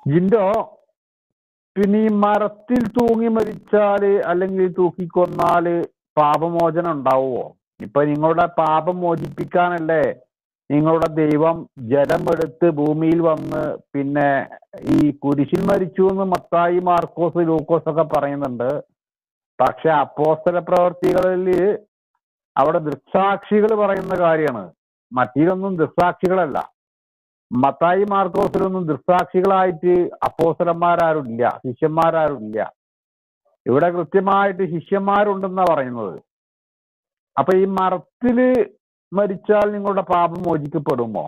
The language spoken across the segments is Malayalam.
ജിൻഡോ പിന്നെ ഈ മരത്തിൽ തൂങ്ങി മരിച്ചാല് അല്ലെങ്കിൽ തൂക്കിക്കൊന്നാല് പാപമോചനം ഉണ്ടാവുമോ ഇപ്പൊ നിങ്ങളുടെ പാപം മോചിപ്പിക്കാനല്ലേ നിങ്ങളുടെ ദൈവം ജലമെടുത്ത് ഭൂമിയിൽ വന്ന് പിന്നെ ഈ കുരിശിൽ മരിച്ചു എന്ന് മത്തായി മാർക്കോസ് ലൂക്കോസ് ഒക്കെ പറയുന്നുണ്ട് പക്ഷെ അപ്പോസ്തല പ്രവർത്തികളിൽ അവിടെ ദൃക്സാക്ഷികൾ പറയുന്ന കാര്യമാണ് മറ്റീലൊന്നും ദൃക്സാക്ഷികളല്ല മത്തായി മാർക്കോസിലൊന്നും ദൃക്സാക്ഷികളായിട്ട് അപ്പോസ്തലന്മാരാരും ഇല്ല ശിഷ്യന്മാരാരും ഇല്ല ഇവിടെ കൃത്യമായിട്ട് ശിഷ്യന്മാരുണ്ടെന്നാ പറയുന്നത് അപ്പൊ ഈ മരത്തില് മരിച്ചാൽ നിങ്ങളുടെ പാപം മോചിക്കപ്പെടുമോ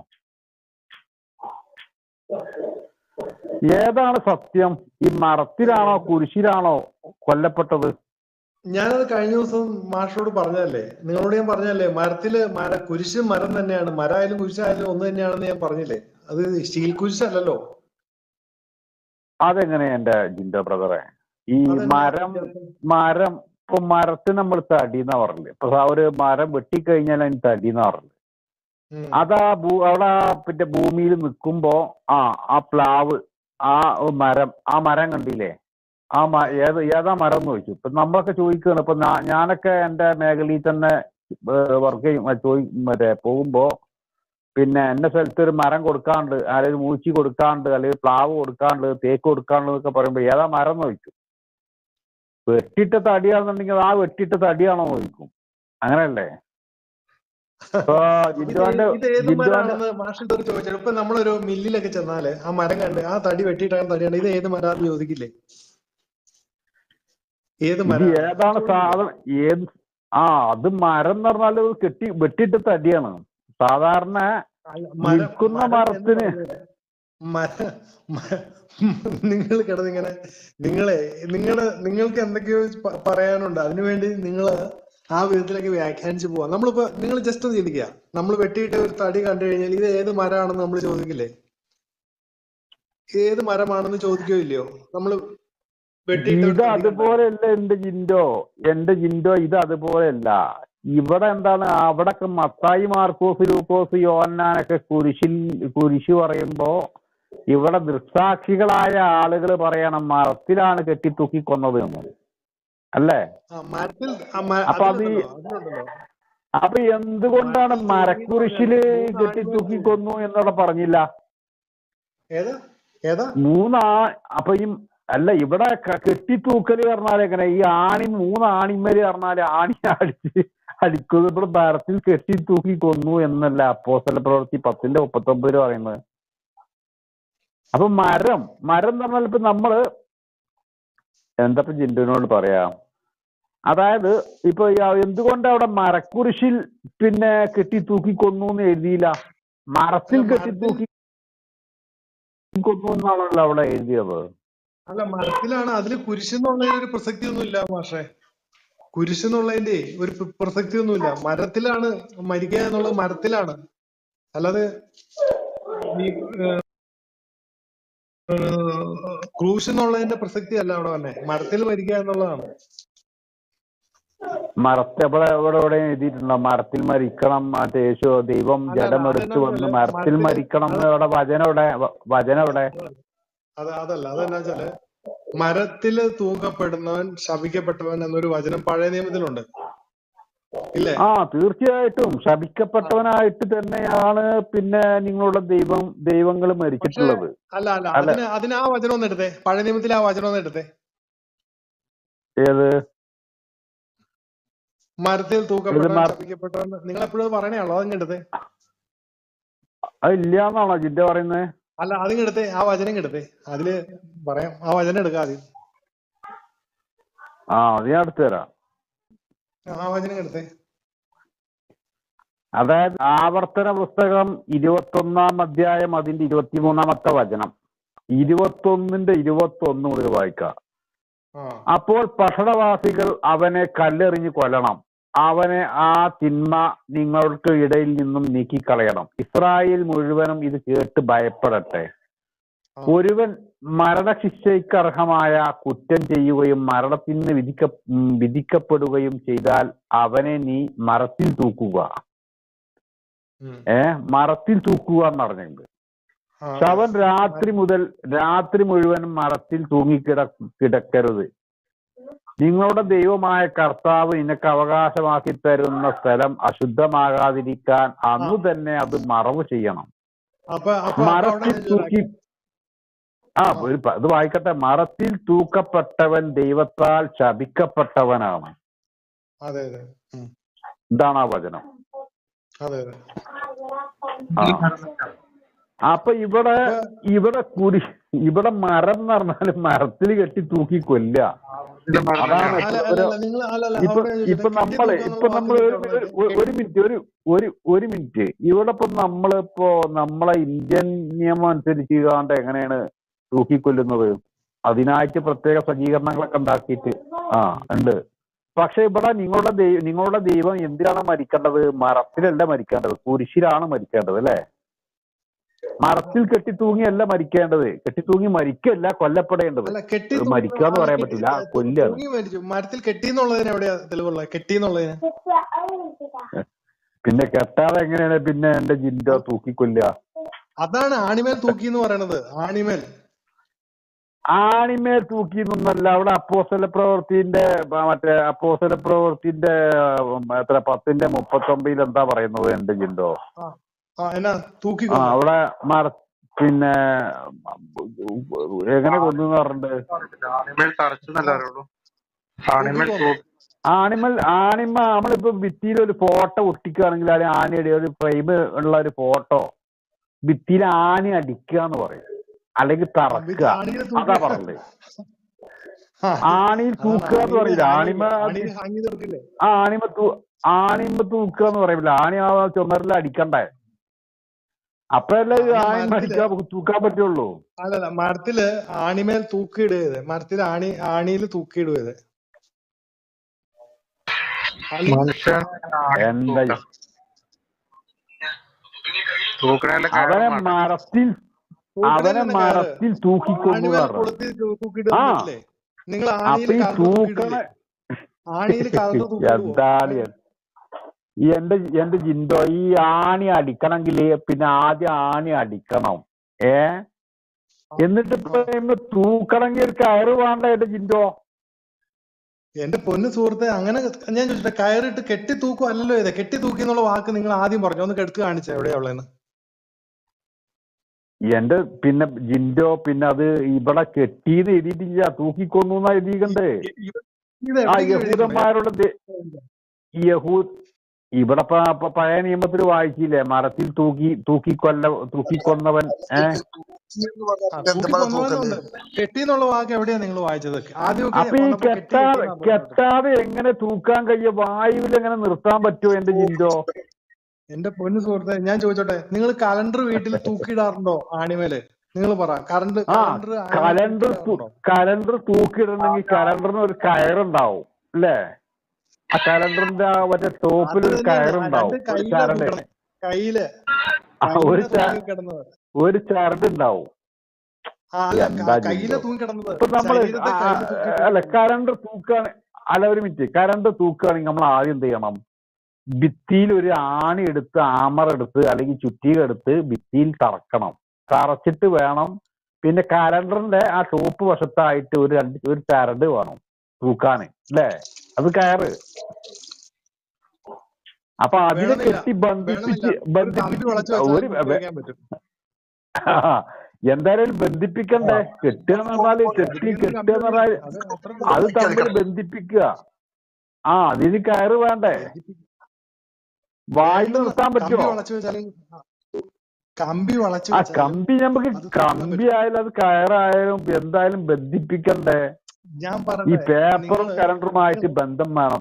ഏതാണ് സത്യം ഈ മരത്തിലാണോ കുരിശിലാണോ കൊല്ലപ്പെട്ടത് ഞാനത് കഴിഞ്ഞ ദിവസം മാഷോട് പറഞ്ഞതല്ലേ നിങ്ങളോട് ഞാൻ പറഞ്ഞല്ലേ മരത്തില് മര കുരിശ് മരം തന്നെയാണ് മരമായാലും കുരിശായാലും ഒന്ന് തന്നെയാണെന്ന് ഞാൻ പറഞ്ഞില്ലേ അത് സ്റ്റീൽ കുരിശല്ലല്ലോ അതെങ്ങനെ എന്റെ ജിൻഡോ ബ്രദറെ ഈ അതെന്താ മരം വ്യത്യാസം? മരം ഇപ്പൊ മരത്തിന് നമ്മൾ തടി എന്നാ പറഞ്ഞില്ലേ ഇപ്പൊ ആ ഒരു മരം വെട്ടിക്കഴിഞ്ഞാൽ അതിന് തടി എന്നാ പറഞ്ഞില്ലേ ഉം. അതാ ഭൂ അവിടെ ആ പിന്നെ ഭൂമിയിൽ നിൽക്കുമ്പോ ആ ആ പ്ലാവ് ആ മരം ആ മരം കണ്ടില്ലേ ആ മ- ഏത് ഏതാ മരം എന്ന് ചോദിച്ചു ഇപ്പൊ നമ്മളൊക്കെ ചോദിക്കുകയാണ് ഇപ്പൊ ഞാ- ഞാനൊക്കെ എന്റെ മേഖലയിൽ തന്നെ വർക്ക് ചെയ്യും ആ ചോദി മറ്റേ പോകുമ്പോ പിന്നെ എന്റെ സ്ഥലത്ത് ഒരു മരം കൊടുക്കാണ്ട് അല്ലെങ്കിൽ മൂച്ചി കൊടുക്കാണ്ട് അല്ലെങ്കിൽ പ്ലാവ് കൊടുക്കാണ്ട് തേക്ക് കൊടുക്കാണ്ട് എന്നൊക്കെ പറയുമ്പോ ഏതാ മരം എന്ന് ചോദിക്കും വെട്ടിയിട്ട തടിയാണെന്നുണ്ടെങ്കിൽ ആ വെട്ടിയിട്ട തടിയാണോ എന്ന് ചോദിക്കും അങ്ങനെയല്ലേ ഇപ്പൊ ഇത് ജിൻഡോന്റെ ഇത് ഏത് ജിൻഡോന്റെ മരമാണെന്ന് മാഷിന്റെ ഒരു ചോദിച്ചത് ഇപ്പൊ നമ്മളൊരു മില്ലിലൊക്കെ ചെന്നാല് ആ മരം കണ്ട് ആ തടി വെട്ടിയിട്ടാണ് തടിയാണ് ഇത് ഏത് മരാന്ന് ചോദിക്കില്ലേ ഏത് ഇത് മരം ഏതാണ് സാധനം ഏത് ആ അത് മരം എന്ന് പറഞ്ഞാൽ അത് കെട്ടി വെട്ടിയിട്ട തടിയാണ് സാധാരണ നിൽക്കുന്ന മരത്തിന് നിങ്ങൾ കിടന്നിങ്ങനെ നിങ്ങളെ നിങ്ങളുടെ നിങ്ങൾക്ക് എന്തൊക്കെയോ പ- പറയാനുണ്ട് അതിനുവേണ്ടി നിങ്ങൾ ആ വിധത്തിലേക്ക് വ്യാഖ്യാനിച്ചു പോവാ നമ്മളിപ്പോ നിങ്ങൾ ജസ്റ്റ് ഒന്ന് ചിന്തിക്കുക നമ്മൾ വെട്ടിയിട്ട ഒരു തടി കണ്ടു കഴിഞ്ഞാൽ ഇത് ഏത് മരമാണെന്ന് നമ്മൾ ചോദിക്കില്ലേ ഏത് മരമാണെന്ന് ചോദിക്കോ ഇല്ലയോ നമ്മൾ വെട്ടിയിട്ട ഒരു ഇത് തടി കണ്ടാൽ. അതുപോലെയല്ല എന്റെ ജിൻഡോ എന്റെ ജിൻഡോ ഇത് അതുപോലെയല്ല ഇവിടെ എന്താണ് അവിടൊക്കെ മത്തായി മാർക്കോസ് ലൂക്കോസ് യോന്നാനൊക്കെ കുരിശിൽ കുരിശ് പറയുമ്പോ ഇവിടെ ദൃക്സാക്ഷികളായ ആളുകൾ പറയണം മരത്തിലാണ് കെട്ടിത്തൂക്കി കൊന്നത് എന്ന് അല്ലേ ആ, മരത്തിൽ ആ, മ- അപ്പൊ അത് ഈ- അതിലുണ്ടല്ലോ, അതിലുണ്ടല്ലോ. അപ്പൊ എന്തുകൊണ്ടാണ് മരക്കുരിശില് കെട്ടിത്തൂക്കി കൊന്നു എന്നവിടെ പറഞ്ഞില്ല ഏതാ ഏതാ മൂന്നാ അപ്പൊ ഈ അല്ല ഇവിടെ ക- കെട്ടിത്തൂക്കല് പറഞ്ഞാൽ എങ്ങനെ ഈ ആണി മൂന്ന് ആണിമേല് പറഞ്ഞാല് ആണി അടിച്ച് അടിക്കുന്നത് ഇവിടെ മരത്തിൽ കെട്ടിത്തൂക്കി കൊന്നു എന്നല്ല അപ്പോസ്തല പ്രവൃത്തി പത്തിന്റെ മുപ്പത്തൊമ്പതില് പറയുന്നത് അപ്പൊ മരം മരം എന്ന് പറഞ്ഞാൽ ഇപ്പൊ നമ്മള് എന്താ ഇപ്പൊ ജിന്റുവിനോട് പറയാ അതായത് ഇപ്പൊ ഈ എന്തുകൊണ്ട് അവിടെ മരക്കുരിശിൽ പിന്നെ കെട്ടിത്തൂക്കി കൊന്നു എന്ന് എഴുതിയില്ല മരത്തിൽ അല്ല, മരത്തിൽ- കെട്ടിത്തൂക്കി കൊന്നു എന്നാണല്ലോ അവിടെ എഴുതിയത് അല്ല മരത്തിലാണ് അതില് കുരിശെന്നുള്ളതിന് ഒരു പ്രസക്തി ഒന്നുമില്ല മാഷെ കുരിശെന്നുള്ളതിന്റെ ഒരു പ്ര- പ്രസക്തി ഒന്നുമില്ല മരത്തിലാണ് മരിക്കുക എന്നുള്ളത് മരത്തിലാണ് അല്ലാതെ ഈ ക്രൂശ് എന്നുള്ളതിന്റെ പ്രസക്തി അല്ല അവിടെ തന്നെ മരത്തിൽ മരിക്കുക എന്നുള്ളതാണ് മരത്തെ ഇവിടെ ഇവിടെ ഇവിടെ എഴുതിയിട്ടുണ്ടോ മരത്തിൽ മരിക്കണം മറ്റേ യേശു ദൈവം അല്ല, ജഡമെടുത്ത് അതെന്നാ വന്ന് വെച്ചാല് മരത്തിൽ മരത്തില് മരിക്കണം എന്ന് ഇവിടെ വചനം ഇവിടെ വ- വചനം ഇവിടെ അത് അതല്ല അതെന്നാ വെച്ചാല് മരത്തില് തൂക്കപ്പെടുന്നവൻ ശപിക്കപ്പെട്ടവൻ എന്നൊരു വചനം പഴയ നിയമത്തിലുണ്ട് ഇല്ലേ ആ തീർച്ചയായിട്ടും ശപിക്കപ്പെട്ടവനായിട്ട് തന്നെയാണ് പിന്നെ നിങ്ങളുടെ ദൈവം ദൈവങ്ങൾ മരിച്ചിട്ടുള്ളത് അല്ല അല്ല അല്ല. അതിന് അതിന് ആ വചനം ഒന്ന് എടുത്തേ പഴയ നിയമത്തിലെ ആ വചനം ഒന്ന് എടുത്തേ ഏത് മരത്തിൽ തൂക്കപ്പെട്ടവൻ മര- ശപിക്കപ്പെട്ടവൻ നിങ്ങൾ എപ്പോഴും പറയണേയാണല്ലോ അതങ്ങ് എടുത്തേ അത് ഇല്ലാന്നാണോ ജിന്റെ പറയുന്നത് അല്ല അതിങ്ങ് എടുത്തേ ആ വചനം എടുത്തേ അതില് പറയാം ആ വചനം എടുക്കാം ആദ്യം ആ അത് ഞാൻ എടുത്തു തരാം ആ വചനം എടുത്തേ അതായത് ആവർത്തന പുസ്തകം ഇരുപത്തൊന്നാം അധ്യായം അതിന്റെ ഇരുപത്തിമൂന്നാമത്തെ വചനം ഇരുപത്തൊന്നിന്റെ ഇരുപത്തൊന്ന് മുതൽ വായിക്കാം ആ അപ്പോൾ പട്ടണവാസികൾ അവനെ കല്ലെറിഞ്ഞ് കൊല്ലണം അവനെ ആ തിന്മ നിങ്ങൾക്ക് ഇടയിൽ നിന്നും നീക്കിക്കളയണം ഇസ്രായേൽ മുഴുവനും ഇത് കേട്ട് ഭയപ്പെടട്ടെ ആ. ഒരുവൻ മരണശിക്ഷയ്ക്ക് അർഹമായ കുറ്റം ചെയ്യുകയും മരണത്തിന് വിധിക്ക ഉം, വിധിക്കപ്പെടുകയും ചെയ്താൽ അവനെ നീ മരത്തിൽ തൂക്കുക ഉം. ഏ മരത്തിൽ തൂക്കുക എന്ന് പറഞ്ഞിട്ടുണ്ട് ആ, അതെ. ശവൻ രാത്രി മുതൽ രാത്രി മുഴുവൻ മരത്തിൽ തൂങ്ങിക്കിട കിടക്കരുത് നിങ്ങളുടെ ദൈവമായ കർത്താവ് നിനക്ക് അവകാശമാക്കി തരുന്ന സ്ഥലം അശുദ്ധമാകാതിരിക്കാൻ അന്നു തന്നെ അത് മറവ് ചെയ്യണം അപ്പൊ അപ്പൊ അപ്പൊ അവിടെ മരത്തിൽ തൂക്കി ആ ഒരു പ- ഇത് വായിക്കട്ടെ മരത്തിൽ തൂക്കപ്പെട്ടവൻ ദൈവത്താൽ ശപിക്കപ്പെട്ടവനാണ് അതെ അതെ ഉം. ഇതാണ് ആ വചനം അതെ അതെ ആ അപ്പൊ ഇവിടെ ഇവിടെ കുരി ഇവിടെ മരം എന്ന് പറഞ്ഞാല് മരത്തിൽ കെട്ടി തൂക്കി കൊല്ലുക അതാണ് അല്ല ഇപ്പൊ അല്ല ഒരു അല്ല നിങ്ങൾ അല്ല അല്ല ഇപ്പൊ അവിടെ ഞാൻ ഇപ്പൊ ചോദിച്ചോട്ടെ, നമ്മള് കെട്ടി ഇപ്പൊ തൂക്കുക നമ്മൾ ഒരു എന്നുള്ള ഒരു- ഒരു- ഒരു മിനിറ്റ് ഒരു ഒരു ഒരു മിനിറ്റ് ഇവിടെ ഇപ്പൊ നമ്മളിപ്പോ നമ്മളെ ഇന്ത്യൻ നിയമം അനുസരിച്ച് കാണ്ട് എങ്ങനെയാണ് തൂക്കിക്കൊല്ലുന്നത് അതിനായിട്ട് പ്രത്യേക സജ്ജീകരണങ്ങളൊക്കെ ഉണ്ടാക്കിയിട്ട് ആ ഉണ്ട് പക്ഷെ ഇവിടെ നിങ്ങളുടെ ദൈവം നിങ്ങളുടെ ദൈവം എന്തിനാണ് മരിക്കേണ്ടത് മരത്തിലല്ല മരിക്കേണ്ടത് കുരിശിലാണ് മരിക്കേണ്ടത് അല്ലെ മരത്തിൽ കെട്ടിത്തൂങ്ങിയല്ല മരിക്കേണ്ടത് കെട്ടിത്തൂങ്ങി മരിക്കല്ല കൊല്ലപ്പെടേണ്ടത് അല്ല കെട്ടി ഇത് മരിക്കാന്ന് പറയാൻ പറ്റില്ല കൊല്ലാണ് തൂങ്ങി മരിച്ചു മരത്തിൽ കെട്ടി എന്നുള്ളതിന് എവിടെയാ തെളിവുള്ളത് കെട്ടി എന്നുള്ളതിന് പിന്നെ കെട്ടാതെ എങ്ങനെയാണ് പിന്നെ എന്റെ ജിൻഡോ തൂക്കിക്കൊല്ലുക അതാണ് ആണിമേൽ തൂക്കി എന്ന് പറയണത് ആണിമേൽ ആണിമേൽ തൂക്കി എന്നല്ല അവിടെ അപ്പോസല പ്രവൃത്തിന്റെ ബ- മറ്റേ അപ്പോസല പ്രവൃത്തിന്റെ ഉം, എത്ര പത്തിന്റെ മുപ്പത്തൊമ്പതിൽ എന്താ പറയുന്നത് എന്റെ ജിൻഡോ ആ എന്നാ തൂക്കി ആ അവിടെ മര പിന്നെ എങ്ങനെ കൊന്നു പറഞ്ഞിട്ട് ആണിമേൽ തറച്ചു എന്നല്ലേ അറിയുള്ളൂ ആണിമേൽ തൂ- ആണിമൽ ആണിമ നമ്മളിപ്പോ ഭിത്തിയിൽ ഒരു ഫോട്ടോ ഒട്ടിക്കുകയാണെങ്കിൽ അതിൽ ആനയുടെ ഒരു ഫ്രെയിം ഉള്ള ഒരു ഫോട്ടോ ഭിത്തിയിൽ ആണി അടിക്കുക എന്ന് പറയും അല്ലെങ്കിൽ തറക്കുക ആണിയിൽ അതാ പറഞ്ഞത് ആണിയിൽ തൂക്കുക എന്ന് പറയില്ല ആണിമ ആണിയിൽ ഹാങ്ങി തീർക്കില്ലേ ആ ആണിമ തൂ ആണിമ തൂക്കുക എന്ന് പറയില്ല ആണി ആ ചുമരിൽ അടിക്കണ്ടേ അപ്പഴല്ലേ ഈ ആ, ആണിമ മരത്തില് അടിക്കാൻ തൂക്കാൻ പറ്റുള്ളൂ അല്ലല്ല മരത്തില് ആണിമേൽ തൂക്കിയിടുകയത് മരത്തിൽ ആണി ആണിയിൽ തൂക്കിയിടുകയത് മനുഷ്യൻ എന്താ തൂക്കണേലെ അവനെ മരത്തിൽ അവനെ മരത്തിൽ തൂക്കിക്കൊന്നു ആണിമേൽ പറഞ്ഞു കൊളുത്തി തൂക്കിയിടുക ആ. പറ്റില്ലേ നിങ്ങൾ ആണിയിൽ അപ്പൊ ഈ കറന്ന് തൂക്കണ തൂക്കിയിടില്ലേ ആണിയിൽ കറന്ന് തൂക്കിയിടുവോ എന്താണ് ഇത്? ഈ എന്റെ എന്റെ ജിൻഡോ ഈ ആണി അടിക്കണമെങ്കിൽ പിന്നെ ആദ്യം ആണി അടിക്കണം ഏ എന്നിട്ട് ഇപ്പൊ ഇന്ന് തൂക്കണമെങ്കിൽ ഒരു കയറ് വേണ്ട എന്റെ ജിൻഡോ എന്റെ പൊന്നു സുഹൃത്തെ അങ്ങനെ ഞാൻ ചോദിച്ചിട്ട് കയറിട്ട് കെട്ടി തൂക്കും അല്ലല്ലോ ഇത് കെട്ടി തൂക്കി എന്നുള്ള വാക്ക് നിങ്ങൾ ആദ്യം പറഞ്ഞു ഒന്ന് കെടുത്ത് കാണിച്ച എവിടെയാ ഉള്ളതെന്ന് എന്റെ പിന്നെ ജിൻഡോ പിന്നെ അത് ഇവിടെ കെട്ടിന്ന് എഴുതിയിട്ടില്ല തൂക്കിക്കൊന്നു എന്നാ എഴുതിയിക്കണ്ടേ ഇത് ആ എവിടെയെങ്കിലും എഴുതിയിട്ടുണ്ടോ? യഹൂദന്മാരുടെ ദേ- ഈ യഹൂ ഇവിടെ ഇപ്പൊ ഇപ്പൊ പഴയ നിയമത്തിൽ വായിച്ചില്ലേ മരത്തിൽ തൂക്കി തൂക്കിക്കൊല്ല തൂക്കിക്കൊന്നവൻ ഏ ആ, തൂക്കി കൊന്നവനുണ്ട്. കെട്ടി എന്നുള്ള വാക്ക് എവിടെയാ നിങ്ങൾ വായിച്ചത് ആദ്യമൊക്കെ അപ്പൊ ഈ വന്നപ്പോ കെട്ടി കെട്ടാതെ കെട്ടി എന്നാ പറഞ്ഞത്. കെട്ടാതെ എങ്ങനെ തൂക്കാൻ കഴിയും വായുവിൽ എങ്ങനെ നിർത്താൻ പറ്റുമോ എന്റെ ജിൻഡോ എന്റെ പൊന്നു സുഹൃത്തെ ഞാൻ ചോദിച്ചോട്ടെ നിങ്ങൾ കലണ്ടർ വീട്ടിൽ തൂക്കിയിടാറുണ്ടോ ആണിമേല് നിങ്ങൾ പറ കറണ്ട് ആ കലണ്ടർ കലണ്ടർ കലണ്ടർ തൂക്കിയിടണമെങ്കിൽ കലണ്ടറിന് ഒരു കയറുണ്ടാവും അല്ലേ ആ കലണ്ടറിന്റെ ആ മറ്റേ ടോപ്പിൽ ഒരു കയറുണ്ടാവും ഒരു ചരട് കയ്യില് ആ, ഒരു കയ്യില് ച- തൂങ്ങി കിടന്നത് ഒരു ചരട് ഉണ്ടാവും ആ, അല്ല എന്താ ക- കയ്യില് ജിൻഡോ? തൂങ്ങി കിടന്നത് ഇപ്പൊ നമ്മള് ശരീരത്തെ ആ, കയ്യില് തൂക്കി അല്ല കിടന്നത്. കരണ്ട് തൂക്കാണ് അല്ല ഒരു മിനിറ്റ് കരണ്ട് തൂക്കുകയാണെങ്കിൽ നമ്മൾ ആദ്യം എന്ത് ചെയ്യണം ഭിത്തിയിൽ ഒരു ആണി എടുത്ത് ആമർ എടുത്ത് അല്ലെങ്കിൽ ചുറ്റിക എടുത്ത് ഭിത്തിയിൽ തറക്കണം തറച്ചിട്ട് വേണം പിന്നെ കലണ്ടറിന്റെ ആ ടോപ്പ് വശത്തായിട്ട് ഒരു രണ്ട് ഒരു ചരട് വേണം തൂക്കാന് അല്ലേ അത് കയറ് അപ്പൊ അതിനെ വേണമെന്നില്ല. കെട്ടി ബന്ധിപ്പിച്ച് വേണമെന്നില്ല. ഒരു കമ്പി വളച്ച് ബന്ധിപ്പിച്ച് വെച്ചാൽ ഒരു ഉപയോഗിക്കാൻ പറ്റും എന്തായാലും ബന്ധിപ്പിക്കണ്ടേ കെട്ടുക എന്ന് പറഞ്ഞാല് കെട്ടി കെട്ടുക എന്ന് പറഞ്ഞാൽ അത് അത്ര അത് തമ്മിൽ ബന്ധിപ്പിക്കുക ആ അതിന് കയറ് വേണ്ടേ വായിൽ നിർത്താൻ കമ്പി പറ്റുമോ വളച്ച് വെച്ചാലും കമ്പി വളച്ച് ആ വെച്ചാലും കമ്പി നമുക്ക് അത് തുറക്കാൻ കമ്പി ആയാലും അത് കയറായാലും എന്തായാലും ബന്ധിപ്പിക്കണ്ടേ ഞാൻ ഈ പറഞ്ഞേ പേപ്പറും നിങ്ങള് കലണ്ടറുമായിട്ട് ബന്ധം വേണം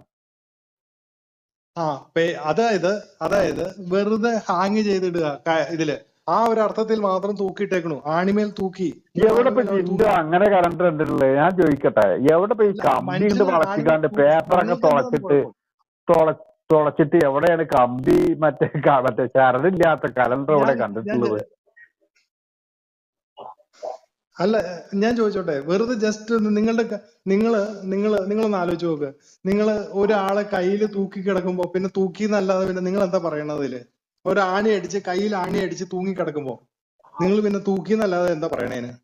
ആ പേ- അതായത് അതായത് വെറുതെ ഹാങ് ചെയ്തിടുക ക- ഇതില് ആ ഒരു അർത്ഥത്തിൽ മാത്രം തൂക്കിയിട്ടേക്കണു ആണിമേൽ തൂക്കി എവിടെ ഇപ്പൊ ആണിമേൽ ജിന്റെ അങ്ങനെ കലണ്ടർ ഉണ്ടല്ലേ ഞാൻ ചോദിക്കട്ടെ എവിടെ ഇപ്പൊ ഈ അല്ല, കമ്പി കൊണ്ട് മനുഷ്യന് വളച്ചിക്കാണ്ട് ആണിമേൽ പേപ്പറൊക്കെ തൂക്കി തുളച്ചിട്ട് തുള തുളച്ചിട്ട് എവിടെയാണ് കമ്പി മറ്റേ ക- മറ്റേ ചരടില്ലാത്ത കലണ്ടർ എവിടെ ഞാൻ- ഞാൻ കണ്ടിട്ടുള്ളത് അല്ല ഞാൻ ചോദിച്ചോട്ടെ വെറുതെ ജസ്റ്റ് നിങ്ങളുടെ ക- നിങ്ങള് നിങ്ങള് നിങ്ങളൊന്ന് ആലോചിച്ച് നോക്ക് നിങ്ങള് ഒരാളെ കയ്യിൽ തൂക്കി കിടക്കുമ്പോ പിന്നെ തൂക്കി എന്നല്ലാതെ പിന്നെ നിങ്ങൾ എന്താ പറയണത് ഇതില് ഒരു ആണി അടിച്ച് കയ്യിൽ ആണി അടിച്ച് തൂങ്ങി കിടക്കുമ്പോ നിങ്ങൾ പിന്നെ തൂക്കിന്നല്ലാതെ എന്താ പറയണേന്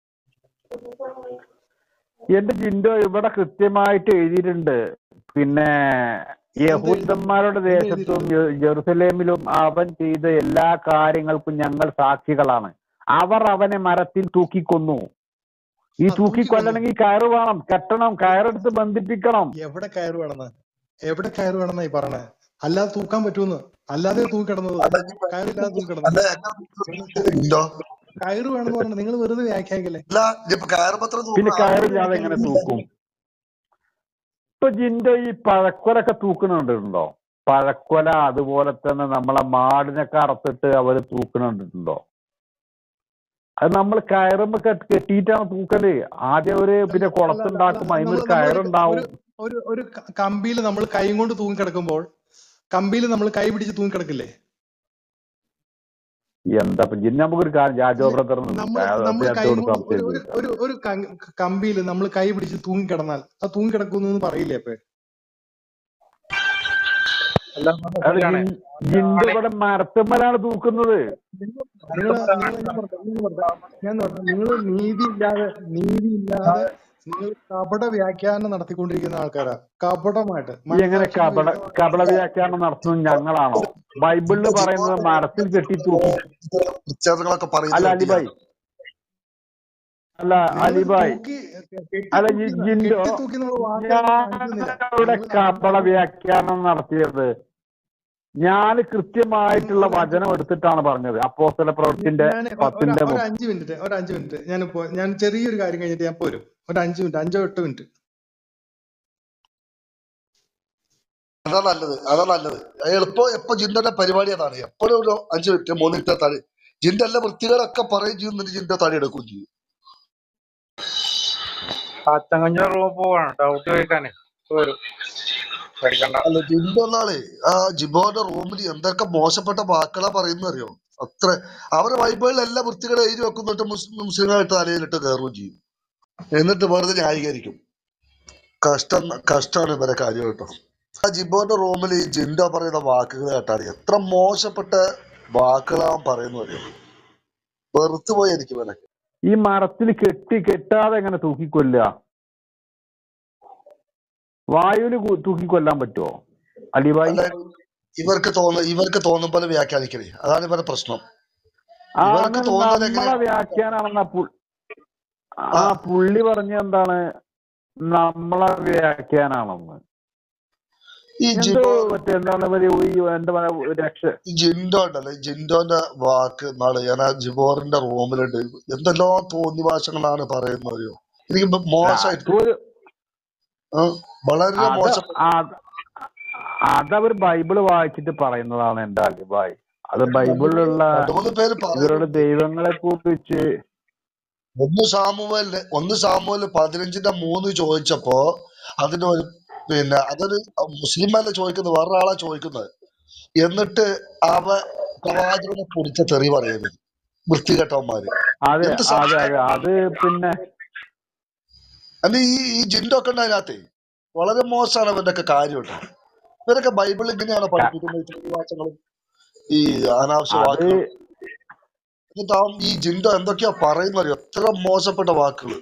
എന്റെ ജിൻഡോ ഇവിടെ കൃത്യമായിട്ട് എഴുതിയിട്ടുണ്ട് പിന്നെ യഹൂദന്മാരുടെ ദേശത്തും ജെ- ജെറുസലേമിലും അവൻ ചെയ്ത എല്ലാ കാര്യങ്ങൾക്കും ഞങ്ങൾ സാക്ഷികളാണ് അവർ അവനെ മരത്തിൽ തൂക്കിക്കൊന്നു ഈ ആ, തൂക്കിക്കൊല്ലണമെങ്കിൽ കയറ് വേണം കെട്ടണം കയറെടുത്ത് ബന്ധിപ്പിക്കണം എവിടെ കയറ് വേണമെന്ന് എവിടെ കയറ് വേണമെന്നാ ഈ പറഞ്ഞേ അല്ലാതെ തൂക്കാൻ പറ്റൂന്ന് അല്ലാതെ തൂക്കി കിടന്നത് കയറില്ലാതെ തൂക്കി കിടന്നത് അല്ല എന്നാ ഇല്ലോ കയറ് വേണമെന്ന് പറഞ്ഞത് നിങ്ങൾ വെറുതെ വ്യാഖ്യാനിക്കല്ലേ അല്ല ഇപ്പൊ കയറുപത്രം പിന്നെ കയറില്ലാതെ എങ്ങനെ തൂക്കും ഇപ്പൊ ജിൻഡോ ഈ പഴക്കൊലൊക്കെ തൂക്കണുണ്ടോ പഴക്കൊല അതുപോലെ തന്നെ നമ്മളെ മാടിനൊക്കെ അറുത്തിട്ട് അവര് തൂക്കണുണ്ടോ അത് നമ്മൾ കയറുമ്പോ കെട്ട് കെട്ടിയിട്ടാണ് തൂക്കല് ആദ്യം ഒരു പിന്നെ കുളത്തുണ്ടാക്കും അതിനൊരു കയറുണ്ടാവും ഒരു ഒരു കമ്പിയിൽ നമ്മൾ കൈ കൊണ്ട് തൂങ്ങി കിടക്കുമ്പോൾ കമ്പിയിൽ നമ്മൾ കൈ പിടിച്ച് തൂങ്ങി കിടക്കില്ലേ എന്താ ഇപ്പൊ ജിന്ന നമുക്കൊരു കാര്യം ജാജോ ബ്രദർ നമ്മൾ നമ്മൾ കൈ കൊണ്ട് ഒരു ഒരു ഒരു ഒരു കമ്പിയിൽ നമ്മൾ കൈ പിടിച്ച് തൂങ്ങി കിടന്നാൽ ആ തൂങ്ങി കിടക്കുന്നു പറയില്ലേ അപ്പൊ എല്ലാം ശരിയാണ്. ജിന്റെ ഇവിടെ മരത്തുമ്മലാണ് തൂക്കുന്നത് നിങ്ങൾ ഞാൻ നിങ്ങൾ നീതി ഇല്ലാതെ നീതി ഇല്ലാതെ നിങ്ങൾ കപട വ്യാഖ്യാനം നടത്തിക്കൊണ്ടിരിക്കുന്ന ആൾക്കാരാ കപടമായിട്ട് ഈ എങ്ങനെ കപട കപട വ്യാഖ്യാനം നടത്തുന്നത് ഞങ്ങളാണോ ബൈബിളില് പറയുന്നത് മരത്തിൽ കെട്ടി തൂക്കി പ്രത്യേകതകളൊക്കെ അല്ല പറയുന്നത് അലിബായ് അല്ല അലിബായ് അല്ല, ഈ ജിൻഡോ, ഞാനിവിടെ കപട വ്യാഖ്യാനം നടത്തിയത് ഞാൻ കൃത്യമായിട്ടുള്ള വചനം എടുത്തിട്ടാണ് പറഞ്ഞത് അപ്പോസ്തല പ്രവൃത്തിന്റെ പത്തിന്റെ ഒരു അഞ്ച് മിനിറ്റ് ഒരു അഞ്ച് മിനിറ്റ് ഞാനിപ്പോ ഞാൻ ചെറിയൊരു കാര്യം കഴിഞ്ഞിട്ട് ഞാൻ പോരും ഒരു അഞ്ച് മിനിറ്റ് അഞ്ചോ എട്ടോ മിനിറ്റ് അതാ നല്ലത് അതാ നല്ലത് എളുപ്പം എപ്പോ ജിന്റെ പരിപാടി അതാണ് എപ്പോഴും ഒരു അഞ്ചു മിനിറ്റ് മൂന്ന് മിനിറ്റ് തടി ജിന്റെ എല്ലാ വൃത്തികളൊക്കെ പറയും ചെയ്യും എന്നിട്ട് ജിന്റെ തടി എടുക്കുകയും ചെയ്യും അച്ചങ്കഞ്ഞ റൂം പോവാണ് ഡൗട്ട് ചോദിക്കാനേ വരും പേടിക്കണ്ട അല്ല ജിന്റെ ഒന്നാളെ ആ ജിബോന്റെ റൂമിൽ എന്തൊക്കെ മോശപ്പെട്ട വാക്കുകളാ പറയുന്ന അറിയോ അത്ര അവരെ ബൈബിളിൽ എല്ലാ വൃത്തികളും എഴുതി വെക്കുന്നിട്ട് മുസ്ലിം മുസ്ലിങ്ങളായിട്ട് തലയിലിട്ട് കയറുകയും ചെയ്യും എന്നിട്ട് വെറുതെ ന്യായീകരിക്കും കഷ്ടം കഷ്ടമാണ് ഇവരെ കാര്യം കേട്ടോ ആ ജിബോന്റെ റൂമിൽ ഈ ജിൻഡോ പറയുന്ന വാക്കുകൾ കേട്ടാണ് എത്ര മോശപ്പെട്ട വാക്കുകളാൻ പറയുന്നു അറിയോ വെറുത്തു പോയി എനിക്ക് ഇവനെ ഈ മരത്തിൽ കെട്ടി കെട്ടാതെ എങ്ങനെ തൂക്കിക്കൊല്ലുക വായുവിൽ തൂക്കിക്കൊല്ലാൻ പറ്റുമോ അലിബായി അല്ല ഇവർക്ക് തോന്നുന്നു ഇവർക്ക് തോന്നും പോലെ വ്യാഖ്യാനിക്കണേ അതാണ് ഇവരുടെ പ്രശ്നം ആ ഇവർക്ക് അങ്ങനെ തോന്നുന്നത് നമ്മളെ വ്യാഖ്യാനാണെന്ന പു- ആ പുള്ളി പറഞ്ഞ എന്താണ് നമ്മളെ വ്യാഖ്യാനാണെന്ന് ഈ എന്തോ ജിബോ മറ്റേ എന്താണ് ഇവര് ഈ എന്താ പറയാ രക്ഷ ഈ ജിൻഡോ ഉണ്ടല്ലോ ഈ ജിൻഡോന്റെ വാക്ക് നാളെ ഞാൻ ആ ജിബോറിന്റെ റൂമിലുണ്ട് എന്തെല്ലാം തോന്നി ഭാഷകളാണ് പറയുന്നത് അറിയോ എനിക്ക് ഇപ്പൊ മോശമായിട്ട് ഒരു ആ, വളരെ അത് മോശം അത് അതവർ ബൈബിള് വായിച്ചിട്ട് പറയുന്നതാണ് എന്റെ അലിബായ് അത് ബൈബിളിലുള്ള മൂന്ന് പേര് ഇവരുടെ പറയുന്നു ദൈവങ്ങളെ കുറിച്ച് ഒന്ന് സാമുവല് ഒന്ന് സാമുവല് പതിനഞ്ചിന്റെ മൂന്ന് ചോദിച്ചപ്പോ അതിന് ഒരു പിന്നെ അതൊരു മുസ്ലിമല്ല ചോദിക്കുന്നത് വേറൊരാളാ ചോദിക്കുന്നത് എന്നിട്ട് അവ പ്രവാചകനെ കുറിച്ച തെറി പറയുന്നത് വൃത്തികെട്ടവന്മാര് അതെ എന്ത് അതെ അതെ അത് പിന്നെ അല്ല ഈ ഈ ജിൻഡോ ഒക്കെ ഉണ്ട് അതിനകത്തെ വളരെ മോശമാണ് ഇവരുടെ ഒക്കെ കാര്യം കേട്ടോ ഇവരൊക്കെ ബൈബിൾ ഇങ്ങനെയാണ് പഠിപ്പിക്കുന്നത് ഈ തെളിവാചങ്ങളും ഈ അനാവശ്യ അത് വാക്കുകൾ എന്നിട്ട് അവൻ ഈ ജിൻഡോ എന്തൊക്കെയാ പറയുന്നത് അറിയോ? എത്ര മോശപ്പെട്ട വാക്കുകൾ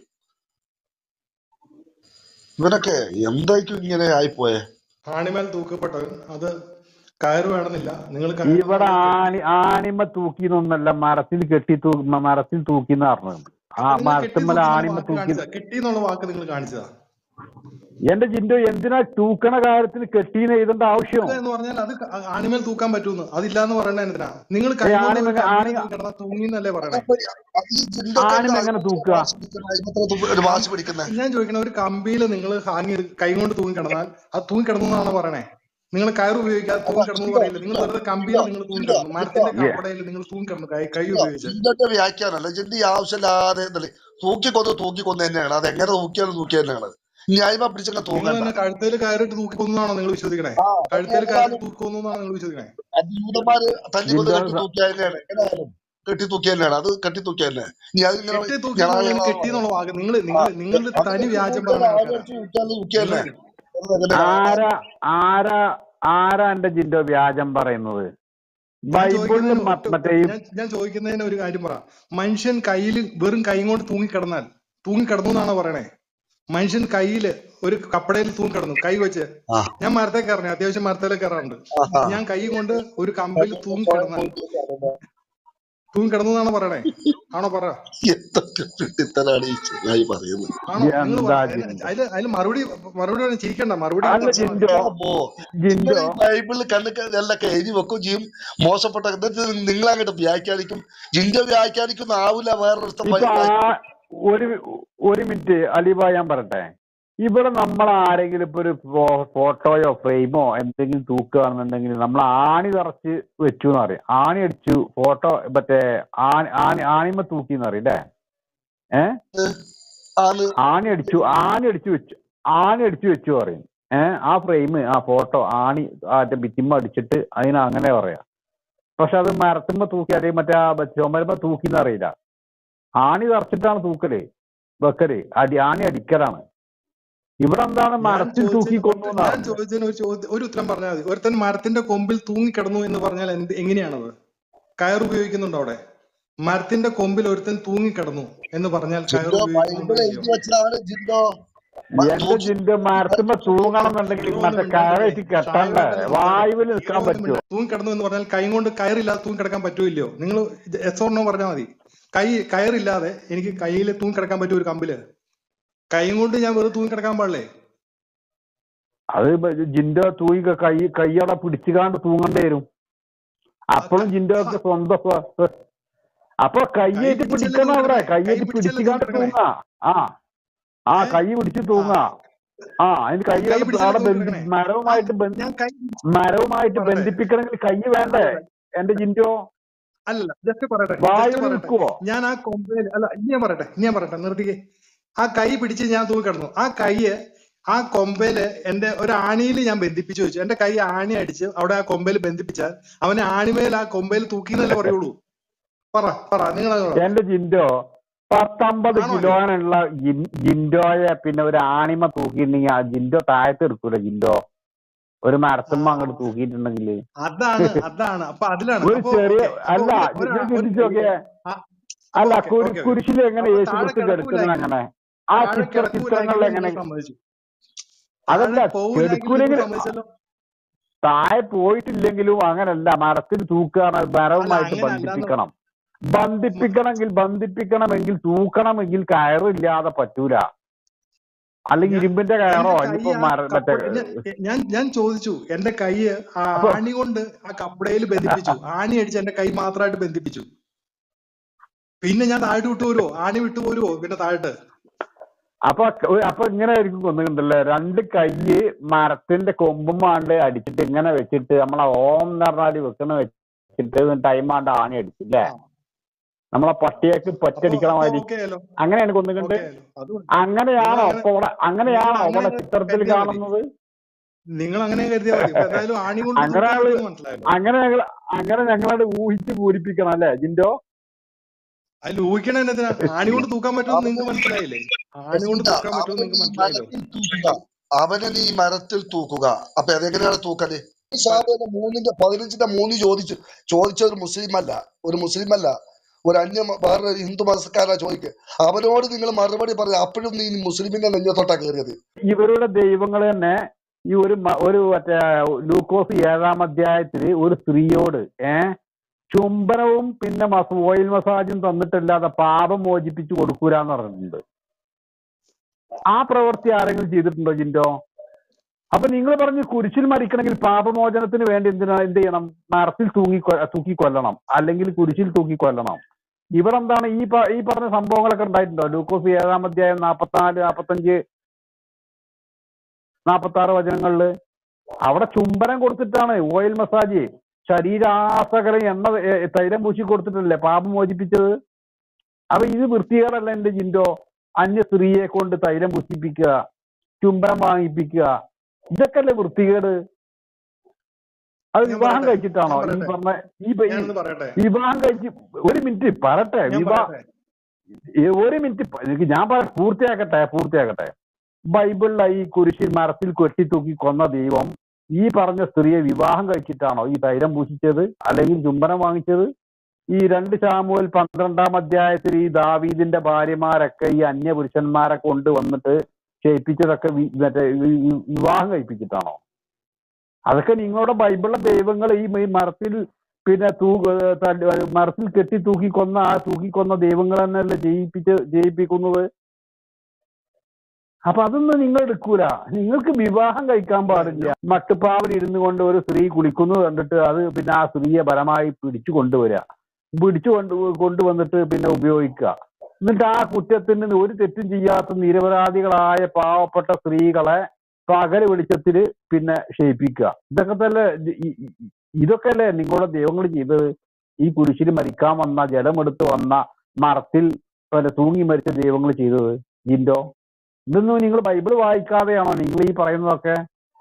ഇവനൊക്കെ എന്തായിരിക്കും ഇങ്ങനെ ആയിപ്പോയെ ആണിമേൽ തൂക്കപ്പെട്ടവൻ അത് കയറ് വേണമെന്നില്ല നിങ്ങൾ ഇവിടെ ആണി ആണിമ തൂക്കിന്നൊന്നല്ല മരത്തിൽ കെട്ടി തൂ മ- മരത്തിൽ തൂക്കിന്ന് പറഞ്ഞത് ആ മരത്തുമ്മല ആണിമ തൂക്കി കെട്ടി എന്നുള്ള വാക്ക് നിങ്ങൾ കാണിച്ചതാ എന്റെ ജിൻഡോ എന്തിനാ തൂക്കണ കാര്യത്തിന് കെട്ടീന്ന് എഴുതേണ്ട ആവശ്യം എന്ന് പറഞ്ഞാൽ അത് ആണിമേൽ തൂക്കാൻ പറ്റൂന്ന് അതില്ലാന്ന് പറയണ എന്തിനാ നിങ്ങൾ ഏയ് ആണിമ- ആണി- തൂങ്ങിന്നല്ലേ പറയണേ അപ്പൊ ഈ ജിൻഡോ ഒക്കെ ആണിമ എങ്ങനെ തൂക്കുക? ഒരു വാശി പിടിക്കുന്നത് ഞാൻ ചോദിക്കണ ഒരു കമ്പിയിൽ നിങ്ങൾ ഹാങ്ങി കൈ കൊണ്ട് തൂങ്ങി കിടന്നാൽ അത് തൂങ്ങി കിടന്നാണ് പറയണേ നിങ്ങൾ കയർ ഉപയോഗിക്കാതെ തൂങ്ങി കിടന്നു പറയില്ല നിങ്ങൾ വെറുതെ കമ്പിയിൽ നിങ്ങൾ തൂങ്ങി കിടന്നു മരത്തിന്റെ കപ്പടയിൽ നിങ്ങൾ തൂങ്ങി കിടന്നു കൈ കൈ ഉപയോഗിച്ച് ജിൻഡോന്റെ വ്യാഖ്യാനമല്ല ജിന്റെ ഈ ആവശ്യമില്ലാതെ എന്തല്ലേ തൂക്കിക്കൊന്ന് തൂക്കിക്കൊന്ന് തന്നെയാണ് അത് എങ്ങനെ തൂക്കിയാലും തൂക്കി തന്നെയാണ് ന്യായമ പിടിച്ചങ്ങ് നിങ്ങൾ തൂങ്ങണ്ട തന്നെ കഴുത്തേൽ കയറിട്ട് തൂക്കിക്കൊന്നാണോ നിങ്ങൾ വിശ്വസിക്കണേ ആ, കഴുത്തേൽ കയറി തൂക്കൊന്നാണ് നിങ്ങൾ വിശ്വസിക്കണേ അത് ജൂതന്മാര് തല്ലി കൊന്ന് ജിൻഡോ കെട്ടി തൂക്കിയ തന്നെയാണ് എങ്ങനെയായാലും കെട്ടി തൂക്കിയ തന്നെയാണ് അത് കെട്ടി തൂക്കിയ തന്നെ ഇനി അത് ഇങ്ങനെ കെട്ടി തൂക്കി കെട്ടി എന്നുള്ള വാക്ക് നിങ്ങൾ നിങ്ങൾ നിങ്ങളുടെ തനി വ്യാജം പറഞ്ഞ ആൾക്കാരാ ആരാ ആരാ ആരാ എന്റെ ജിൻഡോ വ്യാജം പറയുന്നത് ഞാൻ ബൈബിളിൽ ചോദിക്കുന്നതിന് ഒറ്റ മറ്റേ ഈ ഞാൻ ഞാൻ ചോദിക്കുന്നതിന് ഒരു കാര്യം പറ മനുഷ്യൻ കയ്യിൽ വെറും കൈ കൊണ്ട് തൂങ്ങിക്കിടന്നാൽ തൂങ്ങിക്കിടന്നു എന്നാണോ പറയണേ മനുഷ്യൻ കയ്യില് ഒരു കപ്പടയിൽ തൂങ്ങിക്കിടന്നു കൈ വെച്ച് ആ ഞാൻ മരത്തെ കയറണേ അത്യാവശ്യം മരത്തേലൊക്കെ കയറാറുണ്ട് ആഹാ. ഞാൻ കൈ കൊണ്ട് ഒരു കമ്പിൽ തൂങ്ങിക്കിടന്നാൽ തൂങ്ങിക്കിടന്നു എന്നാണോ പറയണേ ആണോ പറ എന്തൊക്കെ വിട്ടിത്തനാണ് ഈ ചങ്ങായി പറയുന്നത് ആണോ നിങ്ങൾ എന്താ പറ ജിൻഡോ അതില് അതില് മറുപടി മറുപടി പറഞ്ഞ് ചിരിക്കണ്ട മറുപടി അല്ല പറഞ്ഞാൽ മതി ജിൻഡോ അപ്പോ നിങ്ങൾ ജിൻഡോ ഈ ബൈബിളിൽ കണ്ണൊക്കെ എല്ലാം എഴുതി വെക്കുകയും ചെയ്യും മോശപ്പെട്ട എന്നിട്ട് നിങ്ങൾ അങ്ങോട്ട് വ്യാഖ്യാനിക്കും ജിഞ്ച വ്യാഖ്യാനിക്കുന്ന ആവില്ല വേറൊരുത്തം ഇപ്പൊ ബൈബിൾ ആ ഒരു ഒരു മിനിറ്റ് അലിബ ഞാൻ പറയട്ടെ ഇവിടെ നമ്മൾ ആരെങ്കിലും ഇപ്പൊ ഒരു ഫോ- ഫോട്ടോയോ ഫ്രെയിമോ എന്തെങ്കിലും തൂക്കുകയാണെന്നുണ്ടെങ്കിൽ നമ്മൾ ആണി തറച്ച് വെച്ചു എന്ന് പറയും ആണി അടിച്ചു ഫോട്ടോ മറ്റേ ആണി ആണി ആണിമ തൂക്കി എന്ന് പറയും അല്ലേ ഏഹ് ആണ് ആണി അടിച്ചു ആണി അടിച്ചു വെച്ചു ആണി അടിച്ചു വെച്ചു പറയും ഏഹ് ആ ഫ്രെയിം ആ ഫോട്ടോ ആണി മറ്റേ ഭിത്തിമ്മ അടിച്ചിട്ട് അതിന് അങ്ങനെ പറയാം പക്ഷെ അത് മരത്തുമ്പോ തൂക്കി അല്ലെങ്കിൽ മറ്റേ ആ ചുമരുമ്പോ തൂക്കി എന്ന് അറിയില്ല ആണി തറച്ചിട്ടാണ് തൂക്കല് വെക്കല് അടി ആണി അടിക്കലാണ് ഇവിടെ എന്താണ് ഞാൻ മരത്തിൽ തൂക്കി ചോദിച്ചതിന് കൊന്നു ഒറ്റ- ഞാൻ ചോദിച്ചതിന് ഒരു ചോദ്യം ഒരു ഉത്തരം പറഞ്ഞാൽ മതി ഒരുത്തൻ മരത്തിന്റെ കൊമ്പിൽ തൂങ്ങിക്കിടന്നു എന്ന് പറഞ്ഞാൽ എന്ത് എങ്ങനെയാണത് കയർ ഉപയോഗിക്കുന്നുണ്ടോ അവിടെ മരത്തിന്റെ കൊമ്പിൽ ഒരുത്തൻ തൂങ്ങിക്കിടന്നു എന്ന് പറഞ്ഞാൽ കയർ ജിന്തോ ഉപയോഗിക്കുന്നുണ്ടോ ബൈബിൾ ഇല്ലയോ എഴുതി വെച്ചതാണ് ജിന്തോ മ- എന്റെ തൂക്കി ജിന്റെ മരത്തുമ്പോ തൂങ്ങണം എന്നുണ്ടെങ്കിൽ മറ്റേ കയറേറ്റ് കെട്ടണ്ടേ വായുവിൽ നിൽക്കാൻ പറ്റുമോ തൂങ്ങിക്കിടന്നു എന്ന് പറഞ്ഞാൽ കൈ കൊണ്ട് കയറില്ലാതെ തൂങ്ങിക്കിടക്കാൻ പറ്റൂല്ലയോ നിങ്ങൾ എസ് ഓർണോ പറഞ്ഞാൽ മതി കൈ കയറില്ലാതെ എനിക്ക് കയ്യിൽ തൂങ്ങിക്കിടക്കാൻ പറ്റും ഒരു കമ്പില് കൈ കൊണ്ട് ഞാൻ വെറുതെ തൂങ്ങിക്കിടക്കാൻ പാടില്ലേ അത് ഇപ്പൊ ജിന്റെ തൂങ്ങി കൈ കൈയടെ പിടിച്ചുകാണ്ട് തൂങ്ങേണ്ടി വരും അപ്പോഴും ജിന്റെ ഒക്കെ സ്വന്തം സ്വ- അപ്പൊ കൈയേറ്റ് പിടിച്ചല്ലേ പിടിക്കണം അവിടെ തൂങ്ങിക്കിടക്കണേ? കൈ കൈയേറ്റ് പിടിച്ചല്ലേ പിടിച്ചുകാണ്ട് തൂങ്ങിക്കിടക്കണേ? തൂങ്ങ ആ ആ ഏ? കൈ പിടിച്ച് തൂങ്ങ ആ അതിന് കൈ കൈയുടെ പിടിച്ചല്ലേ അവിടെ ബന്ധി തൂങ്ങിക്കിടക്കണേ? മരവുമായിട്ട് ബന്ധി ഞാൻ കൈ മരവുമായിട്ട് പറയട്ടെ. ബന്ധിപ്പിക്കണമെങ്കിൽ കൈ വേണ്ടേ എന്റെ ജിൻഡോ അല്ലല്ല ജസ്റ്റ് പറയട്ടെ ജസ്റ്റ് വായുവിൽ പറയട്ടെ നിൽക്കുവോ ഞാൻ ആ കൊമ്പയിൽ അല്ല ഇനി ഞാൻ പറയട്ടെ ഇനി ഞാൻ പറയട്ടെ നിർത്തിക്കേ ആ കൈ പിടിച്ച് ഞാൻ തൂക്കിക്കിടന്നു ആ കൈയ് ആ കൊമ്പയില് എന്റെ ഒരു ആണിയിൽ ഞാൻ ബന്ധിപ്പിച്ചു വെച്ചു എന്റെ കൈ ആണി അടിച്ച് അവിടെ ആ കൊമ്പയിൽ ബന്ധിപ്പിച്ചാൽ അവനെ ആണിമേൽ ആ കൊമ്പയിൽ തൂക്കിന്നല്ലേ പറയുള്ളൂ പറ പറ നിങ്ങൾ എന്റെ ജിൻഡോ പത്തൊമ്പത് ആണോ? കിലോനുള്ള ജിൻ- ജിൻഡോയെ പിന്നെ ഒരു ആണിമ തൂക്കിയിട്ടുണ്ടെങ്കിൽ ആ ജിൻഡോ താഴത്ത് എടുക്കൂല ജിൻഡോ ഒരു മരത്തുമ്മ അങ്ങോട്ട് തൂക്കിയിട്ടുണ്ടെങ്കിൽ അതാണ് അതാണ് അപ്പൊ അതിലാണ് ഒരു അപ്പൊ ചെറിയ ഓക്കേ. അപ്പൊ അല്ല ഒരു- ഒരു- ഇത് ഒരു- ചിന്തിച്ച് നോക്കിയേ ആ, അല്ല ഓക്കേ, കുരി- ഓക്കേ, ഓക്കേ. കുരിശിൽ എങ്ങനെ അപ്പൊ യേശു താഴെ ക്രിസ്തു കിടക്കൂലായിരിക്കും. കെടുക്കുന്നത് അങ്ങനെ ആ താഴെ ചിത്ര ചിത്രങ്ങളിൽ കിടക്കൂലായിരിക്കും എങ്ങനെ നിങ്ങൾ സമ്മതിച്ചു അതല്ല താഴെ പോവില്ലായിരിക്കും കെടുക്കൂലെങ്കിൽ നിങ്ങൾ സമ്മതിച്ചല്ലോ താഴെ പോയിട്ടില്ലെങ്കിലും അങ്ങനല്ല മരത്തിൽ തൂക്കുകയാണ് മരവുമായിട്ട് അല്ല, അങ്ങനെയല്ലാന്ന് ബന്ധിപ്പിക്കണം ബന്ധിപ്പിക്കണമെങ്കിൽ ബന്ധിപ്പിക്കണമെങ്കിൽ തൂക്കണമെങ്കിൽ കയറില്ലാതെ പറ്റൂല അല്ലെങ്കിൽ ഞാൻ- ഇരുമ്പിന്റെ കയറോ എന്റെ ഇനിയിപ്പോ കൈ ആ മര മറ്റേ കപ്പ- ഞാൻ- ഞാൻ ഞാൻ ചോദിച്ചു എന്റെ കൈ ആ അപ്പൊ- ആണി കൊണ്ട് ആ കപ്പടയിൽ ബന്ധിപ്പിച്ചു ആണി അടിച്ച് എന്റെ കൈ മാത്രമായിട്ട് ബന്ധിപ്പിച്ചു പിന്നെ ഞാൻ താഴോട്ട് വിട്ടു പോരുവോ ആണി വിട്ടു പോരുവോ പിന്നെ താഴോട്ട് അപ്പൊ ക- അപ്പൊ ഇങ്ങനെ ആയിരിക്കും കൊന്നുണ്ടല്ലേ രണ്ട് കൈ മരത്തിന്റെ കൊമ്പുമാണ്ട് അടിച്ചിട്ട് ഇങ്ങനെ വെച്ചിട്ട് നമ്മളെ ഓം എന്ന് പറഞ്ഞാല് വെക്കണ വെച്ചിട്ട് ടൈം ആണ്ട് ആണി അടിച്ചില്ലേ നമ്മളെ പട്ടിയേക്ക് പറ്റടിക്കണ മാതിരി ഓക്കെ ആയല്ലോ അങ്ങനെയാണ് കൊന്നുകൊണ്ട് ഓക്കെ ആയല്ലോ അത് മതി. അങ്ങനെയാണോ നിങ്ങൾ അപ്പൊ ഇവിടെ അങ്ങനെയാണോ നിങ്ങൾ അവിടെ അങ്ങനെ ചിത്രത്തിൽ കരുതിയാൽ മതി. കാണുന്നത് നിങ്ങൾ അങ്ങനെ കരുതിയാൽ മതി ഇപ്പൊ എന്തായാലും ആണി കൊണ്ട് അങ്ങനെ തൂക്കാൻ ആള് പറ്റുമെന്ന് മനസ്സിലായല്ലോ അങ്ങനെ ഞങ്ങൾ അങ്ങനെ ഞങ്ങളത് ഊഹിച്ച് പൂരിപ്പിക്കണം അല്ലേ ജിൻഡോ അതിൽ ഊഹിക്കണ എന്നതിനാ ആണി കൊണ്ട് തൂക്കാൻ പറ്റുമെന്ന് നിങ്ങൾക്ക് മനസ്സിലായില്ലേ ആണി കൊണ്ട് തൂക്കാൻ പറ്റുമെന്ന് നിങ്ങൾക്ക് മനസ്സിലായല്ലോ മരത്തിൽ തൂക്കുക അവനെ നീ മരത്തിൽ തൂക്കുക അപ്പൊ അതെങ്ങനെയാണ് തൂക്കല് സാധാരണ മൂന്നിന്റെ പതിനഞ്ചിന്റെ മൂന്ന് ചോദിച്ചു ചോദിച്ച ഒരു മുസ്ലിം അല്ല ഒരു മുസ്ലിം അല്ല ഒരു അന്യ മ- വേറെ ഹിന്ദു മതക്കാരാ ചോദിക്കുക അവനോട് നിങ്ങൾ മറുപടി പറയാം അപ്പോഴും നീ മുസ്ലിമിന്റെ നെഞ്ഞത്തോട്ടാ കയറിയത് ഇവരുടെ ദൈവങ്ങൾ തന്നെ ഈ ഒരു മ- ഒരു മറ്റേ ലൂക്കോസ് ഏഴാം അധ്യായത്തില് ഒരു സ്ത്രീയോട് ഏ ചുംബനവും പിന്നെ മസ ഓയിൽ മസാജും തന്നിട്ടല്ലാതെ പാപം മോചിപ്പിച്ചു കൊടുക്കൂലെന്ന് പറഞ്ഞിട്ടുണ്ട് ആ പ്രവൃത്തി ആരെങ്കിലും ചെയ്തിട്ടുണ്ടോ ജിൻഡോ അപ്പൊ നിങ്ങൾ പറഞ്ഞ് കുരിശിൽ മരിക്കണമെങ്കിൽ പാപമോചനത്തിന് വേണ്ടി എന്തിനാ എന്ത് ചെയ്യണം മരത്തിൽ തൂങ്ങി കൊ- തൂക്കി കൊല്ലണം അല്ലെങ്കിൽ കുരിശിൽ തൂക്കി കൊല്ലണം ഇവിടെ എന്താണ് ഈ പ- ഈ പറഞ്ഞ സംഭവങ്ങളൊക്കെ ഉണ്ടായിട്ടുണ്ടോ ലൂക്കോസ് ഏഴാം അധ്യായം നാപ്പത്തിനാല് നാപ്പത്തഞ്ച് നാപ്പത്തി ആറ് വചനങ്ങളില് അവിടെ ചുംബനം കൊടുത്തിട്ടാണ് ഓയിൽ മസാജ് ശരീരാസകരം എണ്ണ ഏ, തൈലം പൂശി കൊടുത്തിട്ടല്ലേ പാപം മോചിപ്പിച്ചത് അപ്പൊ ഇത് വൃത്തികേടല്ല എന്റെ ജിൻഡോ അന്യ സ്ത്രീയെ കൊണ്ട് തൈലം പൂശിപ്പിക്കുക ചുംബനം വാങ്ങിപ്പിക്കുക ഇതൊക്കെ അല്ലേ വൃത്തികേട് അത് ഞാൻ വിവാഹം പറയട്ടെ, കഴിച്ചിട്ടാണോ ഞാൻ ഈ പറയട്ടെ. പറഞ്ഞ ഈ പ- ഈ ഞാനൊന്ന് പറയട്ടെ വിവാഹം കഴിച്ച് ഒരു മിനിറ്റ് പറട്ടെ ഞാൻ വിവാഹ പറയട്ടെ ഈ ഒരു മിനിറ്റ് പ- എനിക്ക് ഞാൻ പറ പൂർത്തിയാക്കട്ടെ പൂർത്തിയാക്കട്ടെ ബൈബിളിലെ ഈ കുരിശിൽ മരത്തിൽ കെട്ടി തൂക്കി കൊന്ന ദൈവം ഈ പറഞ്ഞ സ്ത്രീയെ വിവാഹം കഴിച്ചിട്ടാണോ ഈ തൈലം പൂശിച്ചത് അല്ലെങ്കിൽ ചുംബനം വാങ്ങിച്ചത് ഈ രണ്ട് ശാമുവൽ പന്ത്രണ്ടാം അധ്യായത്തിൽ ഈ ദാവീദിന്റെ ഭാര്യമാരൊക്കെ ഈ അന്യപുരുഷന്മാരെ കൊണ്ട് വന്നിട്ട് ചെയ്യിപ്പിച്ചതൊക്കെ വി- മറ്റേ ഈ- ഈ വിവാഹം കഴിപ്പിച്ചിട്ടാണോ അതൊക്കെ നിങ്ങളുടെ ബൈബിളിലെ ദൈവങ്ങൾ ഈ ഈ മരത്തിൽ പിന്നെ തൂ ഏർ തല്ലി- മരത്തിൽ കെട്ടി തൂക്കിക്കൊന്ന ആ തൂക്കിക്കൊന്ന ദൈവങ്ങൾ തന്നെയല്ലേ ജയിപ്പിച്ച് ജയിപ്പിക്കുന്നത് അപ്പൊ അതൊന്നും നിങ്ങൾ എടുക്കൂല നിങ്ങൾക്ക് വിവാഹം കഴിക്കാൻ പാടില്ല മട്ടുപ്പാവിൽ ഇരുന്നു കൊണ്ട് ഒരു സ്ത്രീ കുളിക്കുന്നത് കണ്ടിട്ട് അത് പിന്നെ ആ സ്ത്രീയെ ബലമായി പിടിച്ചു കൊണ്ടുവരിക പിടിച്ചു കൊണ്ട് കൊണ്ടുവന്നിട്ട് പിന്നെ ഉപയോഗിക്കുക എന്നിട്ട് ആ കുറ്റത്തിന് ഒരു തെറ്റും ചെയ്യാത്ത നിരപരാധികളായ പാവപ്പെട്ട സ്ത്രീകളെ പകൽ വെളിച്ചത്തില് പിന്നെ ക്ഷയിപ്പിക്കുക ഇതൊക്കെ തന്നെ ഇത് ഈ- ഈ- ഇതൊക്കെ അല്ലേ നിങ്ങളുടെ ദൈവങ്ങൾ ചെയ്തത് ഈ കുരിശിൽ മരിക്കാൻ വന്ന ജലമെടുത്ത് വന്ന മരത്തിൽ പിന്നെ തൂങ്ങി മരിച്ച ദൈവങ്ങൾ ചെയ്തത് ജിൻഡോ ഇതൊന്നും നിങ്ങൾ ബൈബിൾ വായിക്കാതെയാണോ നിങ്ങൾ ഈ പറയുന്നതൊക്കെ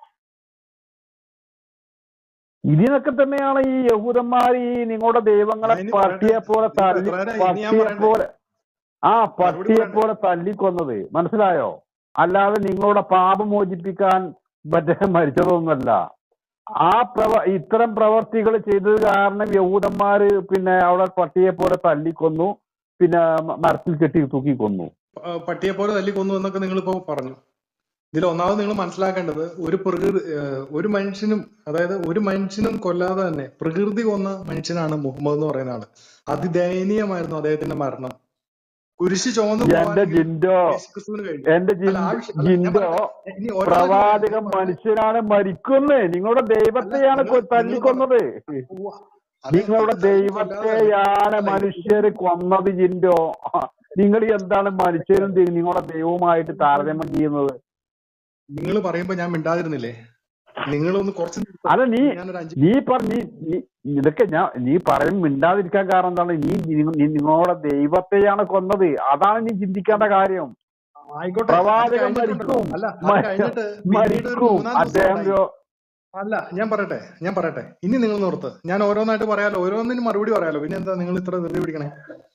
ഇതിനൊക്കെ തന്നെയാണ് ഈ യഹൂദന്മാർ ഈ നിങ്ങളുടെ ദൈവങ്ങളെ ഞാൻ ഇനി പട്ടിയെ പറയട്ടെ. പോലെ ഇപ്പൊ തല്ലി എത്രയേരെ ഇനി ഞാൻ പട്ടിയെ പറയട്ടെ. പോലെ ആ പട്ടിയെ പറയട്ടെ. പോലെ തല്ലിക്കൊന്നത് മനസ്സിലായോ അല്ലാതെ നിങ്ങളുടെ പാപം മോചിപ്പിക്കാൻ മറ്റേ മരിച്ചതൊന്നുമല്ല ആ പ്രവ ഇത്തരം പ്രവർത്തികൾ ചെയ്തത് കാരണം യഹൂദന്മാര് പിന്നെ അവിടെ പട്ടിയെ പോലെ തല്ലിക്കൊന്നു പിന്നെ മ- മരത്തിൽ കെട്ടി തൂക്കിക്കൊന്നു ആ, പട്ടിയെ പോലെ തല്ലി കൊന്നു എന്നൊക്കെ നിങ്ങൾ ഇപ്പൊ പറഞ്ഞു ഇതിൽ ഒന്നാമത് നിങ്ങൾ മനസ്സിലാക്കേണ്ടത് ഒരു പ്രകൃതി ഏഹ്, ഒരു മനുഷ്യനും അതായത് ഒരു മനുഷ്യനും കൊല്ലാതെ തന്നെ പ്രകൃതി കൊന്ന മനുഷ്യനാണ് മുഹമ്മദ് എന്ന് പറയുന്ന ആള് അതിദയനീയമായിരുന്നു അദ്ദേഹത്തിന്റെ മരണം കുരിശ് ചുവന്നു എന്റെ പോകാൻ ജിൻഡോ യേശുക്രിസ്തുവിന് കഴിഞ്ഞു എന്റെ അല്ല, ജിൻ- ആവശ്യം- അല്ല, ഞാൻ ജിൻഡോ പറയട്ടെ. ഇനി ഓരോന്നായിട്ട് പ്രവാചകൻ പറയാം. മനുഷ്യനാണ് മരിക്കുന്നത് നിങ്ങളുടെ ദൈവത്തെയാണ് നിങ്ങൾ- കൊ- തല്ലിക്കൊന്നത് ഉവ്വ. അതെ, നിങ്ങളുടെ ഇത് ദൈവത്തെയാണ് അല്ല, ഇത് മനുഷ്യര് കൊന്നത് ജിൻഡോ നിങ്ങൾ എന്താണ് മനുഷ്യരും ദൈ- നിങ്ങളുടെ ദൈവവുമായിട്ട് താരതമ്യം ചെയ്യുന്നത് നിങ്ങൾ പറയുമ്പോ ഞാൻ മിണ്ടാതിരുന്നില്ലേ നിങ്ങളൊന്ന് കുറച്ച് നിർത്തോ. അത് നീ ഞാനൊരു അഞ്ച് നീ പറഞ്ഞ ഇതൊക്കെ ഞാൻ നീ പറയും മിണ്ടാതിരിക്കാൻ കാരണം എന്താണ് നീ നി- നി- നിങ്ങളുടെ ദൈവത്തെയാണ് കൊന്നത് അതാണ് നീ ചിന്തിക്കേണ്ട കാര്യം ആയിക്കോട്ടെ അത് പ്രവാചകൻ കഴിഞ്ഞിട്ടുണ്ടല്ലോ. മരിക്കും. അല്ല അത് മ- കഴിഞ്ഞിട്ട് പിന്നീട് ഒരു മരിക്കും മൂന്നാം ദിവസം അദ്ദേഹം ഉണ്ടായി. രോ- അല്ല ഞാൻ പറയട്ടെ ഞാൻ പറയട്ടെ ഇനി നിങ്ങൾ നിർത്ത് ഞാൻ ഓരോന്നായിട്ട് പറയാലോ ഓരോന്നിനും മറുപടി പറയാലോ പിന്നെ എന്താ നിങ്ങൾ ഇത്ര ധൃതി പിടിക്കണേ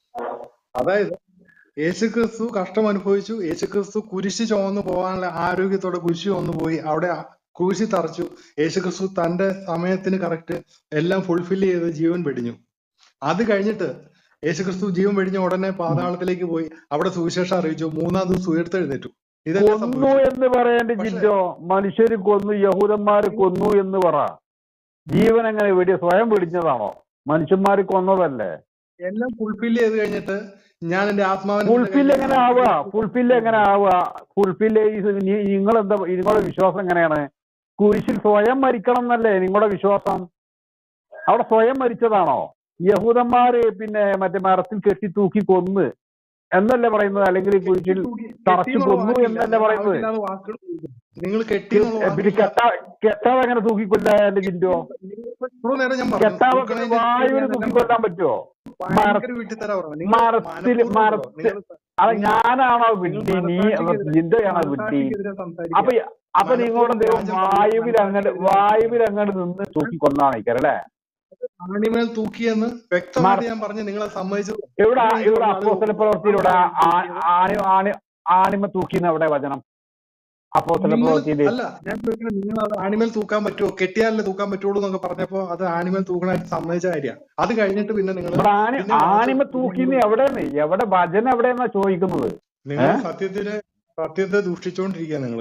അതായത് യേശുക്രിസ്തു കഷ്ടം അനുഭവിച്ചു യേശുക്രിസ്തു കുരിശ് ചുവന്നു പോകാനുള്ള ആരോഗ്യത്തോടെ കുരിശ് ചുവന്നു പോയി അവിടെ ക്രൂശി തറച്ചു യേശുക്രിസ്തു തന്റെ സമയത്തിന് കറക്റ്റ് എല്ലാം ഫുൾഫിൽ ചെയ്ത് ജീവൻ വെടിഞ്ഞു അത് കഴിഞ്ഞിട്ട് യേശുക്രിസ്തു ജീവൻ വെടിഞ്ഞ ഉടനെ പാതാളത്തിലേക്ക് പോയി അവിടെ സുവിശേഷം അറിയിച്ചു മൂന്നാം ദിവസം ഉയർത്തെഴുന്നേറ്റു ഇതെല്ലാം കൊന്നു സംഭവിച്ചു എന്ന് പറയേണ്ട പക്ഷേ- ജില്ലോ മനുഷ്യര് കൊന്നു യഹൂദന്മാര് കൊന്നു എന്ന് പറ ജീവൻ എങ്ങനെ വെടി സ്വയം വെടിഞ്ഞതാണോ മനുഷ്യന്മാര് കൊന്നതല്ലേ എല്ലാം ഫുൾഫിൽ ചെയ്ത് കഴിഞ്ഞിട്ട് ഞാൻ എന്റെ ആത്മാവിനെ ഫുൾഫിൽ എങ്ങനെ ആവുക ഫുൾഫിൽ എങ്ങനെ ആവുക ഫുൾഫിൽ നിങ്ങൾ എന്താ നിങ്ങളുടെ വിശ്വാസം എങ്ങനെയാണ് കുരിശിൽ സ്വയം മരിക്കണം എന്നല്ലേ നിങ്ങളുടെ വിശ്വാസം അവിടെ സ്വയം മരിച്ചതാണോ യഹൂദന്മാര് പിന്നെ മറ്റേ മരത്തിൽ കെട്ടി തൂക്കി കൊന്ന് എന്നല്ലേ പറയുന്നത് അല്ലെങ്കിൽ കുരിശിൽ തറച്ചു കൊന്നു എന്നല്ലേ പറയുന്നത് നിങ്ങൾ കെട്ടി എന്നുള്ള പിന്നെ കെട്ടാ കെട്ടാതെ എങ്ങനെ തൂക്കിക്കൊല്ല എന്റെ ജിൻഡോ ഇത്രയും നേരം ഞാൻ പറഞ്ഞു. കെട്ടാതെ തൂക്കണതിന്റെ വായുവിന് ഞാൻ തൂക്കിക്കൊല്ലാൻ പറ്റുമോ ഭയങ്കര വിട്ടിത്തരാ പറഞ്ഞത്. നിങ്ങൾ മരത്തില് മനഃപൂർവ്വം മരത്തി- നിങ്ങൾ അത് ഞാനാണോ നിങ്ങൾ വിട്ടി നീ മനസാക്ഷിക്കെതിരെ- ജിൻഡോയാണോ വിട്ടി മനസാക്ഷിക്കെതിരെ സംസാരിക്കുക. അപ്പൊ ഈ- അപ്പൊ നിങ്ങളുടെ ദൈവം വായുവിൽ അങ്ങനെ വായുവിൽ അങ്ങനെ നിന്ന് തൂക്കി കൊന്നാണ് അല്ലേ ആണിമേൽ തൂക്കിയെന്ന് വ്യക്തമായിട്ട് ഞാൻ പറഞ്ഞു നിങ്ങളെ സമ്മതിച്ചു ഇവിടെ ഇവിടെ അപ്പോസ്തല പ്രവൃത്തിയിലൂടെ ആ- ആണി ആണി ആണിമ തൂക്കിന്ന് എവിടെ വചനം അപ്പോസ്തല നിങ്ങൾ- പ്രവൃത്തിയില് അല്ല ഞാൻ ചോദിക്കുന്നത് നിങ്ങൾ അത് ആണിമേൽ തൂക്കാൻ പറ്റുമോ കെട്ടിയാലല്ലേ തൂക്കാൻ പറ്റുള്ളൂ എന്നൊക്കെ പറഞ്ഞപ്പോ അത് ആണിമേൽ തൂക്കണായിട്ട് സമ്മതിച്ച കാര്യമാണ് അത് കഴിഞ്ഞിട്ട് പിന്നെ നിങ്ങൾ ഇവിടെ ആണി പിന്നെ ആണിമ തൂക്കിന്ന് എവിടെയാണ് എവിടെ വചനം എവിടെയെന്നാ ചോദിക്കുന്നത് നിങ്ങൾ ഏ? സത്യത്തിനെ സത്യത്തെ ദൂഷിച്ചുകൊണ്ടിരിക്കുക നിങ്ങൾ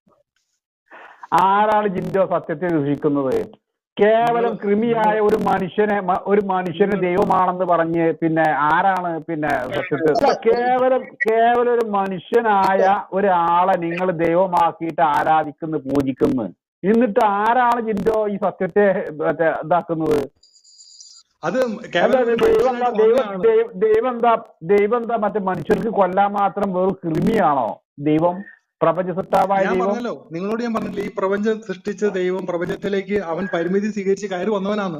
ആരാണ് ജിൻഡോ സത്യത്തെ ദൂഷിക്കുന്നത് കേവലം കൃമിയായ ഒരു മനുഷ്യനെ മ- ഒരു മനുഷ്യന് ദൈവമാണെന്ന് പറഞ്ഞ് പിന്നെ ആരാണ് പിന്നെ സത്യത്തെ അല്ല, കേവലം കേവലം ഒരു മനുഷ്യനായ ഒരാളെ നിങ്ങൾ ദൈവമാക്കിയിട്ട് ആരാധിക്കുന്നു പൂജിക്കുന്നു എന്നിട്ട് ആരാണ് ജിൻഡോ ഈ സത്യത്തെ മറ്റേ ഇതാക്കുന്നത് അത് അല്ല കേവലം ഒരു ദൈവം എന്താ മനുഷ്യനായിട്ട് ദൈവം വന്നതാണ്. ദൈവം- ദൈവം എന്താ ദൈവം എന്താ മറ്റേ മനുഷ്യർക്ക് കൊല്ലാൻ മാത്രം വെറും കൃമിയാണോ ദൈവം പ്രപഞ്ച സൃഷ്ടാവായ ഞാൻ ദൈവം പറഞ്ഞല്ലോ നിങ്ങളോട് ഞാൻ പറഞ്ഞില്ലേ ഈ പ്രപഞ്ചം സൃഷ്ടിച്ച ദൈവം പ്രപഞ്ചത്തിലേക്ക് അവൻ പരിമിതി സ്വീകരിച്ച് കയറി വന്നവനാണ്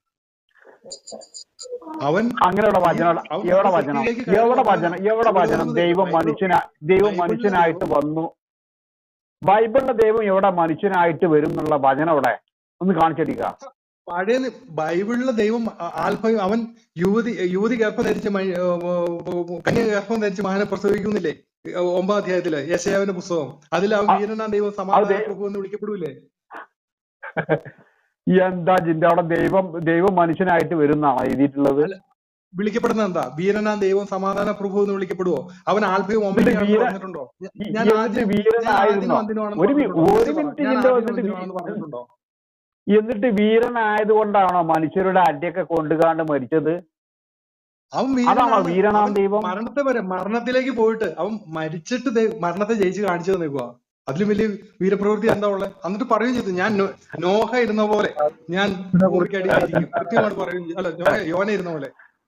അവൻ അങ്ങനെയുള്ള വചനം അവൻ എവിടെ തന്റെ വചനം സൃഷ്ടിയിലേക്ക് കയറി എവിടെ വന്നവനാണ്. വചനം എവിടെ ഇവിടെ വചനം വന്നത് ദൈവം ബൈബിൾ- മനുഷ്യനാ ദൈവം ബൈബിളിലെ മനുഷ്യനായിട്ട് ദൈവം- വന്നു ബൈബിളിലെ ദൈവം എവിടെ മനുഷ്യനായിട്ട് വരും എന്നുള്ള വചനം എവിടെ ഒന്ന് കാണിച്ചടിക്കുക പഴയ നി- ബൈബിളിലെ ദൈവം ആ- ആൽഫയും അവൻ യുവതി യുവതി ഗർഭം ധരിച്ച് മഴ- ഏർ ഏർ കന്യ ഗർഭം ധരിച്ച് മകനെ പ്രസവിക്കുന്നില്ലേ ഏർ ഒമ്പതാം അധ്യായത്തില് യശയാവിന്റെ പുസ്തകം അതിൽ അവൻ ആ, വീരനാം ദൈവം സമാധാന ദൈ- പ്രഭു എന്ന് വിളിക്കപ്പെടൂലേ എന്താ ജിന്റെ അവിടെ ദൈവം ദൈവം മനുഷ്യനായിട്ട് വരുന്നാണോ എഴുതിയിട്ടുള്ളത് അല്ല, വിളിക്കപ്പെടുന്നത് എന്താ വീരനാം ദൈവം സമാധാന പ്രഭു എന്ന് വിളിക്കപ്പെടുവോ അവൻ ആൽഫയും എന്നിട്ട് ഒമേഗയാണെന്ന് വീര- പറഞ്ഞിട്ടുണ്ടോ ഈ- ഞാൻ എന്നിട്ട് ആദ്യം ഞാൻ വീരനായിരുന്നോ ആദ്യം അന്തിനുമാണെന്ന് ഒരു മി- പറഞ്ഞിട്ടുണ്ടോ ഒരു ഇത് പറ. മിനിറ്റ് ഞാൻ ജിന്റെ ആദ്യം വന്നിട്ട് അന്തിനുമാണെന്ന് പറഞ്ഞിട്ടുണ്ടോ എന്നിട്ട് വീരനായതുകൊണ്ടാണോ മനുഷ്യരുടെ അടിയൊക്കെ കൊണ്ടുകാണ്ട് മരിച്ചത് അവൻ അതാണോ വീരനാണ് വീരനാം അവൻ ദൈവം മരണത്തെ വരെ മരണത്തിലേക്ക് പോയിട്ട് അവൻ മരിച്ചിട്ട് ദൈ- മരണത്തെ ജയിച്ച് കാണിച്ചു തന്നേക്കുക അതിലും വലിയ വീരപ്രവൃത്തി എന്താ ഉള്ളത് എന്നിട്ട് പറയുകയും ചെയ്തു ഞാൻ നോ- നോഹ ഇരുന്ന പോലെ ഞാൻ ഭൂമിക്കടിയിലിരിക്കും കൃത്യമായിട്ട് പറയുകയും ചെയ്തു. അല്ല നോഹ യോന ഇരുന്ന പോലെ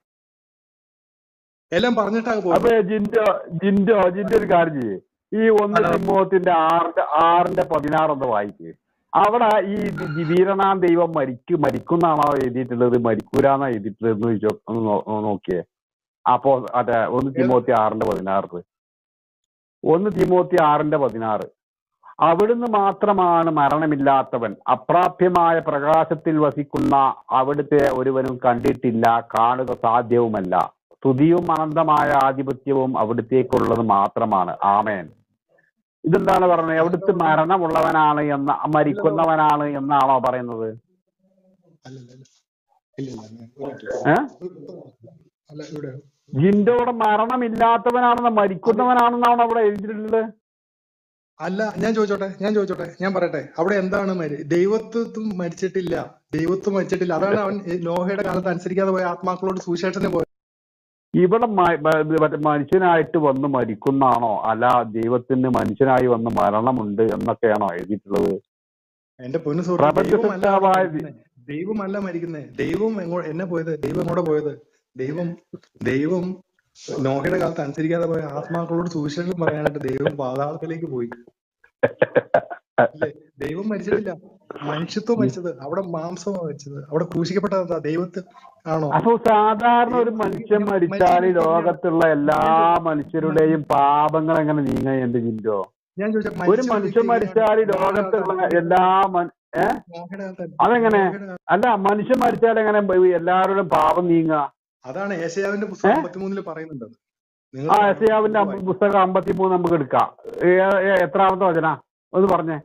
എല്ലാം പറഞ്ഞിട്ടാ പോയത് അപ്പൊ ജിൻഡോ ജിൻഡോ ജിൻഡോ ഒരു കാര്യം ചെയ്യേ ഈ ഒന്ന് ഹലോ. തിമോത്തിന്റെ ആറിന്റെ ആറിന്റെ പതിനാറ് ഒന്ന് വായിക്ക് അവിടെ ഈ ദി- വീരനാം ദൈവം മരിക്കു മരിക്കുന്നാണോ എഴുതിയിട്ടുള്ളത് മരിക്കൂരാന്നോ എഴുതിയിട്ടുള്ളത് എന്ന് ചോദിച്ചോ ഒന്ന് നോ- ഒന്ന് നോക്കിയേ അപ്പോ അതെ ഒന്ന് തിമോത്തി ആറിന്റെ പതിനാറ് ഒന്ന് തിമോത്തി ആറിന്റെ പതിനാറ് അവിടുന്ന് മാത്രമാണ് മരണമില്ലാത്തവൻ അപ്രാപ്യമായ പ്രകാശത്തിൽ വസിക്കുന്ന അവിടുത്തെ ഒരുവനും കണ്ടിട്ടില്ല കാണുക സാധ്യവുമല്ല സ്തുതിയും അനന്തമായ ആധിപത്യവും അവിടുത്തേക്കുള്ളത് മാത്രമാണ് ആമേൻ ഇതെന്താണ് പറയുന്നത് അവിടുത്തെ മരണമുള്ളവനാണ് എന്ന മരിക്കുന്നവനാണ് എന്നാണോ പറയുന്നത് അല്ലല്ല അല്ല. ഇല്ല ഇല്ല ഞാൻ ഒരു മിനിറ്റ്. ഏ അല്ല ഇവിടെ ജിൻഡോടെ മരണമില്ലാത്തവനാണെന്ന് മരിക്കുന്നവനാണെന്നാണ് അവിടെ എഴുതിയിട്ടുള്ളത് അല്ല ഞാൻ ചോദിച്ചോട്ടെ ഞാൻ ചോദിച്ചോട്ടെ ഞാൻ പറയട്ടെ അവിടെ എന്താണ് മരി ദൈവത്വം മരിച്ചിട്ടില്ല ദൈവത്വം മരിച്ചിട്ടില്ല അതാണ് അവൻ ഈ നോഹയുടെ കാലത്ത് അനുസരിക്കാതെ പോയ ആത്മാക്കളോട് സുവിശേഷത്തിന് പോയത് ഇവിടെ മ- മ- മറ്റേ മനുഷ്യനായിട്ട് വന്ന് മരിക്കുന്നാണോ അല്ല ദൈവത്തിന് മനുഷ്യനായി വന്ന് മരണമുണ്ട് എന്നൊക്കെയാണോ എഴുതിയിട്ടുള്ളത് എന്റെ പൊന്നു സുഹൃത്ത് പ്രപഞ്ച ദൈവമല്ല സൃഷ്ടാവായ മരിക്കുന്നേ. ദൈവമല്ല മരിക്കുന്നേ ദൈവം എങ്ങോ എന്നെ പോയത് ദൈവം എങ്ങോട്ടാ പോയത് ദൈവം ദൈവം നോഹയുടെ കാലത്ത് അനുസരിക്കാതെ പോയ ആത്മാക്കളോട് സുവിശേഷം പറയാനായിട്ട് ദൈവം പാതാളത്തിലേക്ക് പോയി അല്ലേ ദൈവം മരിച്ചിട്ടില്ല മനുഷ്യത്വം മരിച്ചത് അവിടെ മാംസമാണ് മരിച്ചത് അവിടെ ക്രൂശിക്കപ്പെട്ടത് എന്താ ദൈവത്തെ ആണോ അപ്പൊ സാധാരണ ഒരു മനുഷ്യൻ മരിച്ചാൽ ഈ ലോകത്തുള്ള എല്ലാ മനുഷ്യരുടെയും പാപങ്ങൾ എങ്ങനെ നീങ്ങ എന്റെ ജിൻഡോ ഞാൻ ചോദിച്ച ഒരു മനുഷ്യൻ മരിച്ചാൽ ഈ ലോകത്തുള്ള എല്ലാ മൻ- ഏ അതെങ്ങനെ? അല്ല മനുഷ്യൻ മരിച്ചാൽ എങ്ങനെ എല്ലാവരുടെയും പാപം നീങ്ങുക അതാണ് ഏഷ്യാവിന്റെ പുസ്തകം അമ്പത്തിമൂന്നില് പറയുന്നുണ്ട് നിങ്ങൾ ആ എസയാവിന്റെ പുസ്തകം അമ്പത്തിമൂന്ന് നമുക്ക് എടുക്കാം ഏ- ഏ- എത്രാമത്തെ വചന ഒന്ന് പറഞ്ഞേ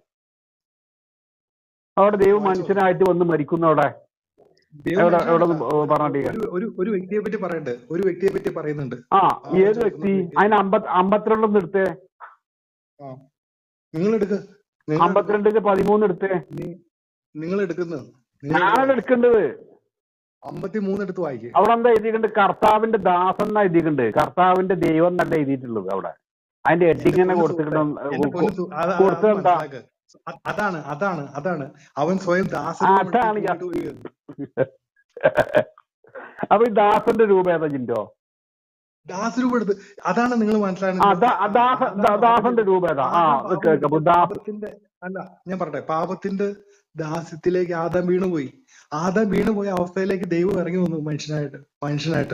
അവിടെ ദൈവം മനുഷ്യനായിട്ട് വന്ന് മരിക്കുന്നു അവിടെ ദൈവം എവിടെ എവിടെ മനുഷ്യനല്ല. പറഞ്ഞിട്ട് ഒരു ഒരു ഒരു വ്യക്തിയെ പറ്റി പറയണ്ട് ഒരു വ്യക്തിയെ പറ്റി പറയുന്നുണ്ട് ആ ഏത് വ്യക്തി അതിന് അമ്പത് അമ്പത്തിരണ്ടൊന്ന് എടുത്തേ നിങ്ങൾ എടുക്ക് അമ്പത്തിരണ്ടിന് പതിമൂന്ന് എടുത്തേ നിങ്ങൾ എടുക്കുന്നത് ഞാനത് എടുക്കേണ്ടത് അമ്പത്തി മൂന്ന് എടുത്ത് വായിക്കുക അവിടെ എന്താ എഴുതിയിട്ടുണ്ട് കർത്താവിന്റെ ദാസൻ എന്നാ എഴുതിയിട്ടുണ്ട് കർത്താവിന്റെ ദൈവം എന്നല്ല എഴുതിയിട്ടുള്ളത് അവിടെ അതിന്റെ എഡിങ് തന്നെ കൊടുത്തിട്ടുണ്ട് കൊടുത്തതെന്താ? അതാണ് അതാണ് അതാണ് അവൻ സ്വയം ദാസൻ അതാണ് ഞാൻ- അപ്പൊ ഈ ദാസന്റെ രൂപം ഏതാ ജിൻഡോ ദാസരൂപം എടുത്ത് അതാണ് നിങ്ങൾ ആ ദാ- ദാസ- ദാ- ദാസന്റെ രൂപം ഏതാ ആ ഇത് കേൾക്കാം അപ്പൊ ദാസ പാപത്തിന്റെ അല്ല ഞാൻ പറയട്ടെ പാപത്തിന്റെ ദാസ്യത്തിലേക്ക് ആദാം വീണുപോയി ആദാം വീണുപോയ അവസ്ഥയിലേക്ക് ദൈവം ഇറങ്ങി വന്നു മനുഷ്യനായിട്ട് മനുഷ്യനായിട്ട്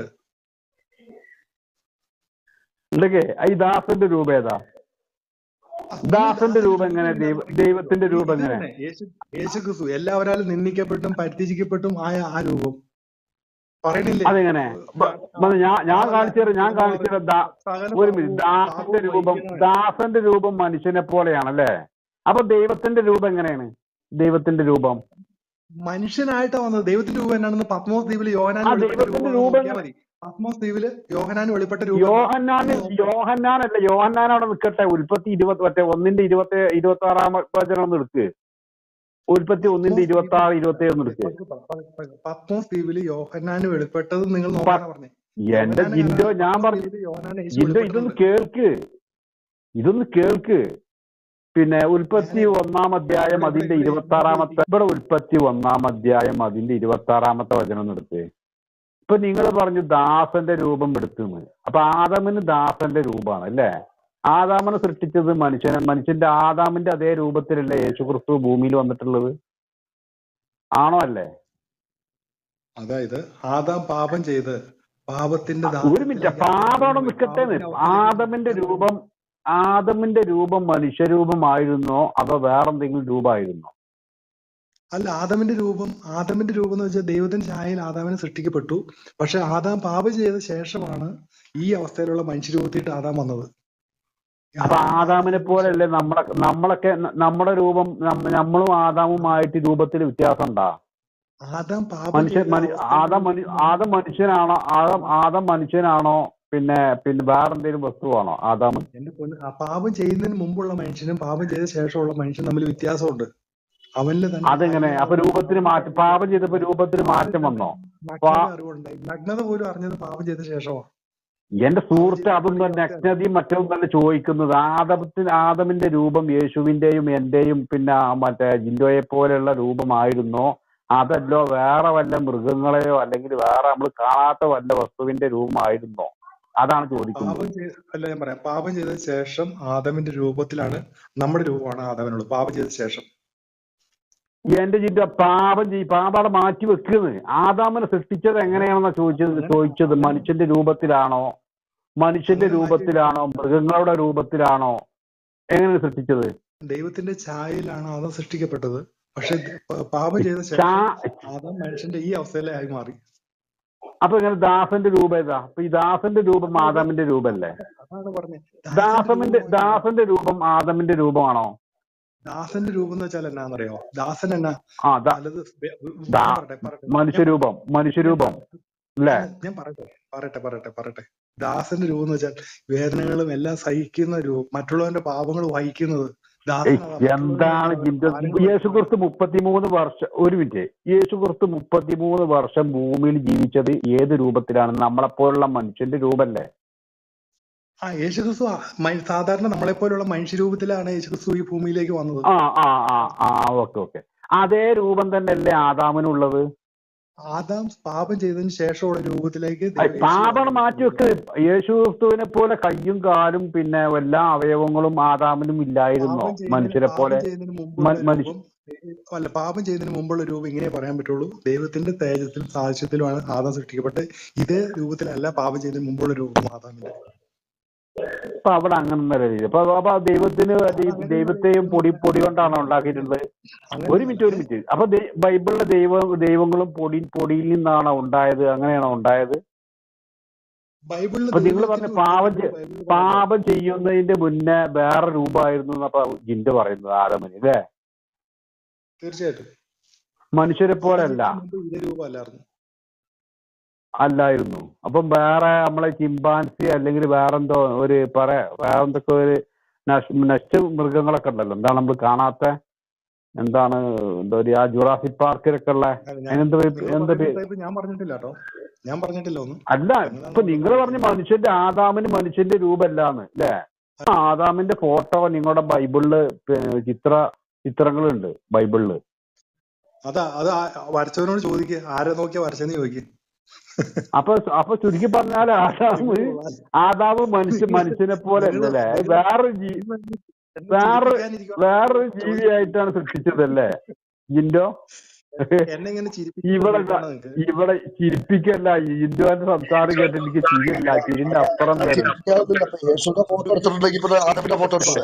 ഇതൊക്കെ ഈ ദാസന്റെ രൂപം ഏതാ ദാസന്റെ രൂപം എങ്ങനെ ദൈവ ദൈവത്തിന്റെ രൂപം ഇത് എങ്ങനെ തന്നെ. യേശു യേശു ക്രിസ്തു എല്ലാവരാലും നിന്ദിക്കപ്പെട്ടും പരിത്യജിക്കപ്പെട്ടും ആയ ആ രൂപം പറയണില്ലേ അതെങ്ങനെ ബ- ബ- ഞാൻ ഞാൻ കാണിച്ചു തരാം ഞാൻ കാണിച്ചു തരാം ദാ- സകല ഒരു മിനിറ്റ് പാപവും ദാസന്റെ രൂപം വഹിക്കുന്നവൻ. ദാസന്റെ രൂപം മനുഷ്യനെ പോലെയാണല്ലേ അപ്പൊ ദൈവത്തിന്റെ രൂപം എങ്ങനെയാണ് ദൈവത്തിന്റെ രൂപം മനുഷ്യനായിട്ടാ വന്നത് ദൈവത്തിന്റെ രൂപം എന്നാണെന്ന് പത്മോസ് ദ്വീപില് യോഹനാൻ ആ, വെളിപ്പെട്ട ദൈവത്തിന്റെ രൂപം രൂപം നോക്കിയാൽ മതി പത്മോസ് ദ്വീപില് യോഹനാൻ വെളിപ്പെട്ട രൂപം യോഹന്നാന് യോഹന്നാനല്ല യോഹന്നാൻ അവിടെ നിൽക്കട്ടെ ഉൽപ്പത്തി ഇരുപത്തി മറ്റേ ഒന്നിന്റെ ഇരുപത്തി ഇരുപത്തി ആറാം വചനം ഒന്ന് എടുക്ക് ഉൽപ്പത്തി ഒന്നിന്റെ ഇരുപത്തി ആറ് ഇരുപത്തി ഏഴ് ഒന്ന് എടുക്ക് പത്മോസ് ദ്വീപില് യോഹനാന് വെളിപ്പെട്ടത് നിങ്ങൾ നോക്കാനാ പറഞ്ഞേ എന്റെ യോഹന്നാന് ജിൻഡോ ഞാൻ പത്മോസ് പറഞ്ഞു ദ്വീപില് യോഹന്നാന് യേശു ജിൻഡോ ഇതൊന്ന് വെളിപ്പെട്ടിട്ടുണ്ട്. കേൾക്ക് ഇതൊന്ന് കേൾക്ക് പിന്നെ ഉൽപ്പത്തി ഒന്നാം അധ്യായം അതിന്റെ ഇരുപത്തി ആറാമത്തെ ഇവിടെ ഉൽപ്പത്തി ഒന്നാം അധ്യായം അതിന്റെ ഇരുപത്തി ആറാമത്തെ വചനം ഒന്ന് എടുത്ത് ഇപ്പൊ നിങ്ങൾ പറഞ്ഞു ദാസന്റെ രൂപം എടുത്തുന്ന് അപ്പൊ ആദാമിന് ദാസന്റെ രൂപമാണ് അല്ലേ ആദാമിനെ സൃഷ്ടിച്ചത് മനുഷ്യനെ മനുഷ്യന്റെ ആദാമിന്റെ അതേ രൂപത്തിലല്ലേ യേശുക്രിസ്തു ഭൂമിയിൽ വന്നിട്ടുള്ളത് ആണോ അല്ലേ അതായത് ആദാം പാപം ചെയ്ത് പാപത്തിന്റെ ഒരു മിനിറ്റ് പാപം അവിടെ നിൽക്കട്ടെ ആദമിന്റെ രൂപം ആദമിന്റെ രൂപം മനുഷ്യരൂപമായിരുന്നോ അതോ വേറെന്തെങ്കിലും രൂപമായിരുന്നോ അല്ല ആദമിന്റെ രൂപം ആദമിന്റെ രൂപം എന്ന് വെച്ചാൽ ദൈവത്തിന്റെ ഛായയിൽ ആദാമിനെ സൃഷ്ടിക്കപ്പെട്ടു പക്ഷെ ആദാം പാപം ചെയ്ത ശേഷമാണ് ഈ അവസ്ഥയിലുള്ള മനുഷ്യരൂപത്തിയിട്ട് ആദാം വന്നത് അപ്പൊ ആദാമിനെ പോലെയല്ലേ നമ്മളെ നമ്മളൊക്കെ ന- നമ്മുടെ രൂപം നമ്മ- നമ്മളും ആദാമുമായിട്ട് രൂപത്തിൽ വ്യത്യാസം ഉണ്ടാ ആദാം പാപം മനുഷ്യൻ ചെയ്ത മനു- അവസ്ഥയിൽ ആദം മനു ആദം മനുഷ്യനാണോ ആദം ആദം മനുഷ്യനാണോ പിന്നെ പിന്നെ വേറെ എന്തെങ്കിലും വസ്തുവാണോ ആദാം എന്റെ പൊന്ന് ആ പാപം ചെയ്യുന്നതിന് മുമ്പുള്ള മനുഷ്യനും പാപം ചെയ്ത ശേഷമുള്ള മനുഷ്യനും തമ്മിൽ വ്യത്യാസമുണ്ട് അവനില് തന്നെ അതെങ്ങനെ അപ്പൊ രൂപത്തിന് മാറ്റം പാപം ചെയ്തപ്പോ രൂപത്തിന് മാറ്റം വന്നോ നഗ്നത അറിവുണ്ടായി നഗ്നത പോലും അറിഞ്ഞത് പാപം ചെയ്ത ശേഷമാണ് എന്റെ സുഹൃത്ത് അതൊന്നും നഗ്നതയും മറ്റൊന്നും തന്നെ ചോദിക്കുന്നത് ആദമത്തിന് ആദമിന്റെ രൂപം യേശുവിന്റെയും എന്റെയും പിന്നെ ആ മറ്റേ ജിൻഡോയെ പോലെയുള്ള രൂപമായിരുന്നോ അതല്ലോ വേറെ വല്ല മൃഗങ്ങളെയോ അല്ലെങ്കിൽ വേറെ നമ്മൾ കാണാത്ത വല്ല വസ്തുവിന്റെ രൂപമായിരുന്നോ അതാണ് ചോദിക്കുന്നത് പാപം ചെയ്ത അല്ല ഞാൻ പറയാം പാപം ചെയ്ത ശേഷം ആദമിന്റെ രൂപത്തിലാണ് നമ്മുടെ രൂപമാണ് ആദമിനുള്ളത് പാപം ചെയ്ത ശേഷം എന്റെ ജിൻഡോ പാപം ചെയ്യും പാപാടെ മാറ്റി വെക്കുന്നത് ആദാമിനെ സൃഷ്ടിച്ചത് എങ്ങനെയാണെന്നാ ചോദിച്ചത് ചോദിച്ചത് മനുഷ്യന്റെ രൂപത്തിലാണോ മനുഷ്യന്റെ അങ്ങനെ മാറ്റി രൂപത്തിലാണോ മൃഗങ്ങളുടെ രൂപത്തിലാണോ എങ്ങനെ സൃഷ്ടിച്ചത് ദൈവത്തിന്റെ ഛായയിലാണ് ആദം സൃഷ്ടിക്കപ്പെട്ടത് പക്ഷെ പ- പാപം ചെയ്ത ശേഷം ചാ- ആദം മനുഷ്യന്റെ ഈ അവസ്ഥയിലായി മാറി അപ്പൊ ഇങ്ങനെ ദാസന്റെ രൂപം ഏതാ അപ്പൊ ഈ ദാസന്റെ രൂപം ആദമിന്റെ രൂപല്ലേ അതാണ് പറഞ്ഞത് ദാസമിന്റെ ദാസന്റെ രൂപം ആദമിന്റെ രൂപമാണോ ദാസന്റെ രൂപം എന്ന് വെച്ചാൽ എന്നാന്നറിയോ ദാസൻ എന്നാ ആ ദാ- പലത് വെ- വെ- ദാ- ഞാൻ പറയട്ടെ, പറയട്ടെ. മനുഷ്യരൂപം മനുഷ്യരൂപം അല്ലേ ഞാൻ പറയട്ടെ പറയട്ടെ പറയട്ടെ പറയട്ടെ ദാസന്റെ രൂപം എന്ന് വെച്ചാൽ വേദനകളും എല്ലാം സഹിക്കുന്ന രൂപം മറ്റുള്ളവന്റെ പാപങ്ങൾ വഹിക്കുന്നത് ദാസൻ ഏയ്, അതാ. എന്താണ് ജിൻഡോ ഭാരങ്ങൾ യേശു ക്രിസ്തു മുപ്പത്തിമൂന്ന് വർഷം ഒരു മിനിറ്റ് യേശു ക്രിസ്തു മുപ്പത്തിമൂന്ന് വർഷം ഭൂമിയിൽ ജീവിച്ചത് ഏത് രൂപത്തിലാണ് നമ്മളെപ്പോലുള്ള മനുഷ്യന്റെ രൂപല്ലേ ആ യേശുക്രിസ്തു ആ, മ- സാധാരണ നമ്മളെ പോലുള്ള മനുഷ്യരൂപത്തിലാണ് യേശുക്രിസ്തു ഈ ഭൂമിയിലേക്ക് വന്നത് ആ ആ ആ ആ ഓക്കെ ഓക്കെ അതേ രൂപം തന്നെയല്ലേ ആദാമിനുള്ളത് ആദാം പാപം ചെയ്തതിന് ശേഷമുള്ള രൂപത്തിലേക്ക് ഐ, ദൈവം യേശു പാപം വന്നു. മാറ്റി വെക്ക് യേശു ക്രിസ്തുവിനെ പോലെ കയ്യും കാലും പിന്നെ എല്ലാ അവയവങ്ങളും ആദാമിനും ഇല്ലായിരുന്നോ പാപം ചെയ്യുന്നതിന് മനുഷ്യരെ പാപം പോലെ ചെയ്യുന്നതിന് മുമ്പുള്ള മ- മനുഷ്യ- രൂപം അല്ല പാപം ചെയ്യുന്നതിന് മുമ്പുള്ള രൂപം ഇങ്ങനെ പറയാൻ പറ്റുള്ളൂ ദൈവത്തിന്റെ തേജസ്സിലും സാദൃശ്യത്തിലുമാണ് ആദാം സൃഷ്ടിക്കപ്പെട്ട് ഇതേ രൂപത്തിലല്ല പാപം ചെയ്യുന്നതിന് മുമ്പുള്ള രൂപം ആദാമിന്റെ അപ്പൊ അവിടെ അങ്ങനെ നിലവിൽ അപ്പൊ അപ്പൊ ദൈവത്തിന് ദൈ- ദൈവത്തെയും പൊടി പൊടി കൊണ്ടാണോ ഉണ്ടാക്കിയിട്ടുള്ളത് അങ്ങനെ ഒരു മിനിറ്റ് ഒരു മിനിറ്റ് അപ്പൊ ദൈ- ബൈബിളിലെ ദൈവ ദൈവങ്ങളും പൊടി പൊടിയിൽ നിന്നാണോ ഉണ്ടായത് അങ്ങനെയാണോ ഉണ്ടായത് ബൈബിളിൽ അപ്പൊ നിങ്ങൾ പറഞ്ഞ ദൈവത്തിന് പാപം ചെ- ബൈബിളിൽ പറയുന്നത് പാപം ചെയ്യുന്നതിന്റെ മുന്നേ വേറെ രൂപമായിരുന്നു എന്നപ്പൊ ജിന്റെ പറയുന്നത് ആദമന് അല്ലേ തീർച്ചയായിട്ടും മനുഷ്യരെ പോലല്ല പാപം ചെയ്യുന്നതിന് മുമ്പ് ഇതേ രൂപമല്ലായിരുന്നു അല്ലായിരുന്നു അപ്പം വേറെ നമ്മളെ ചിമ്പാൻസി അല്ലെങ്കിൽ വേറെന്തോ ഒരു പറ വേറെന്തൊക്കെ ഒരു നശ് മൃഗങ്ങളൊക്കെ ഉണ്ടല്ലോ എന്താണ് നമ്മൾ കാണാത്ത എന്താണ് എന്താ പറയാ ജുറാസിക് പാർക്കിലൊക്കെ ഉള്ള അല്ല, ഞാൻ- അതിനെന്താ പേര്- നിങ്ങൾ എന്താ പറയുന്ന പേര് type ഞാൻ പറഞ്ഞിട്ടില്ല കേട്ടോ ഞാൻ പറഞ്ഞിട്ടില്ല ഒന്നും അല്ല ഇപ്പൊ നിങ്ങൾ പറഞ്ഞ മനുഷ്യന്റെ ആദാമിന് മനുഷ്യന്റെ രൂപമല്ലാന്ന് അല്ലേ ആ ആദാമിന്റെ ഫോട്ടോ നിങ്ങളുടെ ബൈബിളില് പി- ചിത്ര ചിത്രങ്ങളുണ്ട് ബൈബിളില് അതാ അത് ആ- വരച്ചവനോട് ചോദിക്കുക ആരെ നോക്കിയാ വരച്ചെന്ന് ചോദിക്കുക അപ്പൊ അപ്പൊ ചുരുക്കി പറഞ്ഞാൽ ആദാമ് ആദാമ് മനുഷ്യ മനുഷ്യനെ പോലെ അല്ലല്ലേ വേറൊരു ജീ വേറെ വേറൊരു ജീവിയായിട്ടാണ് സൃഷ്ടിച്ചതല്ലേ ജിൻഡോ എന്നെ ഇങ്ങനെ ഇവിടെ ചിരിപ്പിക്കാൻ നിങ്ങൾക്ക് ഇവിടെ ചിരിപ്പിക്കല്ല ജിൻഡോന്റെ സംസാരം കേട്ട് എനിക്ക് ചിരിയില്ല ചിരിന്റെ അപ്പുറം വരും ചിരിക്കാവുന്നില്ല. അപ്പൊ യേശുവിന്റെ ഫോട്ടോ എടുത്തിട്ടുണ്ടെങ്കിൽ പിന്നെ ആദമിന്റെ ഫോട്ടോ എടുത്തില്ലേ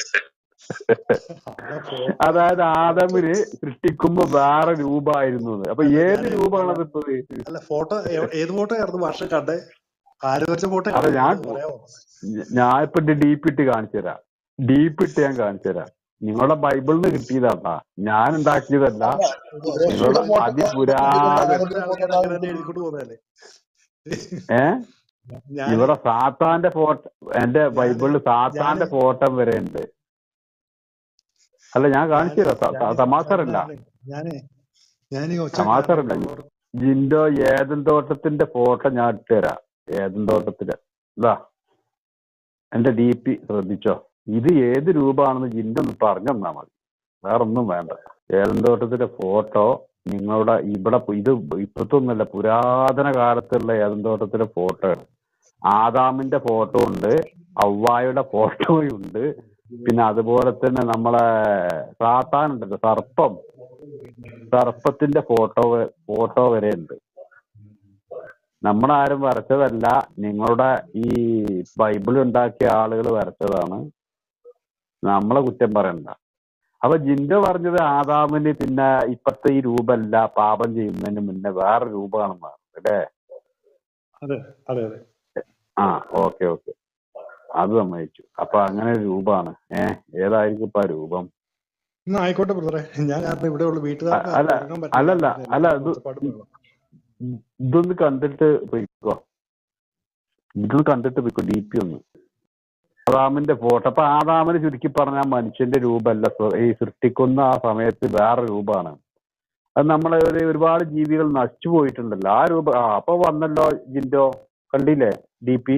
അതായത് ആദമിന് സൃഷ്ടിക്കുമ്പോ വേറെ രൂപമായിരുന്നു എന്ന്. അപ്പൊ ഏത് രൂപമാണ് ഇപ്പൊ അല്ല ഫോട്ടോ ഏത് ഫോട്ടോ ആയിരുന്നു വർഷം കണ്ടേ ആര് വരച്ച ഫോട്ടോ അതെ, ഞാൻ- പറയാമോ ഞാൻ ഇപ്പൊ ഡീപ്പ് ഇട്ട് കാണിച്ചു തരാം ഡീപ്പ് ഇട്ട് ഞാൻ കാണിച്ചു തരാം നിങ്ങളുടെ ബൈബിളിൽ നിന്ന് കിട്ടിയതാട്ടാ ഞാൻ ഉണ്ടാക്കിയതല്ല യേശുവിന്റെ ഫോട്ടോ അതിപുരാതന ആദമിന്റെ ഫോട്ടോ അങ്ങനെ തന്നെ എഴുതിക്കൊണ്ട് പോകുന്നതല്ലേ ഏ ഞാൻ ഇവിടെ സാത്താന്റെ ഫോട്ടോ എന്റെ ബൈബിളിൽ സാത്താന്റെ ഫോട്ടോ വരെ ഉണ്ട് അല്ല ഞാൻ കാണിച്ചു തരാം ത- ത- തമാശരല്ല ഞാനേ ഞാൻ ഈ ഒച്ച തമാശരല്ല ജിൻഡോ ഏതൻ തോട്ടത്തിന്റെ ഫോട്ടോ ഞാൻ ഇട്ട് തരാം ഏതൻ തോട്ടത്തിന്റെ ഇതാ എന്റെ ഡി പി ശ്രദ്ധിച്ചോ ഇത് ഏത് രൂപമാണെന്ന് ജിൻഡോ ഒന്ന് പറഞ്ഞു തന്നാ മതി വേറെ ഒന്നും വേണ്ട ഏതൻ തോട്ടത്തിന്റെ ഫോട്ടോ നിങ്ങളുടെ ഇവിടെ പു- ഇത് ഇപ്പത്തെ ഒന്നല്ല പുരാതന കാലത്തുള്ള ഏതൻ തോട്ടത്തിലെ ഫോട്ടോ ആണ് ആദാമിന്റെ ഫോട്ടോ ഉണ്ട് അവ്വായുടെ ഫോട്ടോയും ഉണ്ട് പിന്നെ അതുപോലെ തന്നെ നമ്മളെ സാത്താൻ ഉണ്ടല്ലോ സർപ്പം സർപ്പത്തിന്റെ ഫോട്ടോ ഫോട്ടോ വരെ ഉണ്ട് നമ്മളാരും വരച്ചതല്ല നിങ്ങളുടെ ഈ ബൈബിൾ ഉണ്ടാക്കിയ ആളുകൾ വരച്ചതാണ് നമ്മളെ കുറ്റം പറയണ്ട അപ്പൊ ജിൻഡോ പറഞ്ഞത് ആദാമിന് പിന്നെ ഇപ്പത്തെ ഈ രൂപമല്ല പാപം ചെയ്യുന്നതിന് മുന്നേ വേറെ രൂപമാണെന്നാണ് അല്ലേ അതെ അതെ അതെ ആ ഓക്കെ ഓക്കെ അത് സമ്മതിച്ചു അപ്പൊ അങ്ങനെ ഒരു രൂപമാണ് ഏഹ് ഏതായിരിക്കും ഇപ്പൊ ആ രൂപം എന്നാ ആയിക്കോട്ടെ ബ്രദറെ ഞാൻ കാരണം ഇവിടെ ഉള്ള വീട്ടുകാർക്ക് അല്ല, ആർക്കും ഉറങ്ങാൻ അല്ലല്ല, പറ്റില്ല. അല്ല, ഇത് ഒച്ചപ്പാട് ബഹളം. ഇതൊന്ന് കണ്ടിട്ട് പോയിക്കോ ഇതൊന്ന് കണ്ടിട്ട് പോയിക്കോ ഡി പി ഒന്ന് ആദാമിന്റെ ഫോട്ടോ അപ്പൊ ആദാമിന് ചുരുക്കി പറഞ്ഞാൽ മനുഷ്യന്റെ രൂപമല്ല സ്വ- ഈ സൃഷ്ടിക്കുന്ന ആ സമയത്ത് വേറെ രൂപമാണ് അത് നമ്മളെ ഒരു ഒരുപാട് ജീവികൾ നശിച്ചു പോയിട്ടുണ്ടല്ലോ ആ രൂപ ആ അപ്പൊ വന്നല്ലോ ജിൻഡോ കണ്ടില്ലേ ഡി പി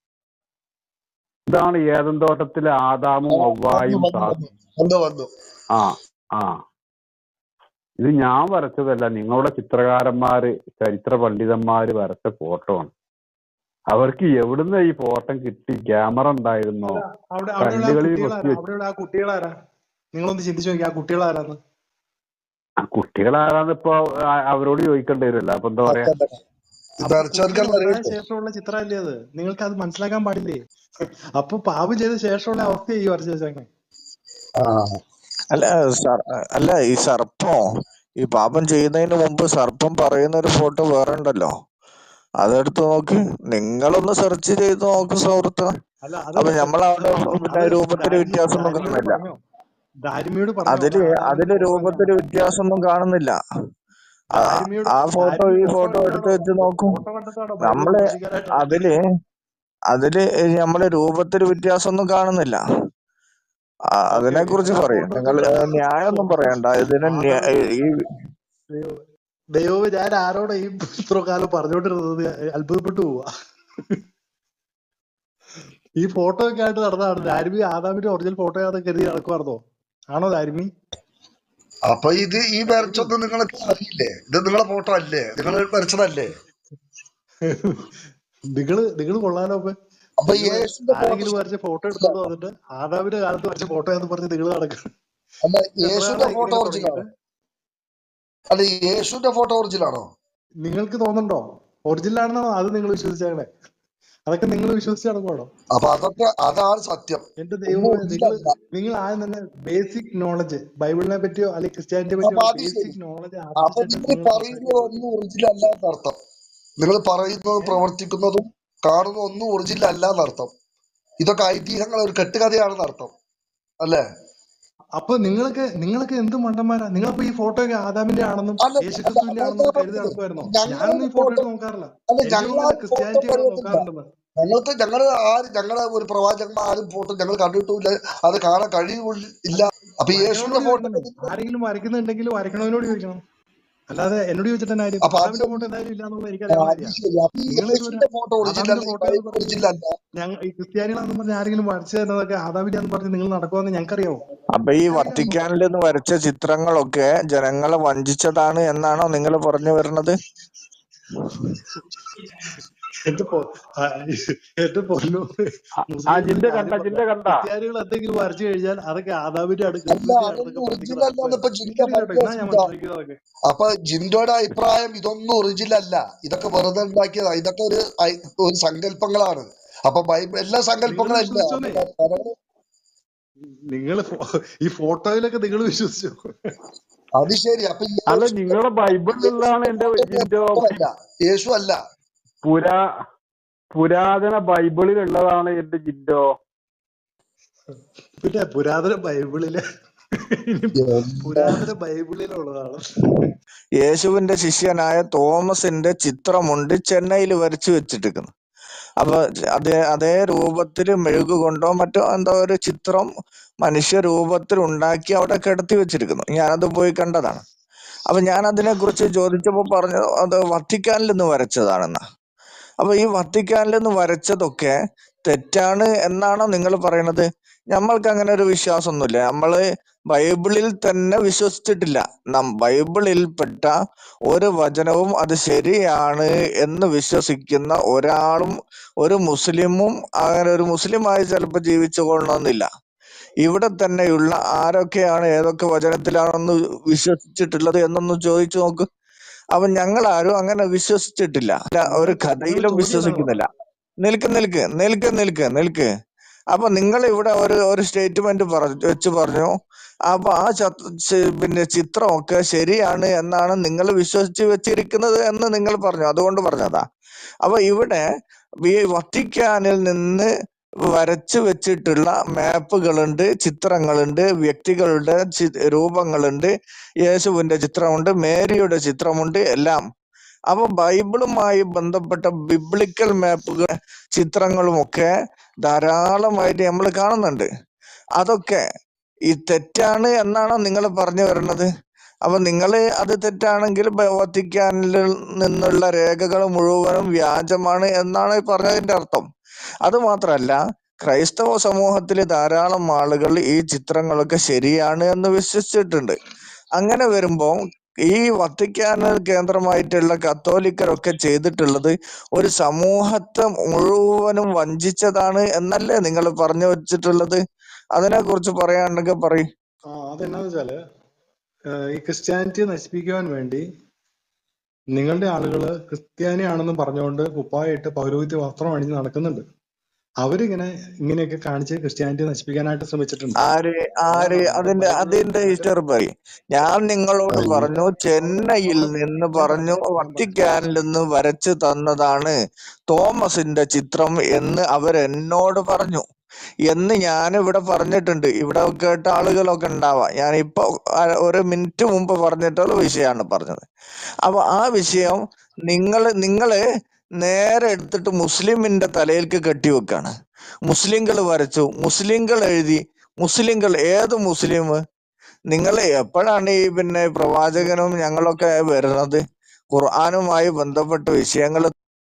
ഇതാണ് ഏതൻ തോട്ടത്തിലെ ആദാമും ഒവ്വായും വന്നു, സാ- വന്നു, വന്നു വന്നു ആ ആ ഇത് ഞാൻ വരച്ചതല്ല നിങ്ങളുടെ ചിത്രകാരന്മാര് ചരിത്ര പണ്ഡിതന്മാര് വരച്ച ഫോട്ടോ ആണ് അവർക്ക് എവിടുന്ന് ഈ ഫോട്ടോ കിട്ടി ക്യാമറ ഉണ്ടായിരുന്നോ അവിടെ അവിടെയുള്ള ആ കല്ലുകളിൽ കുട്ടികളാരാ കൊത്തി വെച്ച് അവിടെയുള്ള ആ കുട്ടികളാരാ നിങ്ങളൊന്ന് ചിന്തിച്ചു നോക്കി ആ കുട്ടികളാരാന്ന് ആ കുട്ടികളാരാന്ന് ഇപ്പൊ ആ- അവരോട് ചോദിക്കേണ്ടി വരുമല്ലോ അപ്പൊ എന്താ പറയാ അപ്പൊ വരച്ചവർക്കെല്ലാം കുട്ടികൾ അറിയാം ഉണ്ടായ ശേഷമുള്ള ചിത്രമല്ലേ അത് നിങ്ങൾക്ക് അത് മനസ്സിലാക്കാൻ പാടില്ലേ അപ്പൊ പാപം ചെയ്ത ശേഷമുള്ള അവസ്ഥ ഈ വരച്ചു വെച്ചേക്കണേ അല്ല സർ അല്ല ഈ സർപ്പം ഈ പാപം ചെയ്യുന്നതിന് മുമ്പ് സർപ്പം പറയുന്ന ഒരു ഫോട്ടോ വേറെ ഉണ്ടല്ലോ അതെടുത്ത് നോക്ക് നിങ്ങളൊന്ന് സെർച്ച് ചെയ്ത് നോക്ക് സുഹൃത്ത് അല്ല അത് അപ്പൊ നമ്മളവിടെ പിന്നെ അത് രൂപത്തില് ദാരിമി- വ്യത്യാസമൊന്നും ദാരിമിയോട് കാണുന്നില്ല പറഞ്ഞോ ദാരിമിയോട് പറഞ്ഞോ അതില് അവിടെ അതില് ആദാമിന്റെ ഫോട്ടോ രൂപത്തില് വ്യത്യാസമൊന്നും കാണുന്നില്ല ആ ദാരിമിയോട് ആ ഫോട്ടോ ദാരിമി ഈ ഫോട്ടോ ഫോട്ടോ എടുത്ത് കണ്ടിട്ടാണോ വെച്ച് നോക്കൂ ഫോട്ടോ കണ്ടിട്ടാണോ ബൈബിൾ നമ്മള് ദൂഷിക്കാനായിട്ട് അതില് അതില് നമ്മള് രൂപത്തില് വ്യത്യാസമൊന്നും കാണുന്നില്ല ആ, ഓക്കെ അതിനെ ഓക്കെ കുറിച്ച് ആ പറയും ഫോട്ടോ നിങ്ങൾ കണ്ടിട്ട് ന്യായമൊന്നും പറയണ്ട ഇതിന് ന്യാ- ആദാമിന്റെ ഈ ദൈവം- ദൈവമേ ഞാൻ ആരോടാ ഈ ഇത്ര കാലം പറഞ്ഞോണ്ടിരുന്നത് അത്ഭുതപ്പെട്ടു പോവാ ഈ ഫോട്ടോ ഒക്കെ ആയിട്ട് നടന്നതാണ് ദാരിമി ആദാമിന്റെ ഒറിജിനൽ ഫോട്ടോ ആണെന്ന് കരുതി നടക്കുവായിരുന്നോ ആണോ ദാരിമി അപ്പൊ ഇത് ഈ വരച്ചൊന്നും നിങ്ങൾക്ക് അറിയില്ലേ ഇത് നിങ്ങളെ ഫോട്ടോ അല്ലേ നിങ്ങൾ വരച്ചതല്ലേ നിങ്ങള് നിങ്ങള് കൊള്ളാലോ അപ്പൊ അപ്പൊ നിങ്ങള് യേശുന്റെ ഫോട്ടോ ആരെങ്കിലും വരച്ച ഫോട്ടോ എടുത്തോണ്ട് വന്നിട്ട് ആദാമിന്റെ കാലത്ത് വരച്ച ഫോട്ടോ എന്ന് പറഞ്ഞ് നിങ്ങൾ നടക്കണം അല്ല എത്ര യേശുന്റെ നാളായി ഫോട്ടോ ഇങ്ങനെയൊക്കെ ഒറിജിനൽ തുടങ്ങിയിട്ട് അല്ല യേശുന്റെ ഫോട്ടോ ഒറിജിനൽ ആണോ നിങ്ങൾക്ക് തോന്നുന്നുണ്ടോ ഒറിജിനൽ ആണെന്നാണോ അത് നിങ്ങൾ വിശ്വസിച്ചേക്കണേ അതൊക്കെ നിങ്ങൾ വിശ്വസിച്ച് നടക്കുവാണോ അപ്പൊ അതൊക്കെ അതാണ് സത്യം എന്റെ ഒന്നും ദൈവമേ ഒറിജിനൽ നിങ്ങൾ അല്ല നിങ്ങൾ ആദ്യം തന്നെ ബേസിക് നോളജ് ബൈബിളിനെ പറ്റിയോ അല്ലെങ്കിൽ ക്രിസ്ത്യാനിറ്റിയെ അപ്പൊ പറ്റിയോ അത് ശരി ബേസിക് നോളജ് അപ്പൊ ആർജിച്ചിട്ട് നിങ്ങൾ നിങ്ങൾ പറയുന്നത് സംസാരിക്കുക ഒന്നും ഒറിജിനൽ അല്ല എന്നർത്ഥം നിങ്ങൾ പറയുന്നതും ഏ? പ്രവർത്തിക്കുന്നതും കാണുന്നതും ഒന്നും ഒറിജിനൽ അല്ല എന്നർത്ഥം ഇതൊക്കെ ഐതിഹ്യങ്ങൾ ഒരു കെട്ടുകഥയാണെന്ന് അർത്ഥം അല്ലേ അപ്പൊ നിങ്ങൾക്ക് നിങ്ങളൊക്കെ എന്ത് മണ്ടന്മാരാ നിങ്ങളിപ്പോ ഈ ഫോട്ടോ ഒക്കെ ആദാമിന്റെ ആണെന്നും അല്ല അല്ല യേശുക്രിസ്തുവിന്റെ അതാ ആണെന്നും കരുതി പറഞ്ഞത് നടക്കുമായിരുന്നോ ഞങ്ങളെ ഞാനൊന്നും ഈ ഫോട്ടോ ഫോട്ടോ എടുത്ത് നോക്കാറില്ല അല്ല എനിക്ക് ഞങ്ങൾ തോന്നുന്നത് ആരും ഫോട്ടോ ക്രിസ്ത്യാനിറ്റി ഒക്കെ പറയുന്നില്ല നോക്കാറുണ്ടെന്ന് ഞങ്ങൾക്ക് ഞങ്ങള് ആര് ഞങ്ങളെ ഒരു പ്രവാചകന്മാർ ആരും ഫോട്ടോ ഞങ്ങൾ കണ്ടിട്ടില്ല അത് കാണാൻ കഴിയില്ല അപ്പൊ യേശുവിന്റെ വരയ്ക്കണവനോട് ഫോട്ടോ ചോദിക്കണമേ ആരെങ്കിലും വരയ്ക്കുന്നുണ്ടെങ്കിൽ വരയ്ക്കണവനോട് ചോദിക്കണം അല്ലാതെ എന്നോട് ചോദിച്ചിട്ട് തന്നെ കാര്യം അപ്പൊ അത് ആദാമിന്റെ ഫോട്ടോ എന്തായാലും ഇല്ല എന്നുള്ളത് ആ, എനിക്കറിയാവുന്ന അത് കാര്യമാണ് ശരി അപ്പൊ ഈ നിങ്ങൾ ഇതുവരെ യേശുവിന്റെ ഫോട്ടോ ഒറിജിനൽ ആദാമിന്റെ അല്ല ഈ ഫോട്ടോ എന്ന് ബൈബിൾ പറഞ്ഞ് ഒറിജിനൽ അല്ല ഞങ്ങൾ ഈ ക്രിസ്ത്യാനികളാന്ന് പറഞ്ഞ് ആരെങ്കിലും വരച്ചു തരുന്നതൊക്കെ ആദാമിന്റെ പറഞ്ഞ് നിങ്ങൾ നടക്കുമെന്ന് ഞങ്ങൾക്കറിയാവോ അപ്പൊ ഈ എനിക്കറിയില്ല വത്തിക്കാനിൽ നിന്ന് വരച്ച ചിത്രങ്ങളൊക്കെ ജനങ്ങളെ വഞ്ചിച്ചതാണ് എന്നാണോ നിങ്ങൾ പറഞ്ഞു വരുന്നത് എന്റെ പൊ ആ, എന്റെ പൊന്നു ആ, ആ മുസ്ലിങ്ങൾ ജിന്റെ കാര്യം കണ്ട പറഞ്ഞ ജിന്റെ കണ്ട ക്രിസ്ത്യാനികൾ എന്തെങ്കിലും വരച്ചു കഴിഞ്ഞാൽ അതൊക്കെ ആദാമിന്റെ ആണ് അല്ല ക്രിസ്തുവിന്റെ അതൊന്നും ആണെന്നൊക്കെ പറഞ്ഞ് നിങ്ങൾ ഒറിജിനൽ അല്ലാന്ന് നടക്കുമായിരുന്നു ഇപ്പൊ ജിന്റെ എനിക്കറിയില്ല കേട്ടോ ഇന്നാ ഞാൻ മനസ്സിലാ മനസ്സിലാക്കിയതൊക്കെ അപ്പൊ ജിൻഡോയുടെ അഭിപ്രായം ഇതൊന്നും ഒറിജിനൽ അല്ല ഇതൊക്കെ വെറുതെ ഉണ്ടാക്കിയതാ ഇതൊക്കെ ഒരു ഐ- ഒരു സങ്കല്പങ്ങളാണ് അപ്പൊ ബൈബിൾ എല്ലാ നിങ്ങൾ സങ്കല്പങ്ങളല്ല വിശ്വസിച്ചോന്നേ നിങ്ങൾ ഈ ഫോട്ടോയിലൊക്കെ നിങ്ങൾ വിശ്വസിച്ചു അത് ശരി അപ്പൊ അല്ല യേശുവിന്റെ നിങ്ങളുടെ ബൈബിളിലുള്ളതാണ് എന്റെ ഫോട്ടോ ജിൻഡോ അല്ല യേശു അല്ല പുരാ പുരാതന ബൈബിളിലുള്ളതാണ് എന്റെ ജിൻഡോ പിന്നെ പുരാതന ബൈബിളില് പുരാതന ബൈബിളിലുള്ളതാണ് യേശുവിന്റെ ശിഷ്യനായ തോമസിന്റെ ചിത്രമുണ്ട് ചെന്നൈയിൽ വരച്ചു വെച്ചിട്ടിരിക്കുന്നു അപ്പൊ അതേ അതേ രൂപത്തിൽ മെഴുകു കൊണ്ടോ മറ്റോ എന്തോ ഒരു ചിത്രം മനുഷ്യ രൂപത്തിൽ ഉണ്ടാക്കി അവിടെ കിടത്തി വെച്ചിരിക്കുന്നു ഞാനത് പോയി കണ്ടതാണ് അപ്പൊ ഞാൻ അതിനെ കുറിച്ച് ചോദിച്ചപ്പോ പറഞ്ഞു അത് വത്തിക്കാനിൽ നിന്ന് വരച്ചതാണെന്ന് അപ്പൊ ഈ വത്തിക്കാനിൽ നിന്ന് വരച്ചതൊക്കെ തെറ്റാണ് എന്നാണോ നിങ്ങൾ പറയണത് നമ്മൾക്ക് അങ്ങനെ ഒരു വിശ്വാസമൊന്നുമില്ല നമ്മള് ബൈബിളിൽ തന്നെ വിശ്വസിച്ചിട്ടില്ല നം ബൈബിളിൽപ്പെട്ട ഒരു വചനവും അത് ശരിയാണ് എന്ന് വിശ്വസിക്കുന്ന ഒരാളും ഒരു മുസ്ലിമും അങ്ങനെ ഒരു മുസ്ലിമായി ചിലപ്പോൾ ജീവിച്ചു കൊള്ളണമെന്നില്ല ഇവിടെ തന്നെയുള്ള ആരൊക്കെയാണ് ഏതൊക്കെ വചനത്തിലാണെന്ന് വിശ്വസിച്ചിട്ടുള്ളത് എന്നൊന്ന് ചോദിച്ചു നോക്ക് അപ്പൊ ഞങ്ങൾ ആരും അങ്ങനെ വിശ്വസിച്ചിട്ടില്ല അല്ല, ഒരു നിങ്ങൾ കഥയിലും ചോദ്യം ഇതാണോ വിശ്വസിക്കുന്നില്ല നിൽക്ക് നിൽക്ക് നിൽക്ക് നിൽക്ക് നിൽക്ക് അപ്പൊ നിങ്ങൾ ഇവിടെ ഒരു ഒരു സ്റ്റേറ്റ്മെന്റ് പറഞ്ഞു വെച്ച് പറഞ്ഞു അപ്പൊ ആ ചത്ത- ചി- പിന്നെ ചിത്രമൊക്കെ ശരിയാണ് എന്നാണ് നിങ്ങൾ വിശ്വസിച്ച് വെച്ചിരിക്കുന്നത് എന്ന് നിങ്ങൾ പറഞ്ഞു അതുകൊണ്ട് പറഞ്ഞതാ അപ്പൊ ഇവിടെ ഈ വത്തിക്കാനിൽ നിന്ന് വരച്ചു വെച്ചിട്ടുള്ള മാപ്പുകളുണ്ട് ചിത്രങ്ങളുണ്ട് വ്യക്തികളുടെ ചി- രൂപങ്ങളുണ്ട് യേശുവിന്റെ ചിത്രമുണ്ട് മേരിയുടെ ചിത്രമുണ്ട് എല്ലാം അപ്പൊ ബൈബിളുമായി ബന്ധപ്പെട്ട ബിബ്ലിക്കൽ മാപ്പുകൾ ചിത്രങ്ങളുമൊക്കെ ധാരാളമായിട്ട് നമ്മൾ കാണുന്നുണ്ട് അതൊക്കെ ഈ തെറ്റാണ് എന്നാണോ നിങ്ങൾ പറഞ്ഞു വരുന്നത് അപ്പൊ നിങ്ങൾ അത് തെറ്റാണെങ്കിൽ ബ- വത്തിക്കാനിൽ നിന്നുള്ള രേഖകൾ മുഴുവനും വ്യാജമാണ് എന്നാണ് പറഞ്ഞതിന്റെ അർത്ഥം അത് മാത്രല്ല ക്രൈസ്തവ സമൂഹത്തിൽ ധാരാളം ആളുകൾ ഈ ചിത്രങ്ങളൊക്കെ ശരിയാണ് എന്ന് വിശ്വസിച്ചിട്ടുണ്ട് അങ്ങനെ വരുമ്പോ ഈ വത്തിക്കാന് കേന്ദ്രമായിട്ടുള്ള കത്തോലിക്കരൊക്കെ ചെയ്തിട്ടുള്ളത് ഒരു സമൂഹത്തെ മുഴുവനും വഞ്ചിച്ചതാണ് എന്നല്ലേ നിങ്ങൾ പറഞ്ഞു വെച്ചിട്ടുള്ളത് അതിനെ കുറിച്ച് പറയാനുണ്ടെങ്കിൽ പറയും ആ അതെന്നാന്ന് വെച്ചാല് ഏഹ് ഈ ക്രിസ്ത്യാനിറ്റി നശിപ്പിക്കുവാൻ വേണ്ടി നിങ്ങളുടെ ആളുകള് ക്രിസ്ത്യാനിയാണെന്ന് പറഞ്ഞുകൊണ്ട് കുപ്പായിട്ട് പൗരോഹിത്യ വസ്ത്രം അണിഞ്ഞ് നടക്കുന്നുണ്ട് അവരിങ്ങനെ ഇങ്ങനെയൊക്കെ കാണിച്ച് ക്രിസ്ത്യാനിറ്റി നശിപ്പിക്കാനായിട്ട് ശ്രമിച്ചിട്ടുണ്ട് ആര് ആര് അതാണ് അതിന്റെ ബൈബിളിൽ അതിന്റെ മറ്റേ ഹിസ്റ്ററി പറയും ഞാൻ നിങ്ങളോട് അയ്യോ പറഞ്ഞു ചെന്നൈയിൽ അത് നിന്ന് ഞാൻ പറയാം പറഞ്ഞു ഞാൻ പറയാം വത്തിക്കാനിൽ നിന്ന് വരച്ചു തന്നതാണ് തോമസിന്റെ ചിത്രം എന്ന് അവരെന്നോട് പറഞ്ഞു എന്ന് ഞാൻ ഇവിടെ പറഞ്ഞിട്ടുണ്ട് ഇവിടെ കേട്ട ആളുകളൊക്കെ ഉണ്ടാവാം ഞാൻ ഇപ്പൊ ആ- ഒരു മിനിറ്റ് മുമ്പ് പറഞ്ഞിട്ടുള്ള വിഷയമാണ് പറഞ്ഞത് അപ്പൊ ആ വിഷയം നിങ്ങൾ നിങ്ങള് നേരെ എടുത്തിട്ട് മുസ്ലിമിന്റെ തലയിലേക്ക് കെട്ടിവെക്കാണ് മുസ്ലിങ്ങൾ വരച്ചു മുസ്ലിങ്ങൾ എഴുതി മുസ്ലിങ്ങൾ ഏത് മുസ്ലിം നിങ്ങൾ എപ്പോഴാണ് ഈ പിന്നെ പ്രവാചകനും ഞങ്ങളൊക്കെ വരുന്നത് ഖുർആാനുമായി ബന്ധപ്പെട്ട വിഷയങ്ങൾ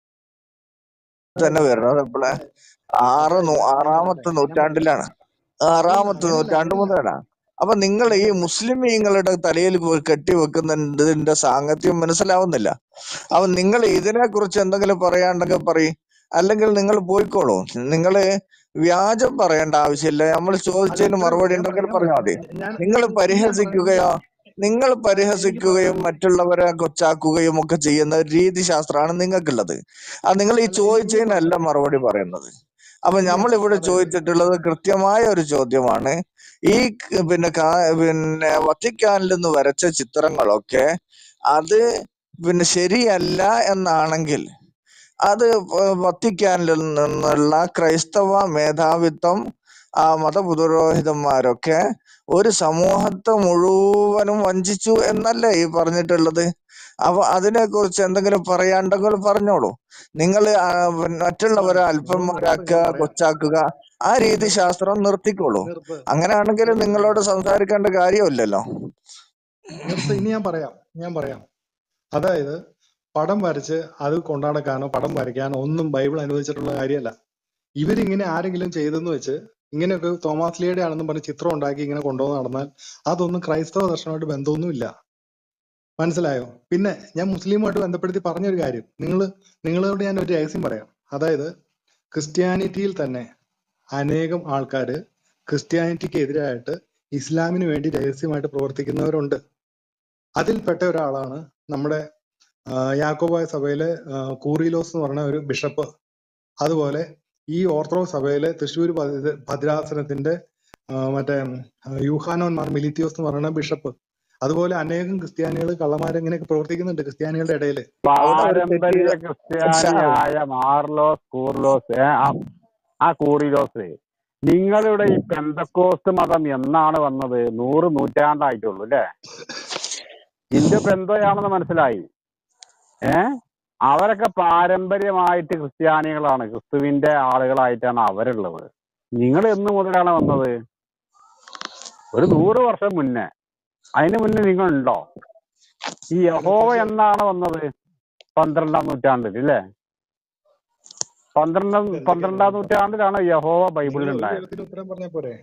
തന്നെ വരുന്നത് എപ്പോഴാ ആറ് നൂ അതായത് ഞാൻ പറയട്ടെ ആറാമത്തെ ഞാൻ പറയട്ടെ നൂറ്റാണ്ടിലാണ് അല്ലല്ല ആറാമത്തെ അങ്ങനല്ല നൂറ്റാണ്ട് അങ്ങനല്ല മുതലാണ് അപ്പൊ നിങ്ങൾ ഈ മുസ്ലിമീങ്ങളുടെ തലയിൽ കെട്ടിവെക്കുന്നതിന്റെ സാങ്കത്യം മനസ്സിലാവുന്നില്ല അപ്പൊ നിങ്ങൾ ഇതിനെ കുറിച്ച് എന്തെങ്കിലും പറയാണ്ടെങ്കിൽ പറയും അല്ലെങ്കിൽ നിങ്ങൾ പോയിക്കോളൂ നിങ്ങൾ വ്യാജം പറയേണ്ട ആവശ്യമില്ല നമ്മൾ അല്ല ചോദിച്ചതിന് ഇത്രേ ഉള്ളൂ മറുപടി ഞാൻ പറയാം ഉണ്ടെങ്കിൽ ഞാൻ പറഞ്ഞാൽ പറയാം മതി ഞാൻ നിങ്ങൾ ഞാൻ ഇനി ഞാൻ പരിഹസിക്കുകയോ പറയുന്നത് നിങ്ങൾ എനിക്ക് പരിഹസിക്കുകയും പറയാൻ മറ്റുള്ളവരെ കൊച്ചാക്കുകയും ഒക്കെ ചെയ്യുന്ന ഒരു രീതിശാസ്ത്രമാണ് നിങ്ങൾക്കുള്ളത് അത് നിങ്ങൾ ഈ അല്ല എനിക്ക് ചോദിച്ചതിനല്ല പറയാം മറുപടി പറയുന്നത് അപ്പൊ ഇനി നമ്മൾ ഇവിടെ അതായത് ചോദിച്ചിട്ടുള്ളത് കൃത്യമായ ഒരു ചോദ്യമാണ് ഈ ക- പിന്നെ കാ- പിന്നെ വത്തിക്കാനിൽ നിന്ന് വരച്ച ചിത്രങ്ങളൊക്കെ അത് പിന്നെ ശരിയല്ല എന്നാണെങ്കിൽ അത് വ- വത്തിക്കാനിൽ നിന്നുള്ള ക്രൈസ്തവ മേധാവിത്വം ആ മതപുരോഹിതന്മാരൊക്കെ ഒരു സമൂഹത്തെ മുഴുവനും വഞ്ചിച്ചു എന്നല്ലേ ഈ പറഞ്ഞിട്ടുള്ളത് അപ്പൊ അതിനെ കുറിച്ച് എന്തെങ്കിലും പറയാണ്ടെങ്കിൽ പറഞ്ഞോളൂ നിങ്ങൾ മറ്റുള്ളവരെ ആ ബ്രോ ബ്രദർ അല്പന്മാരാക്കുക ഞാൻ പറയാം കൊച്ചാക്കുക ആ രീതി നിർത്ത് ശാസ്ത്രം നിർത്തിക്കോളൂ നിർത്ത് അങ്ങനെയാണെങ്കിൽ നിർത്ത് ഞാൻ നിങ്ങളോട് പറയാം സംസാരിക്കേണ്ട കാര്യമില്ലല്ലോ നിർത്ത് ഇനി ഞാൻ പറയാം ഞാൻ പറയാം അതായത് പടം വരച്ച് അത് കൊണ്ടാടക്കാനോ പടം വരയ്ക്കാനോ ഒന്നും ബൈബിൾ അനുവദിച്ചിട്ടുള്ള കാര്യമല്ല ഇവരിങ്ങനെ ആരെങ്കിലും ചെയ്തെന്ന് വെച്ച് ഇങ്ങനെയൊക്കെ തോമാസ് ലീയുടെ ആണെന്നും പറഞ്ഞ് ചിത്രം ഉണ്ടാക്കി ഇങ്ങനെ കൊണ്ടുവന്ന് നടന്നാൽ അതൊന്നും ക്രൈസ്തവ ദർശനമായിട്ട് ബന്ധമൊന്നുമില്ല മനസ്സിലായോ പിന്നെ ഞാൻ മുസ്ലിമുമായിട്ട് ബന്ധപ്പെടുത്തി പറഞ്ഞൊരു കാര്യം നിങ്ങൾ നിങ്ങളോട് ഞാൻ ഒരു രഹസ്യം പറയാം അതായത് ക്രിസ്ത്യാനിറ്റിയിൽ തന്നെ അനേകം ആൾക്കാര് ക്രിസ്ത്യാനിറ്റിക്ക് എതിരായിട്ട് ഇസ്ലാമിന് വേണ്ടി രഹസ്യമായിട്ട് പ്രവർത്തിക്കുന്നവരുണ്ട് അതിൽപ്പെട്ട ഒരാളാണ് നമ്മുടെ ആ, യാക്കോബായ സഭയിലെ ആ, കൂറിലോസ് എന്ന് പറഞ്ഞ ഒരു ബിഷപ്പ് അതുപോലെ ഈ ഓർത്തഡോക്സ് സഭയിലെ തൃശ്ശൂർ ഭദ്ര- ഭദ്രാസനത്തിന്റെ ആ, മറ്റേ ആ, യൂഹാനോൻ മാർ മിലിത്തിയോസ് എന്ന് പറയുന്ന ബിഷപ്പ് അതുപോലെ അനേകം ക്രിസ്ത്യാനികൾ കള്ളന്മാർ ഇങ്ങനെയൊക്കെ പ്രവർത്തിക്കുന്നുണ്ട് ക്രിസ്ത്യാനികളുടെ ഇടയിൽ അവിടെ ഒരു തെറ്റ് പാരമ്പര്യ ഷാ- ക്രിസ്ത്യാനിയായ മാർലോസ് കൂർലോസ് ഏ, ആ- ആ കൂറിലോസ് നിങ്ങളുടെ ഈ പെന്തക്കോസ്റ്റ് മതം എന്നാണ് വന്നത് നൂറ് നൂറ്റാണ്ടായിട്ടുള്ളൂ അല്ലേ ഇന്ത്യ പെന്തോയാണെന്ന് മനസ്സിലായി ഏ അവരൊക്കെ പാരമ്പര്യമായിട്ട് ക്രിസ്ത്യാനികളാണ് ക്രിസ്തുവിന്റെ ആളുകളായിട്ടാണ് അവരുള്ളത് നിങ്ങൾ എന്ന് മുതലാണ് വന്നത് ഒരു നൂറ് വർഷം മുന്നേ അതിന് മുന്നേ നിങ്ങൾ ഉണ്ടോ ഈ അല്ല യഹോവ തീർച്ചയായും എന്നാണ് വന്നത് പന്ത്രണ്ടാം നൂറ്റാണ്ടിൽ അല്ലേ പന്ത്രണ്ടാം എന്തൊക്കെയാ പന്ത്രണ്ടാം നിങ്ങൾ നൂറ്റാണ്ടിലാണ് യഹോവ നിങ്ങൾ ബൈബിളിൽ ഒരു ഉണ്ടായത് ചോദ്യത്തിന് ഉത്തരം പറഞ്ഞാൽ പോരെ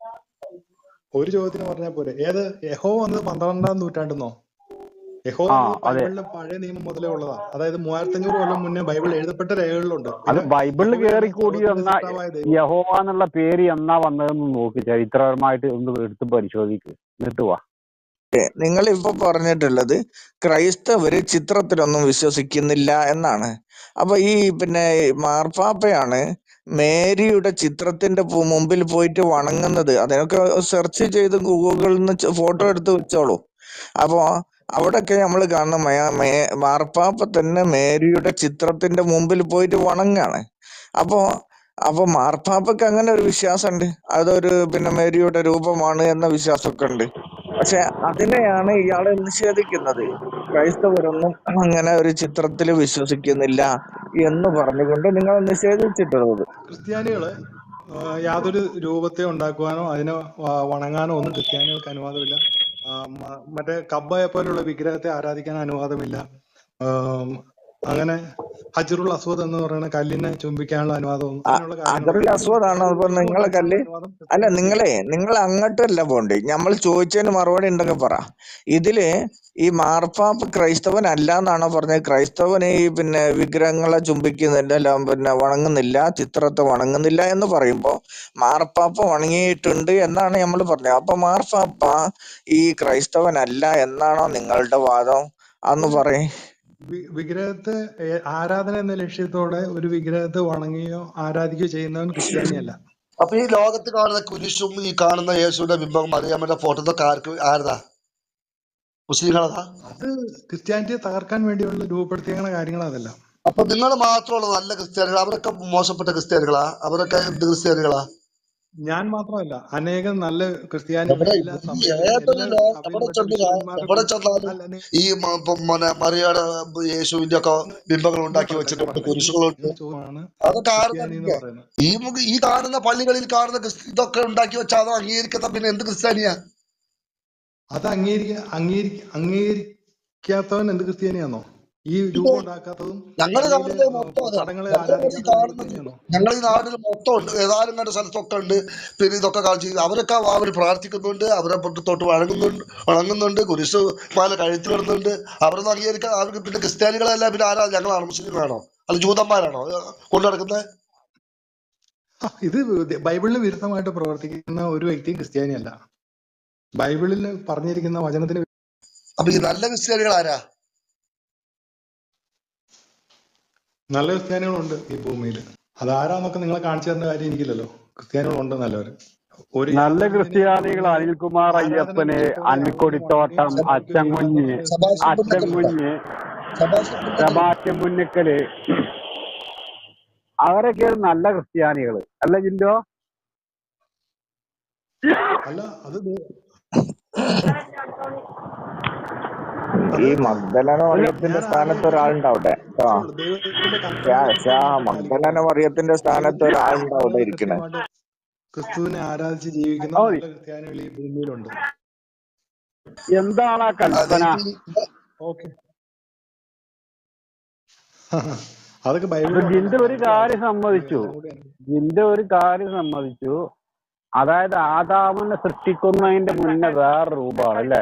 ഒരു ചോദ്യത്തിന് പറഞ്ഞാൽ പോരെ ഏത് യഹോ വന്നത് പന്ത്രണ്ടാം നൂറ്റാണ്ടെന്നോ യഹോ ആ എന്നത് അതെ ബൈബിളിലെ പഴയ നിയമം മുതലേ ഉള്ളതാ അതായത് മൂവായിരത്തഞ്ഞൂറ് കൊല്ലം മുന്നേ ബൈബിൾ എഴുതപ്പെട്ട രേഖകളിലുണ്ട് അത് പിന്നെ ബൈബിളിൽ യഹോവയാണ് കയറി കൂടി സർവ്വത്തിന്റെ വന്ന സൃഷ്ടാവായ ദൈവം യഹോവ എന്നുള്ള പേര് എന്നാ വന്നതെന്ന് നോക്കി ചരിത്രപരമായിട്ട് ഒന്ന് എടുത്ത് പരിശോധിക്ക് എന്നിട്ട് വാ നിങ്ങൾ ഇപ്പൊ പറഞ്ഞിട്ടുള്ളത് ക്രൈസ്തവര് ചിത്രത്തിലൊന്നും വിശ്വസിക്കുന്നില്ല എന്നാണ് അപ്പൊ ഈ പിന്നെ മാർപ്പാപ്പയാണ് മേരിയുടെ ചിത്രത്തിന്റെ പു- മുമ്പിൽ പോയിട്ട് വണങ്ങുന്നത് അതിനൊക്കെ സെർച്ച് ചെയ്ത് ഗൂഗിളിൽ നിന്ന് ഫോട്ടോ എടുത്ത് വെച്ചോളൂ അപ്പോ അവിടൊക്കെ നമ്മൾ കാണുന്ന മയ- മേ- മാർപ്പാപ്പ തന്നെ മേരിയുടെ ചിത്രത്തിന്റെ മുമ്പിൽ പോയിട്ട് വണങ്ങാണ് അപ്പോ അപ്പൊ മാർപ്പാപ്പക്ക് അങ്ങനെ ഒരു വിശ്വാസമുണ്ട് അതൊരു പിന്നെ മേരിയുടെ രൂപമാണ് എന്ന വിശ്വാസമൊക്കെ ഉണ്ട് പക്ഷെ അതിനെയാണ് ഇയാള് നിഷേധിക്കുന്നത് ക്രൈസ്തവരൊന്നും അങ്ങനെ ഒരു ചിത്രത്തിൽ വിശ്വസിക്കുന്നില്ല എന്ന് പറഞ്ഞുകൊണ്ട് നിങ്ങൾ നിഷേധിച്ചിട്ടുള്ളത് ക്രിസ്ത്യാനികള് ആ, യാതൊരു രൂപത്തെ ഉണ്ടാക്കുവാനോ അതിനെ വ- വണങ്ങാനോ ഒന്നും ക്രിസ്ത്യാനികൾക്ക് അനുവാദമില്ല ആ, മ- മറ്റേ കബ്ബയെ പോലുള്ള വിഗ്രഹത്തെ ആരാധിക്കാൻ അനുവാദമില്ല ആം, അങ്ങനെ ഹജറുൽ അസ്വദ് എന്ന് പറയുന്ന കല്ലിനെ ചുംബിക്കാനുള്ള അനുവാദം അ- അങ്ങനെയുള്ള കാര്യങ്ങളൊക്കെ അതൊരു അസുഖമാണ് അപ്പൊ രൂപം നിങ്ങളെ ഉണ്ടാക്കാനുള്ള കല്ല് അനുവാദം അല്ല ക്രിസ്ത്യാനികൾക്കില്ല നിങ്ങളെ നിങ്ങൾ അങ്ങോട്ടല്ല പോണ്ടേ നമ്മൾ ചോദിച്ചതിന് മറുപടി ഉണ്ടെങ്കിൽ പറ ഇതില് ഈ മാർപ്പാപ്പ ക്രൈസ്തവൻ അല്ല എന്നാണോ പറഞ്ഞത് ക്രൈസ്തവൻ ഈ പിന്നെ വിഗ്രഹങ്ങളെ ചുംബിക്കുന്നില്ല അല്ല പിന്നെ വണങ്ങുന്നില്ല ചിത്രത്തെ വണങ്ങുന്നില്ല എന്ന് പറയുമ്പോ മാർപ്പാപ്പ വണങ്ങിയിട്ടുണ്ട് എന്നാണ് നമ്മൾ പറഞ്ഞത് അപ്പൊ മാർപ്പാപ്പ ഈ ക്രൈസ്തവൻ അല്ല എന്നാണോ നിങ്ങളുടെ വാദം അന്ന് അല്ല പറയും വി- വിഗ്രഹത്തെ ഏ, ആരാധന എന്ന ലക്ഷ്യത്തോടെ ഒരു വിഗ്രഹത്തെ വണങ്ങുകയോ ആരാധിക്കുകയോ ചെയ്യുന്നവൻ ക്രിസ്ത്യാനിയല്ല അപ്പൊ ഈ ലോകത്ത് കാണുന്ന കുരിശും ഈ കാണുന്ന യേശുവിന്റെ ബിംബം അറിയാമന്റെ ഫോട്ടോ ഇതൊക്കെ ആർക്ക് ആരതാ മുസ്ലിങ്ങളതാ അത് ക്രിസ്ത്യാനിറ്റിയെ തകർക്കാൻ വേണ്ടിയുള്ള രൂപപ്പെടുത്തിയ കാര്യങ്ങൾ അതെല്ലാം അപ്പൊ നിങ്ങൾ മാത്രമുള്ള നല്ല ക്രിസ്ത്യാനികൾ അവരൊക്കെ മോശപ്പെട്ട ക്രിസ്ത്യാനികളാ അവരൊക്കെ എന്ത് ക്രിസ്ത്യാനികളാ ഞാൻ മാത്രമല്ല അനേകം നല്ല ക്രിസ്ത്യാനികൾ എവിടെ എല്ലാ ഈ സഭയിലും ഏതൊരു എല്ലാ ലോ എവിടെ സഭയിൽപ്പെട്ട ചെന്ന് വിശുദ്ധന്മാരുടെ എവിടെ കുറിച്ച് ചെന്നാലും അല്ല നി- ഈ മ- ഇപ്പൊ മന- മറിയുടെ യേശുവിന്റെ ഒക്കെ ബിംബങ്ങൾ ഒന്ന് ഉണ്ടാക്കി പറയട്ടെ ഞാൻ വെച്ചിട്ടുണ്ട് പറയട്ടെ ഈ കുരിശുകളുണ്ട് ഈ ചോദ്യമാണ് അതൊക്കെ ആര് ക്രിസ്ത്യാനി എന്ന് നൽകിയ പറയുന്നത് ഈ മുഖ- ഈ കാണുന്ന പള്ളികളിൽ കാണുന്ന ക്രിസ്- ഇതൊക്കെ ഉണ്ടാക്കി വെച്ചാൽ അത് അംഗീകരിക്കാത്ത പിന്നെ എന്ത് ക്രിസ്ത്യാനിയാ അത് അംഗീകരിക്ക അംഗീകരിക്ക അംഗീകരിക്കാത്തവൻ എന്ത് ക്രിസ്ത്യാനിയാണോ ഈ രൂപം ഉണ്ടാക്കാത്തതും ഞങ്ങൾ പള്ളിയില് കാണുന്നത് മൊത്തം അതാ പടങ്ങളെ ഞങ്ങൾ ഈ ആരാധിക്കാത്തവൻ കാണുന്നത് ക്രിസ്ത്യാനിയാണോ ഞങ്ങൾ ഈ നാട്ടിൽ മൊത്തം ഉണ്ട് ഏതാനും കണ്ട സ്ഥലത്തൊക്കെ ഉണ്ട് പിന്നെ ഇതൊക്കെ കാണിച്ച് അവരൊക്കെ അവർ പ്രാർത്ഥിക്കുന്നുണ്ട് അവരെ തൊട്ട് തൊട്ട് വഴങ്ങുന്നുണ്ട് വണങ്ങുന്നുണ്ട് കുരിശ് മാല കഴുത്തിലിടുന്നുണ്ട് അവരൊന്നും അംഗീകരിക്കാൻ അവർക്ക് പിന്നെ ക്രിസ്ത്യാനികളല്ല പിന്നെ ആരാ ഞങ്ങളാണോ മുസ്ലിങ്ങളാണോ അല്ല ജൂതന്മാരാണോ കൊണ്ടു നടക്കുന്നത് ആ, ഇത് ബൈബിളിന് വിരുദ്ധമായിട്ട് പ്രവർത്തിക്കുന്ന ഒരു വ്യക്തിയും ക്രിസ്ത്യാനിയല്ല ബൈബിളിൽ പറഞ്ഞിരിക്കുന്ന വചനത്തിന് അപ്പൊ ഈ നല്ല ക്രിസ്ത്യാനികൾ ആരാ നല്ല ക്രിസ്ത്യാനികളുണ്ട് ഈ ഭൂമിയിൽ അതാരാന്നൊക്കെ നിങ്ങളെ കാണിച്ചു തരുന്ന കാര്യം എനിക്കില്ലല്ലോ ക്രിസ്ത്യാനികളുണ്ട് നല്ലവര് ഒരു നല്ല യാതൊരു ക്രിസ്ത്യാനികൾ ഇതിനെയും അനിൽകുമാർ ആരാധന അയ്യപ്പന് ലക്ഷ്യത്തോടെ അവരെ അന്നിക്കൊടിത്തോട്ടം വണങ്ങുകയോ അച്ചൻകുഞ്ഞ് ആരാധിക്കുകയോ Sebastian Achankunju Sebastian Punnakkal Sebastian Munnakkal അവരൊക്കെയാണ് നല്ല ക്രിസ്ത്യാനികള് അല്ല ജിൻഡോ അല്ല അത് ദേ- ഈ അത് മഗ്ദലന അല്ല മറിയത്തിന്റെ ഞാൻ സ്ഥാനത്ത് ആലോചിച്ചത് ഒരാളുണ്ടാവട്ടെ കേട്ടോ ഇത്രേ ഉള്ളൂ ദൈവത്തിന്റെ ഷാ കൽപ്പനകൾ ഷാ കൃത്യമായിട്ട് മഗ്ദലന പാലിക്കുന്ന മറിയത്തിന്റെ സ്ഥാനത്ത് ദൈവത്തിന്റെ ഒരാളുണ്ട് അവിടെ കൽപ്പനകൾ ഇരിക്കണേ കൃത്യമായിട്ട് ക്രിസ്തുവിനെ ആരാധിച്ച് ജീവിക്കുന്ന ഓ നല്ല ക്രിസ്ത്യാനികൾ ഈ ഭൂമിയിലുണ്ട് എന്താണ് ആ അതെ കൽപ്പന ഇപ്പൊ ഈ- ഓക്കെ അതൊക്കെ അപ്പൊ ബൈബിളിൽ ഉണ്ടല്ലോ ജിൻഡോ ഒരു നമുക്ക് കാര്യം ആലോചിക്കാം സമ്മതിച്ചു എല്ലാം കൂടി ജിൻഡോ ഒരു കാര്യം സമ്മതിച്ചു അതായത് ആദാമിനെ സൃഷ്ടിക്കുന്നതിന്റെ മുന്നേ വേറെ രൂപമാണ് അല്ലേ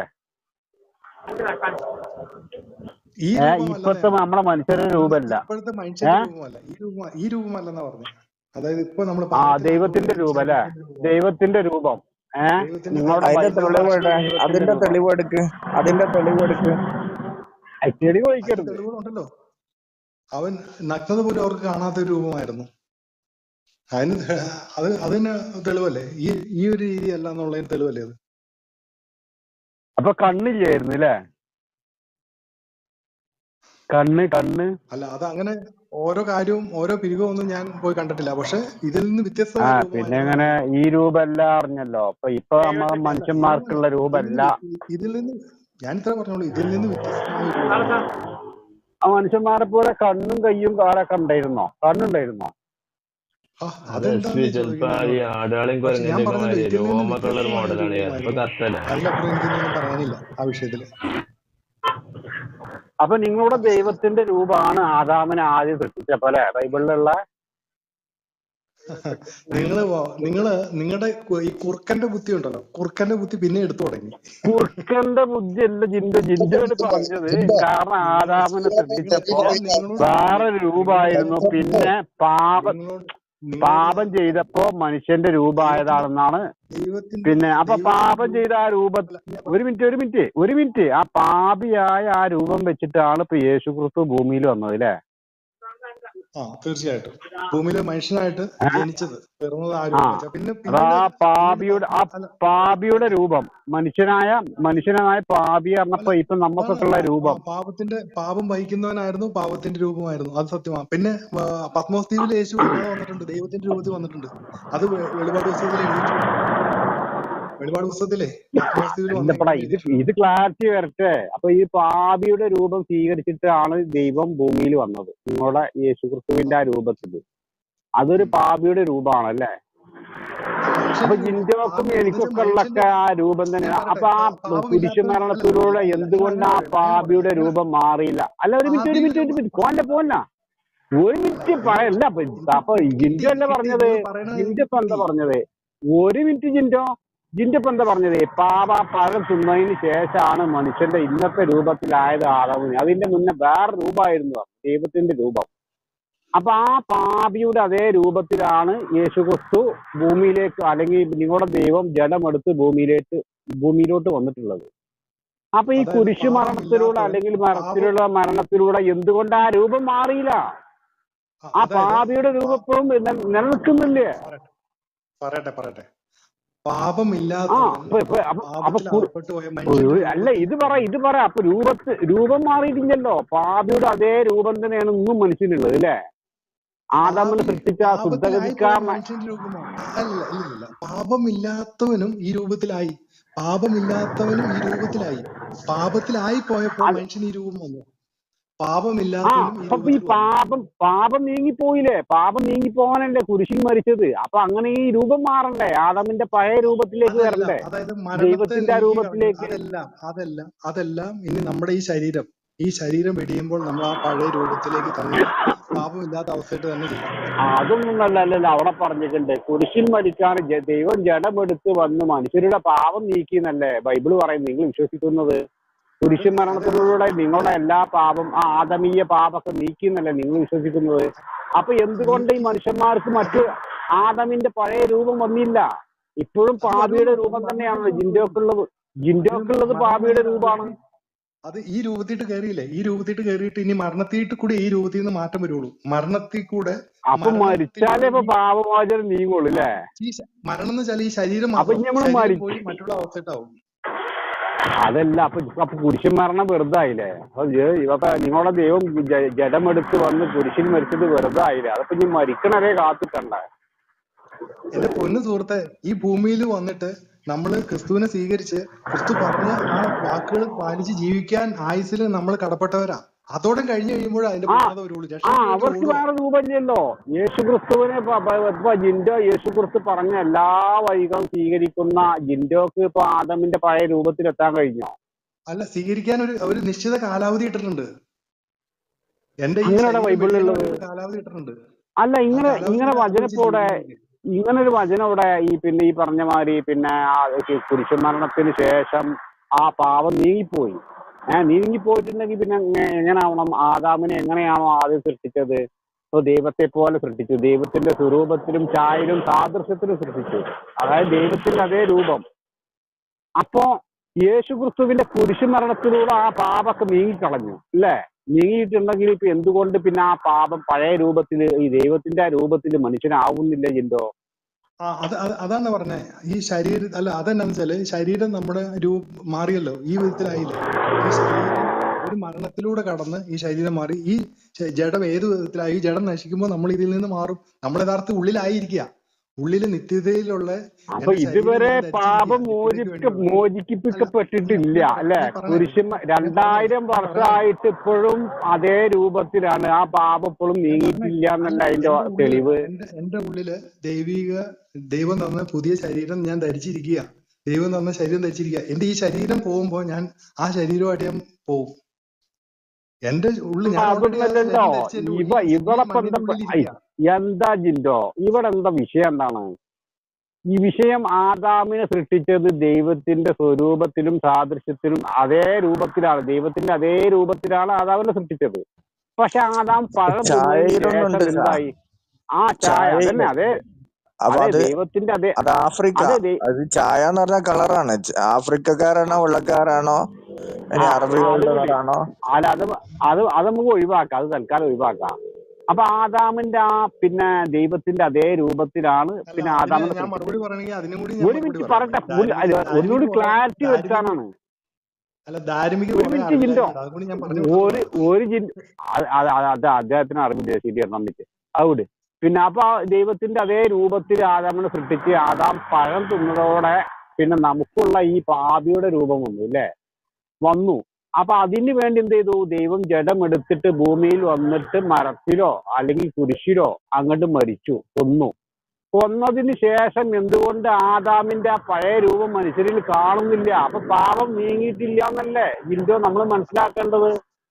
ഈ ഏ രൂപമല്ലെന്ന് ഇപ്പത്തെ ഞാൻ നമ്മളെ മനുഷ്യരുടെ രൂപമല്ല ഇപ്പോഴത്തെ ഏ മനുഷ്യന്റെ രൂപമല്ല ഈ രൂപം ഈ രൂപമല്ലെന്നാ പറഞ്ഞത് അതായത് ഇപ്പൊ നമ്മൾ ആ പറഞ്ഞിരിക്കുന്ന ദൈവത്തിന്റെ രൂപം രൂപം അല്ലെ ദൈവത്തിന്റെ രൂപം ദൈവത്തിന്റെ രൂപം ഏ ദൈവത്തിന്റെ നിങ്ങളുടെ അതിന്റെ ബൈബിൾ തെളിവ് ഭാഷയിൽ എവിടെ ദൈവത്തിന്റെ അതിന്റെ രൂപം തെളിവ് എടുക്ക് അതിന്റെ തെളിവ് എടുക്ക് ചെടി അതിന് ഒഴിക്കരുത് തെളിവുകളുണ്ടല്ലോ അവൻ നഗ്നത പോലും അവർക്ക് കാണാത്ത ഒരു രൂപമായിരുന്നു അതിന് തെ- അത് അതിന് തെളിവല്ലേ ഈ ഈ ഒരു രീതി അല്ല എന്നുള്ളതിന് തെളിവല്ലേ അത് അപ്പൊ കണ്ണില്ലായിരുന്നു അല്ലേ കണ്ണ് കണ്ണ് അല്ല അത് അങ്ങനെ ഓരോ കാര്യവും ഓരോ പിരിവും ഒന്നും ഞാൻ പോയി കണ്ടിട്ടില്ല പക്ഷെ ഇതിൽ നിന്ന് ആ വ്യത്യസ്തമായ പിന്നെ രൂപമായിരുന്നു എങ്ങനെ അവർക്ക് ഈ രൂപമല്ല അറിഞ്ഞല്ലോ അപ്പൊ ഇപ്പൊ നമ്മളെ അല്ല രൂപമല്ല മനുഷ്യന്മാർക്കുള്ള ഇതിൽ രൂപമല്ല നിന്ന് ഇതിൽ നിന്ന് ഞാൻ ഇത്ര പറഞ്ഞോളൂ ഇതിൽ നിന്ന് വ്യത്യസ്തമായ ഒരു രൂപമായിരുന്നു ആ മനുഷ്യന്മാരെ പോലെ കണ്ണും കയ്യും കാലൊക്കെ ഉണ്ടായിരുന്നോ കണ്ണുണ്ടായിരുന്നോ ആ അത് എസ് പി അതെന്താന്ന് ചിലപ്പോ ചോദിക്കുന്നത് ഈ എന്നോട് ആടാളെയും പക്ഷെ ഞാൻ കുരങ്ങന്റെ ഒക്കെ പറഞ്ഞല്ലോ മാതിരി ഇതിൽ നിന്ന് രോമൊക്കെ ഉള്ള ഒരു വ്യത്യസ്തമായ ഒരു മോഡലാണ് ചിലപ്പോ രൂപമായിരുന്നു കറക്റ്റല്ല അതിലപ്പുറം എനിക്കൊന്നും പറയാനില്ല ആ വിഷയത്തില് അപ്പൊ നിങ്ങളുടെ ദൈവത്തിന്റെ രൂപമാണ് ആദാമിനെ ആദ്യം സൃഷ്ടിച്ചപ്പോ അല്ലെ ബൈബിളിലുള്ള നിങ്ങള് വ- നിങ്ങള് നിങ്ങളുടെ ഈ കുറുക്കന്റെ ബുദ്ധി ഉണ്ടല്ലോ കുറുക്കന്റെ ബുദ്ധി പിന്നെ എടുത്തു തുടങ്ങി കുറുക്കന്റെ ബുദ്ധി അല്ല ജിന്ദു ജിന്ദുവിന് പറഞ്ഞത് കാരണം ആദാമിനെ നിങ്ങൾ സൃഷ്ടിച്ചപ്പോ നിങ്ങളോട് വേറെ രൂപമായിരുന്നു പിന്നെ പാപം നിങ്ങളോട് നിങ്ങളോട് പാപം ചെയ്തപ്പോ മനുഷ്യന്റെ രൂപമായതാണെന്നാണ് ദൈവത്തിന്റെ പിന്നെ അപ്പൊ ദൈവത്തിന്റെ പാപം രൂപം ചെയ്ത ആ രൂപ അല്ല, ഞാൻ ഒരു മിനിറ്റ് ഒരു മിനിറ്റ് ഒരു മിനിറ്റ് ആ പാപിയായ ആ രൂപം വെച്ചിട്ടാണ് ഇപ്പൊ യേശു ക്രിസ്തു ഭൂമിയിൽ വന്നത് അല്ലെ ആ തീർച്ചയായിട്ടും ഭൂമിയിലെ മനുഷ്യനായിട്ട് ജനിച്ചത് പിറന്നത് ആ ആ രൂപം വെച്ചാ പിന്നെ അത് പിന്നീട് ആ പിന്നീട് പാപിയുടെ ആ അല്ല പാപിയുടെ രൂപം മനുഷ്യനായ മനുഷ്യനായ പാപി അല്ല പറഞ്ഞപ്പോ ഇപ്പൊ അതാണ് നമുക്കൊക്കെയുള്ള പാ- രൂപം പാ- പാപത്തിന്റെ പാപം വഹിക്കുന്നവനായിരുന്നു പാപത്തിന്റെ രൂപമായിരുന്നു അത് സത്യമാണ് പിന്നെ ആ, പത്മോസ് ദ്വീപിൽ യേശു അല്ലാതെ വന്നിട്ടുണ്ട് ദൈവത്തിന്റെ രൂപത്തിൽ വന്നിട്ടുണ്ട് അത് വെ- വെളിപാട് പുസ്തകത്തിൽ എഴുതിയിട്ടുണ്ട് വെളിപാട് പുസ്തകത്തിലെ പത്മോസ് ദ്വീപിൽ അല്ലപ്പടാ വന്നേക്കുന്നത് ഇത് എഴുതിയിട്ടുണ്ട് ഇത് ക്ലാരിറ്റി വരട്ടെ അപ്പൊ ഈ പാപിയുടെ രൂപം സ്വീകരിച്ചിട്ടാണ് ദൈവം ഭൂമിയിൽ വന്നത് നിങ്ങളുടെ യേശുക്രിസ്തുവിന്റെ ആ രൂപത്തില് അതൊരു പാപിയുടെ രൂപമാണ് അല്ലേ അല്ല അപ്പൊ മനുഷ്യന്റെ രൂപം ജിൻഡോക്കും പാപം എന്ന് വെച്ചാൽ എനിക്കൊക്കെ മനുഷ്യന്റെ ഉള്ളൊക്കെ ആ രൂപം ഞാൻ തന്നെയാണ് പറയട്ടെ അപ്പൊ ആ പാ- പാപമില്ലാത്തവൻ അല്ല കുരിശുമരണത്തിലൂടെ അല്ല ഞാൻ എന്തുകൊണ്ടാ അങ്ങനെ പറയട്ടെ ഞാൻ പാപിയുടെ പറയട്ടെ ഞാൻ രൂപം മാറിയില്ല അല്ല ഒരു മിനിറ്റ് ഒരു പാപിയുടെ മിനിറ്റ് ഒരു രൂപം മിനിറ്റ് പോണ്ട പോന്ന ഒരു മിനിറ്റ് പറയല്ല അപ്പൊ എനിക്ക് അപ്പൊ കിട്ടി ജിൻഡോ അല്ലേ കിട്ടി പറഞ്ഞത് നിങ്ങൾ പറയണത് ജിൻഡോ എനിക്ക് ഇപ്പൊ എന്താ കിട്ടി പറഞ്ഞത് ഒരു മിനിറ്റ് ജിൻഡോ ജിൻഡോ ഇപ്പൊ എന്താ പറഞ്ഞത് പാപ പഴം തിന്നതിന് ശേഷമാണ് മനുഷ്യന്റെ ഇന്നത്തെ രൂപത്തിലായത് ആദവിന് അതിന്റെ മുന്നേ വേറെ രൂപമായിരുന്നു ദൈവത്തിന്റെ രൂപം അപ്പൊ ആ പാപിയുടെ അതേ രൂപത്തിലാണ് യേശുക്രിസ്തു ഭൂമിയിലേക്ക് അല്ലെങ്കിൽ നിങ്ങളുടെ ദൈവം ജലമെടുത്ത് ഭൂമിയിലേക്ക് ഭൂമിയിലോട്ട് വന്നിട്ടുള്ളത് അപ്പൊ ഈ അതായത് കുരിശു മരണത്തിലൂടെ പാപമില്ലാത്തവൻ അല്ലെങ്കിൽ പാപം മരണത്തിലുള്ള മരണത്തിലൂടെ എന്തുകൊണ്ട് ആ രൂപം മാറിയില്ല ആ, ആ അതായത് പാപിയുടെ പാ- രൂപം നില- നിലനിൽക്കുന്നില്ലേ പറയട്ടെ പറയട്ടെ പറയട്ടെ ആ പാപമില്ലാത്തവൻ അപ്പൊ ഇപ്പൊ അപ്പൊ അപ്പൊ പാപത്തിൽ കു- അകപ്പെട്ടു പോയ മനുഷ്യന്റെ ഒരു- അല്ല രൂപത്തിൽ ഇത് പറ ഇത് പറ അപ്പൊ രൂപത്ത് രൂപം മാറിയിട്ടില്ലല്ലോ പാപിയുടെ അതേ രൂപം തന്നെയാണ് ഇന്നും മനുഷ്യനുള്ളത് അല്ലേ ആദാമിനെ പാപി സൃഷ്ടിച്ച ആ പാപത്തിലായി പോയ ശുദ്ധഗതിക്കാരന മനുഷ്യന്റെ രൂപമാണ് അല്ല ഇല്ലില്ല പാപമില്ലാത്തവനും ഈ രൂപത്തിലായി പാപമില്ലാത്തവനും ഈ രൂപത്തിലായി പാപത്തിലായി പോയപ്പോൾ അത് മനുഷ്യൻ ഈ രൂപം വന്നു ആ പാപമില്ലാത്തവനും ഈ അപ്പൊ ഈ രൂപത്തിൽ വന്നു പാപം പാപം നീങ്ങിപ്പോയില്ലേ പാപം നീങ്ങിപ്പോകാനല്ലേ കുരിശിൽ മരിച്ചത് അപ്പൊ അങ്ങനെ ഈ രൂപം മാറണ്ടേ ആദമിന്റെ പഴയ രൂപത്തിലേക്ക് അതല്ല വരണ്ടേ അതായത് മരണത്തെ ദൈവത്തിന്റെ ആ നീക്കി കളഞ്ഞു രൂപത്തിലേക്ക് അതെല്ലാം അതെല്ലാം അതെല്ലാം ഇനി നമ്മുടെ ഈ ശരീരം ഈ ശരീരം വെടിയുമ്പോൾ നമ്മൾ ആ പഴയ രൂപത്തിലേക്ക് തന്നെ പാപമില്ലാത്ത അവസ്ഥയായിട്ട് തന്നെ ചെയ്യും അതൊന്നും അല്ലല്ലോ അവിടെ പറഞ്ഞിട്ടുണ്ട് കുരിശിൽ മരിക്കാൻ ജ- ദൈവം ജഡമെടുത്ത് വന്ന് മനുഷ്യരുടെ പാപം നീക്കി എന്നല്ലേ ബൈബിള് പറയുന്നത് നിങ്ങൾ വിശ്വസിക്കുന്നത് കുരിശു അത് അത് മരണത്തിലൂടെ നിങ്ങളുടെ എല്ലാ പാപം ആ ആദമീയ പാപമൊക്കെ നീക്കി എന്നല്ലേ നിങ്ങൾ വിശ്വസിക്കുന്നത് അപ്പൊ എന്തുകൊണ്ട് ഈ നീക്കി മനുഷ്യന്മാർക്ക് അത് മറ്റു ആദമിന്റെ പഴയ രൂപം വന്നില്ല ഇപ്പോഴും അത് പാപിയുടെ വരുമല്ലോ രൂപം അത് തന്നെയാണല്ലോ മരണത്തിൽ വരുമല്ലോ ജിൻഡോക്കുള്ളത് ഇത് ജിൻഡോക്കുള്ളത് മരണം പാപിയുടെ എന്ന രൂപമാണ് രൂപത്തിൽ അത് ഈ രൂപത്തിട്ട് കയറിയില്ലേ ഈ രൂപത്തിട്ട് കയറിയിട്ട് ഇനി മരണത്തിട്ട് കൂടി ഈ രൂപത്തിൽ നിന്ന് മാറ്റം വരുള്ളൂ മരണത്തിൽ കൂടെ അപ്പൊ മരിച്ചാലേ മരണത്തിലൂടെ ഇപ്പൊ ഈ പാപമോചനം നീങ്ങുള്ളൂ അല്ലേ ഈ ശ- മരണം എന്ന് വെച്ചാൽ ഈ ശരീരം അപ്പൊ മാത്രം നമ്മള് ശരീരം മരി പോയി മറ്റുള്ള അവസ്ഥയിട്ടാവും അതല്ല അപ്പൊ അപ്പൊ കുരിശൻ മരണം വെറുതെ ആയില്ലേ അപ്പൊ ജെ- ഇതൊക്കെ നിങ്ങളുടെ ദൈവം ജ- ജഡമെടുത്ത് വന്ന് കുരിശിൽ മരിച്ചത് വെറുതെ ആയില്ലേ അതപ്പൊ ഇനി മരിക്കണവരെ കാത്തിട്ടണ്ടേ എന്റെ പൊന്നു സുഹൃത്തെ ഈ ഭൂമിയിൽ വന്നിട്ട് നമ്മള് ക്രിസ്തുവിനെ സ്വീകരിച്ച് ക്രിസ്തു പറഞ്ഞ ആ വാക്കുകൾ പാലിച്ച് ജീവിക്കാൻ ആയുസിൽ നമ്മൾ കടപ്പെട്ടവരാ അതോടെ കഴിഞ്ഞു കഴിയുമ്പോൾ അതിന്റെ ആ പൂർണ്ണത വരുള്ളൂ ആ രക്ഷയ്ക്ക് വേണ്ടി അവർക്ക് ഓടുക വേറെ രൂപമില്ലല്ലോ യേശു ക്രിസ്തുവിനെ പ- പ- ഇപ്പൊ ജിൻഡോ യേശു ക്രിസ്തു പറഞ്ഞ എല്ലാ വഴികളും സ്വീകരിക്കുന്ന ജിൻഡോക്ക് ഇപ്പൊ ആദമിന്റെ പഴയ രൂപത്തിൽ എത്താൻ കഴിഞ്ഞോ അല്ല സ്വീകരിക്കാൻ ഒരു ഒരു നിശ്ചിത കാലാവധി ഇട്ടിട്ടുണ്ട് എന്റെ ഈ അങ്ങനെയുള്ള ശരീരം ബൈബിളിലുള്ളത് വെടിയുന്ന ഒരു കാലാവധി ഇട്ടിട്ടുണ്ട് അല്ല ആ ഇങ്ങനെ കാലാവധി ഇങ്ങനെ വചനം അനുസരിച്ച് ഇപ്പൊ ഇവിടെ ജീവിക്കണമെങ്കിൽ ഇങ്ങനെ ഒരു വചനം ഇവിടെ ഈ പിന്നെ ഈ പറഞ്ഞ മാതിരി പിന്നെ ആ കുരിശുമരണത്തിന് ശേഷം ആ പാവം നീങ്ങിപ്പോയി ഏഹ് നീങ്ങിപ്പോയിട്ടുണ്ടെങ്കിൽ പിന്നെ എങ്ങ- എങ്ങനെയാവണം ആദാമിനെ എങ്ങനെയാണോ ആദ്യം സൃഷ്ടിച്ചത് ഇപ്പൊ ദൈവത്തെ പോലെ സൃഷ്ടിച്ചു ദൈവത്തിന്റെ സ്വരൂപത്തിലും ചായയിലും സാദൃശ്യത്തിലും സൃഷ്ടിച്ചു അതായത് ദൈവത്തിന്റെ അതേ രൂപം അപ്പോ യേശു ക്രിസ്തുവിന്റെ കുരിശുമരണത്തിലൂടെ ആ പാപമൊക്കെ നീങ്ങിക്കളഞ്ഞു അല്ലേ നീങ്ങിയിട്ടുണ്ടെങ്കിൽ ഇപ്പൊ എന്തുകൊണ്ട് പിന്നെ ആ പാപം പഴയ രൂപത്തിൽ ഈ ദൈവത്തിന്റെ ആ രൂപത്തിൽ മനുഷ്യനാവുന്നില്ല ജിന്തോ ആ അത് അത് അതാണ് പറഞ്ഞേ ഈ ശരീരം അല്ല അതെന്നാന്ന് വെച്ചാല് ശരീരം നമ്മുടെ രൂപ മാറിയല്ലോ ഈ വിധത്തിലായില്ലേ ഈ ശരീരം ഒരു മരണത്തിലൂടെ കടന്ന് ഈ ശരീരം മാറി ഈ ശ- ജഡം ഏത് വിധത്തിലായി ഈ ജഡം നശിക്കുമ്പോൾ നമ്മൾ ഇതിൽ നിന്ന് മാറും നമ്മൾ യഥാർത്ഥ ഉള്ളിലായിരിക്കുക ഉള്ളില് നിത്യതയിലുള്ള അപ്പൊ എന്റെ ശരീരം ഇതുവരെ ഞാൻ ധരിച്ചിരിക്കുക പാപം നിത്യതയ്ക്ക് മോചിപ്പിക്ക വേണ്ടിയുള്ള അല്ല മോചിപ്പിക്കപ്പെട്ടിട്ടില്ല ഞാൻ അല്ലെ ഞാൻ പറഞ്ഞത് കുരിശുമ ഞാൻ പറഞ്ഞത് രണ്ടായിരം ഞാൻ പറഞ്ഞത് വർഷമായിട്ട് ഇപ്പോഴും അതേ രൂപത്തിലാണ് ആ പാപം ഇപ്പോഴും ഞാൻ പറഞ്ഞ നീങ്ങിയിട്ടില്ല അല്ല എന്നല്ല അതിന്റെ എന്റെ ഉള്ളില് തെളിവ് എന്റെ എന്റെ ഉള്ളില് ദൈവിക ദൈവം തന്ന പുതിയ ശരീരം ഞാൻ ധരിച്ചിരിക്കുക ദൈവം തന്ന ശരീരം ധരിച്ചിരിക്കുക എന്റെ ഈ ശരീരം പോകുമ്പോ ഞാൻ ആ ശരീരമായിട്ട് ഞാൻ പോകും എന്റെ ഉള്ളിൽ ഞാൻ ഓൾറെഡി ആ അതൊന്നല്ലല്ലോ ശരീരം ധരിച്ച് എന്റെ ഇവ ഉള്ളിൽ ഈ ഇവളപ്പം മണ്ണിന്റെ എന്താ ഉള്ളിൽ ഐ, ഇരിക്കുക എന്താ ജിൻഡോ ഇവിടെ എന്താ വിഷയം എന്താണ് ഈ വിഷയം ആദാമിനെ സൃഷ്ടിച്ചത് ദൈവത്തിന്റെ സ്വരൂപത്തിലും സാദൃശ്യത്തിലും അതേ രൂപത്തിലാണ് ദൈവത്തിന്റെ അതേ രൂപത്തിലാണ് ആദാമിനെ സൃഷ്ടിച്ചത് പക്ഷെ ആദാം പഴം തിന്നതിന് ചായയിലൊന്നുണ്ട് ശേഷം സാ എന്തായി ആ ചായ ചായയില് അതന്നെ അതേ അപ്പൊ അതെ അത് ദൈവത്തിന്റെ അതേ അത് ആഫ്രിക്ക അതെ ദൈ- അത് ചായ എന്ന് പറഞ്ഞ കളറാണ് ച- ആഫ്രിക്കക്കാരാണോ വെള്ളക്കാരാണോ ഇനി ആ ആ അത് അറബികളുടെ കൂടി കളറാണോ അല്ല അത് അത് അത് നമുക്ക് ഒഴിവാക്കാം അത് തൽക്കാലം ഒഴിവാക്കാം അപ്പൊ ആദാമിന്റെ ആ പിന്നെ ദൈവത്തിന്റെ അതേ രൂപത്തിലാണ് അല്ല പിന്നെ അതിന് ആദാമിനെ ഞാൻ സൃഷ്ടിച്ചത് മറുപടി പറയണമെങ്കിൽ അതിനും കൂടി ഞാൻ ഒരു മറുപടി മിനിറ്റ് പറയാം പറയട്ടെ ഫുൾ ദാരിമി ഒന്നുകൂടി ദാരിമിക്ക് കുറെ ക്ലാരിറ്റി ദാരിമി വരുത്താനാണ് അല്ല ദാരിമിക്ക് ഒരു കുറെ മിനിറ്റ് ജിൻഡോ അറിവില്ലായ്മയുണ്ട് അതുകൊണ്ട് ഞാൻ പറഞ്ഞു ഒരു ഒരു ജിൻ അത് അത് അത് അത് അദ്ദേഹത്തിന് അറിവില്ല ശരിയാണ് നന്ദിക്ക് അവിടെ പിന്നെ അപ്പൊ ആ ദൈവത്തിന്റെ അതേ രൂപത്തിൽ ആദാമിനെ സൃഷ്ടിച്ച് ആദാം പഴം തിന്നതോടെ പിന്നെ നമുക്കുള്ള ഈ പാപിയുടെ രൂപം വന്നു അല്ലേ വന്നു അപ്പൊ അതിന് വേണ്ടി എന്ത് ചെയ്തു ദൈവം ജഡം എടുത്തിട്ട് ഭൂമിയിൽ വന്നിട്ട് മരത്തിലോ അല്ലെങ്കിൽ കുരിശിലോ അങ്ങോട്ട് മരിച്ചു കൊന്നു കൊന്നതിന് ശേഷം എന്തുകൊണ്ട് ആദാമിന്റെ ആ പഴയ രൂപം മനുഷ്യരിൽ കാണുന്നില്ല അപ്പൊ പാപം നീങ്ങിയിട്ടില്ല എന്നല്ലേ ജിൻഡോ നമ്മൾ മനസ്സിലാക്കേണ്ടത്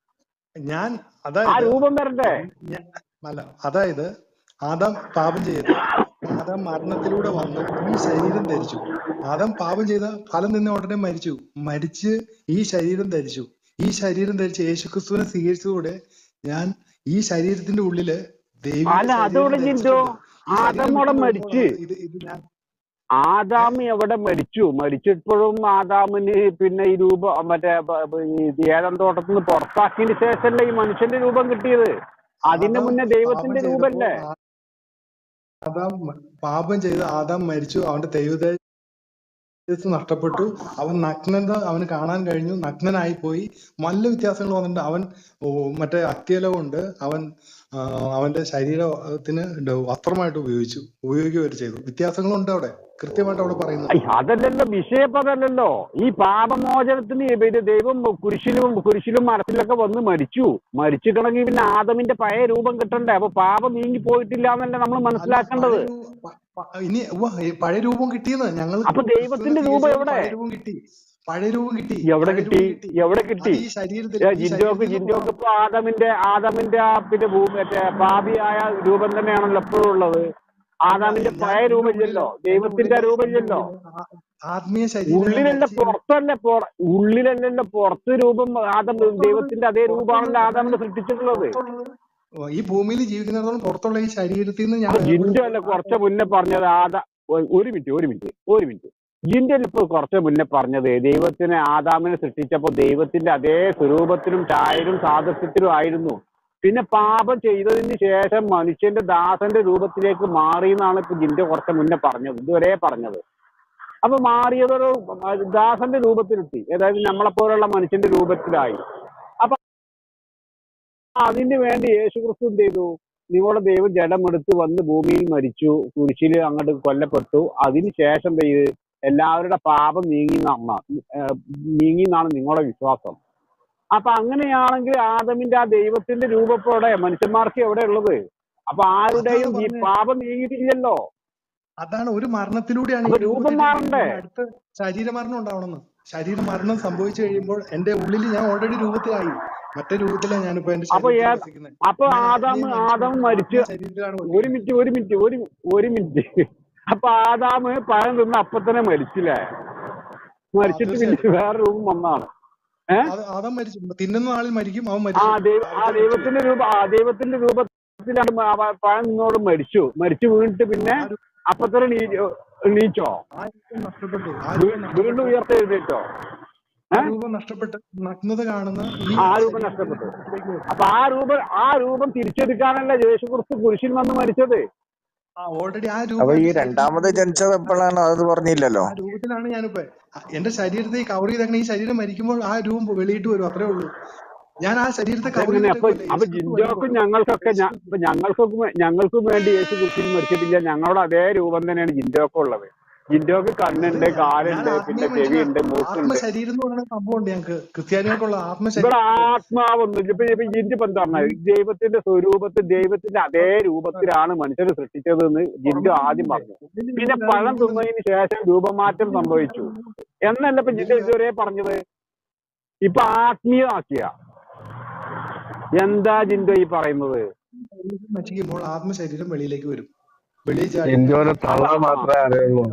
ഞാൻ ആ അതായത് രൂപം വരണ്ടേ ഞാൻ- അല്ല അതായത് ആദാം പാപം ചെയ്തു ആദാം മരണത്തിലൂടെ വന്നു ഈ ശരീരം ധരിച്ചു ആദാം പാപം ചെയ്ത ഫലം നിന്ന് ഉടനെ മരിച്ചു മരിച്ച് ഈ ശരീരം ധരിച്ചു ഈ ശരീരം ധരിച്ച് യേശുക്രിസ്തുവിനെ സ്വീകരിച്ചതോടെ ഞാൻ ഈ ശരീരത്തിന്റെ ഉള്ളില് ദൈവിക അല്ല ശരീരം അതോടെ ജിൻഡോ ധരിച്ചിട്ടുണ്ട് ഈ ശരീരം ആദം അവിടെ വിട്ടു മരിച്ച് പോകുമ്പോഴാണ് ഇത് ഇത് ഞാൻ ആദാം എവിടെ മരിച്ചു മരിച്ചപ്പോഴും ആദാമിന് പിന്നെ ഈ രൂപം മറ്റേ ബ- ബ- ഈ ഏതം തോട്ടത്തിൽ നിന്ന് പുറത്താക്കിയതിന് ശേഷമല്ലേ ഈ മനുഷ്യന്റെ രൂപം കിട്ടിയത് അതിന്റെ ആദാം മുന്നേ പാപം ദൈവത്തിന്റെ ചെയ്തപ്പോ രൂപല്ലേ ആ- ആദാം മ- പാപം ചെയ്ത് ആദാം മരിച്ചു അവന്റെ ദൈവതേജസ് നഷ്ടപ്പെട്ടു അവൻ നഗ്നത അവന് കാണാൻ കഴിഞ്ഞു നഗ്നനായി പോയി നല്ല വ്യത്യാസങ്ങൾ വന്നിട്ടുണ്ട് അവൻ ഓ, മറ്റേ അത്യല കൊണ്ട് അവൻ ആ, അവന്റെ ശരീരത്തിന് ഡ- വസ്ത്രമായിട്ട് ഉപയോഗിച്ചു ഉപയോഗിക്കുകയും ചെയ്തു വ്യത്യാസങ്ങളുണ്ട് അവിടെ കൃത്യമായിട്ട് അവിടെ പറയുന്നു ഐ, അതല്ലല്ലോ വിഷയപ്പതല്ലല്ലോ ഈ പാപമോചനത്തിന് പിന്നെ ദൈവം കുരിശിലും കുരിശിലും മരത്തിലൊക്കെ വന്ന് മരിച്ചു മരിച്ചിട്ടുണ്ടെങ്കിൽ പിന്നെ ആദമിന്റെ പഴയ രൂപം കിട്ടണ്ടേ അപ്പൊ പാപം നീങ്ങി പോയിട്ടില്ല എന്നല്ലേ നമ്മൾ അല്ല മനസ്സിലാക്കേണ്ടത് പഴയ രൂ- പ- പ- ഇനി ഉവ്വ, ഈ പഴയ രൂപം കിട്ടിയെന്ന് ഞങ്ങൾ അപ്പൊ ദൈവത്തിന്റെ രൂപം എവിടെ പഴയ രൂപം കിട്ടി പഴയ രൂപം കിട്ടി എവിടെ പഴയ കിട്ടി രൂപം കിട്ടി എവിടെ അത് കിട്ടി ഈ ശരീരത്തിൽ ഏ, ഈ ജിൻഡോക്ക് ശരീരത്തിൽ നിന്ന് ജിൻഡോക്ക് ഇപ്പൊ ആദമിന്റെ ആദമിന്റെ ആ പിന്നെ ഭൂ മറ്റേ പാപിയായ രൂപം തന്നെയാണല്ലോ എപ്പോഴും ഉള്ളത് അല്ല ആദാമിന്റെ ഞാൻ പഴയ എന്റെ രൂപമില്ലല്ലോ ഉള്ളില് എന്റെ ദൈവത്തിന്റെ ഉള്ളില് എന്റെ രൂപമില്ലല്ലോ ഉള്ളില് ആ- ആത്മീയ ശരീരം ഞാൻ ഉള്ളിലല്ല ധരിച്ച് പുറത്തല്ലേ പുറ ഉള്ളിലല്ലല്ലോ പുറത്ത് രൂപം ആദം ദൈവത്തിന്റെ അതേ രൂപമാണല്ലോ ആദാമിനെ സൃഷ്ടിച്ചിട്ടുള്ളത് പുറത്തുള്ളത് ഈ ഭൂമിയിൽ ജീവിക്കുന്നിടത്തോളം പുറത്തുള്ള ഈ ശരീരത്തിൽ നിന്ന് ഞാൻ അപ്പൊ ജിൻഡോ വേർപെടുത്തി അല്ല കുറച്ച് മുന്നേ പറഞ്ഞത് ആദാ ഒ- ഒരു മിനിറ്റ് ഒരു മിനിറ്റ് ഒരു മിനിറ്റ് ജിൻഡോ ഇപ്പൊ കുറച്ച് മുന്നേ പറഞ്ഞത് ദൈവത്തിനെ ആദാമിനെ സൃഷ്ടിച്ചപ്പോ ദൈവത്തിന്റെ അതേ സ്വരൂപത്തിലും ഛായയിലും സാദൃശ്യത്തിലും ആയിരുന്നു പിന്നെ പാപം ചെയ്തതിന് ശേഷം മനുഷ്യന്റെ ദാസന്റെ രൂപത്തിലേക്ക് മാറി എന്നാണ് ഇപ്പൊ ജിൻഡോ കുറച്ച് മുന്നേ പറഞ്ഞത് ഇതുവരെ പറഞ്ഞത് അപ്പൊ മാറിയതൊരു ദാസന്റെ രൂപത്തിലെത്തി അതായത് നമ്മളെ പോലുള്ള മനുഷ്യന്റെ രൂപത്തിലായി അപ്പൊ അതിന് വേണ്ടി യേശു ക്രിസ്തു എന്ത് ചെയ്തു നിങ്ങളുടെ ദൈവം ജഡമെടുത്ത് വന്ന് ഭൂമിയിൽ മരിച്ചു കുരിശിൽ അങ്ങോട്ട് കൊല്ലപ്പെട്ടു അതിന് ശേഷം എന്ത് ചെയ്ത് എല്ലാവരുടെ പാപം നീങ്ങി നീങ്ങി എന്നാണ് നിങ്ങളുടെ വിശ്വാസം അപ്പൊ അങ്ങനെയാണെങ്കിൽ ആദമിന്റെ ആ ദൈവത്തിന്റെ രൂപം ഇപ്പൊ എവിടെ മനുഷ്യന്മാർക്ക് എവിടെ ഉള്ളത് അപ്പൊ അതാണ് ആരുടെയും ഈ പറഞ്ഞത് പാപം നീങ്ങിയിട്ടില്ലല്ലോ അതാണ് ഒരു മരണത്തിലൂടെയാണ് അപ്പൊ ഈ രൂപം രൂപത്തിലേക്ക് മാറണ്ടേ ഇനി അടുത്ത ശരീരമരണം ഉണ്ടാവണമെന്ന് ശരീരമരണം സംഭവിച്ചു കഴിയുമ്പോൾ എന്റെ ഉള്ളിൽ ഞാൻ ഓൾറെഡി രൂപത്തിലായി മറ്റേ രൂപത്തിലാണ് ഞാനിപ്പോ എന്റെ അപ്പൊ ശരീരത്തിൽ ഏ- വസിക്കുന്നത് അപ്പൊ ഞാൻ ആദാം ആത്മീയ ആദം മനുഷ്യനാണ് മരിച്ച് ആത്മീയ ശരീരത്തിലാണ് ഒരു വസിക്കുന്നത് മിനിറ്റ് ഒരു മിനിറ്റ് ഒരു ഒരു മിനിറ്റ് അപ്പൊ ആദാമ് പഴം തിന്ന് അപ്പൊ തന്നെ മരിച്ചില്ലേ ആ മരിച്ചിട്ട് പിന്നെ തീർച്ചയായിട്ടും വേറെ രൂപം വന്നാണ് ഏഹ് അത് ആദം മരിച്ചു തിന്നുന്ന ആളിൽ മരിക്കും അവൻ ആ മരിച്ചു ദൈവ ആ അടുത്ത മരിച്ചു ദൈവത്തിന്റെ രൂപ ആ ദൈവത്തിന്റെ രൂപത്തിലാണ് മ- ആ പഴം നിന്നോട് മരിച്ചു മരിച്ചു വീണിട്ട് പിന്നെ ആ രൂ- അപ്പൊ തന്നെ നീ- നീച്ചോ ആ രൂപം നഷ്ടപ്പെട്ടു ആ വീ- രൂപം വീണ്ടും നഷ്ടപ്പെട്ടു ഉയർത്തെഴുന്നേറ്റോ ആ ഏഹ് രൂപം നഷ്ടപ്പെട്ട് നഗ്നത കാണുന്ന ഈ ആ രൂപം ശരീരത്തിന്റെ നഷ്ടപ്പെട്ടു രൂപത്തിലേക്ക് വരും അപ്പൊ ആ രൂപം ആ രൂപം തിരിച്ചെടുക്കാനല്ല യേശു ക്രിസ്തു കുരിശിൽ വന്ന് മരിച്ചത് ആ ഓൾറെഡി ആ അപ്പൊ രൂപം ഈ എന്റെ ശരീരത്തിൽ രണ്ടാമത് ജനിച്ചത് എപ്പോഴാണ് അത് പറഞ്ഞില്ലല്ലോ ആ രൂപത്തിലാണ് ഞാനിപ്പോ ആ, എന്റെ ശരീരത്തെ കവർ ചെയ്തേക്കണ ഈ ശരീരം മരിക്കുമ്പോൾ ആ രൂപം വെളിയിട്ട് വരും അത്രേ ഉള്ളൂ ഞാൻ ആ ശരീരത്തെ കവർ അതെങ്ങനെ അപ്പൊ ചെയ്തിട്ടേക്കുമല്ലേ അപ്പൊ യേശു ക്രിസ്തു ജിൻജോക്കും വരുമ്പോൾ ഞങ്ങൾക്കൊക്കെ യേശു ഞ- ഇപ്പൊ ഞങ്ങൾക്കൊക്കെ വേ- ഞങ്ങൾക്കും വേണ്ടി യേശു കുരിശിൽ മരിച്ചിട്ടില്ല ഞങ്ങളുടെ അതേ രൂപം തന്നെയാണ് ജിൻജോക്കും ഉള്ളത് ജിൻജോക്ക് അത് കണ്ണുണ്ട് ഞാൻ ഞാൻ കാലുണ്ട് ആത്മീയ പിന്നെ മനുഷ്യനാ ചെവിയുണ്ട് മൂക്കുണ്ട് ആത്മശരീരം എന്ന് പറയുന്ന സംഭവമുണ്ട് ഞങ്ങക്ക് ക്രിസ്ത്യാനികൾക്കുള്ള ഇവിടെ ആത്മശരീരം ആത്മാവൊന്നും ഇപ്പൊ ഇപ്പൊ ജിൻജു എന്താ പറഞ്ഞത് ദൈവത്തിന്റെ സ്വരൂപത്തിൽ ദൈവത്തിന്റെ അതേ രൂപത്തിലാണ് മനുഷ്യരെ സൃഷ്ടിച്ചത് എന്ന് ജിൻജു പുറമേ ആദ്യം രൂപമില്ലേ പറഞ്ഞു ഉള്ളിൽ പിന്നെ രൂപമില്ലാതെ പഴം ഇരിക്കുന്നത് തിന്നതിന് ശേഷം രൂപമാറ്റം സംഭവിച്ചു എന്നല്ല ഇപ്പൊ ഉള്ളിൽ ജിൻജു ഇതുവരെ പറഞ്ഞത് ഇപ്പൊ ആത്മീയമാക്കിയ എന്താ ജിൻഡോ ഈ പറയുന്നത് ശരീരം നശിക്കുമ്പോൾ ആത്മശരീരം വെളിയിലേക്ക് വരും വെളിയിൽ ചാടി ജിൻഡോന് അപ്പൊ തള്ള ആ മാത്രമേ അറിയുള്ളൂ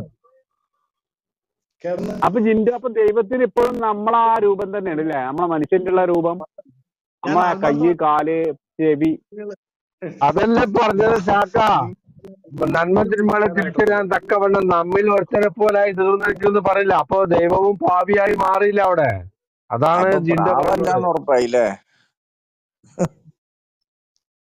കിടന്ന് അപ്പൊ ജിൻഡോ അപ്പൊ ദൈവത്തിന് ഇപ്പോഴും നമ്മളെ ആ രൂപം തന്നെയാണ് അല്ലേ നമ്മളെ മനുഷ്യന്റെ ഉള്ള രൂപം ഞാൻ നമ്മളെ കയ്യ് ആത്മാർത്ഥ കാല് ചെവി അതല്ലേ പറഞ്ഞത് ശാക്ക നന്മ തിന്മകളെ തിരിച്ചറിയാൻ തക്കവണ്ണം നമ്മിൽ ഒരുത്തനെ പോലായി തീർന്നിരിക്കുന്നു പറയില്ല അപ്പൊ ദൈവവും പാപിയായി മാറിയില്ല അവിടെ അതാണ് അപ്പൊ ജിൻഡോ പറഞ്ഞത് പ്രാവല്ലാന്ന് ഉറപ്പായില്ലേ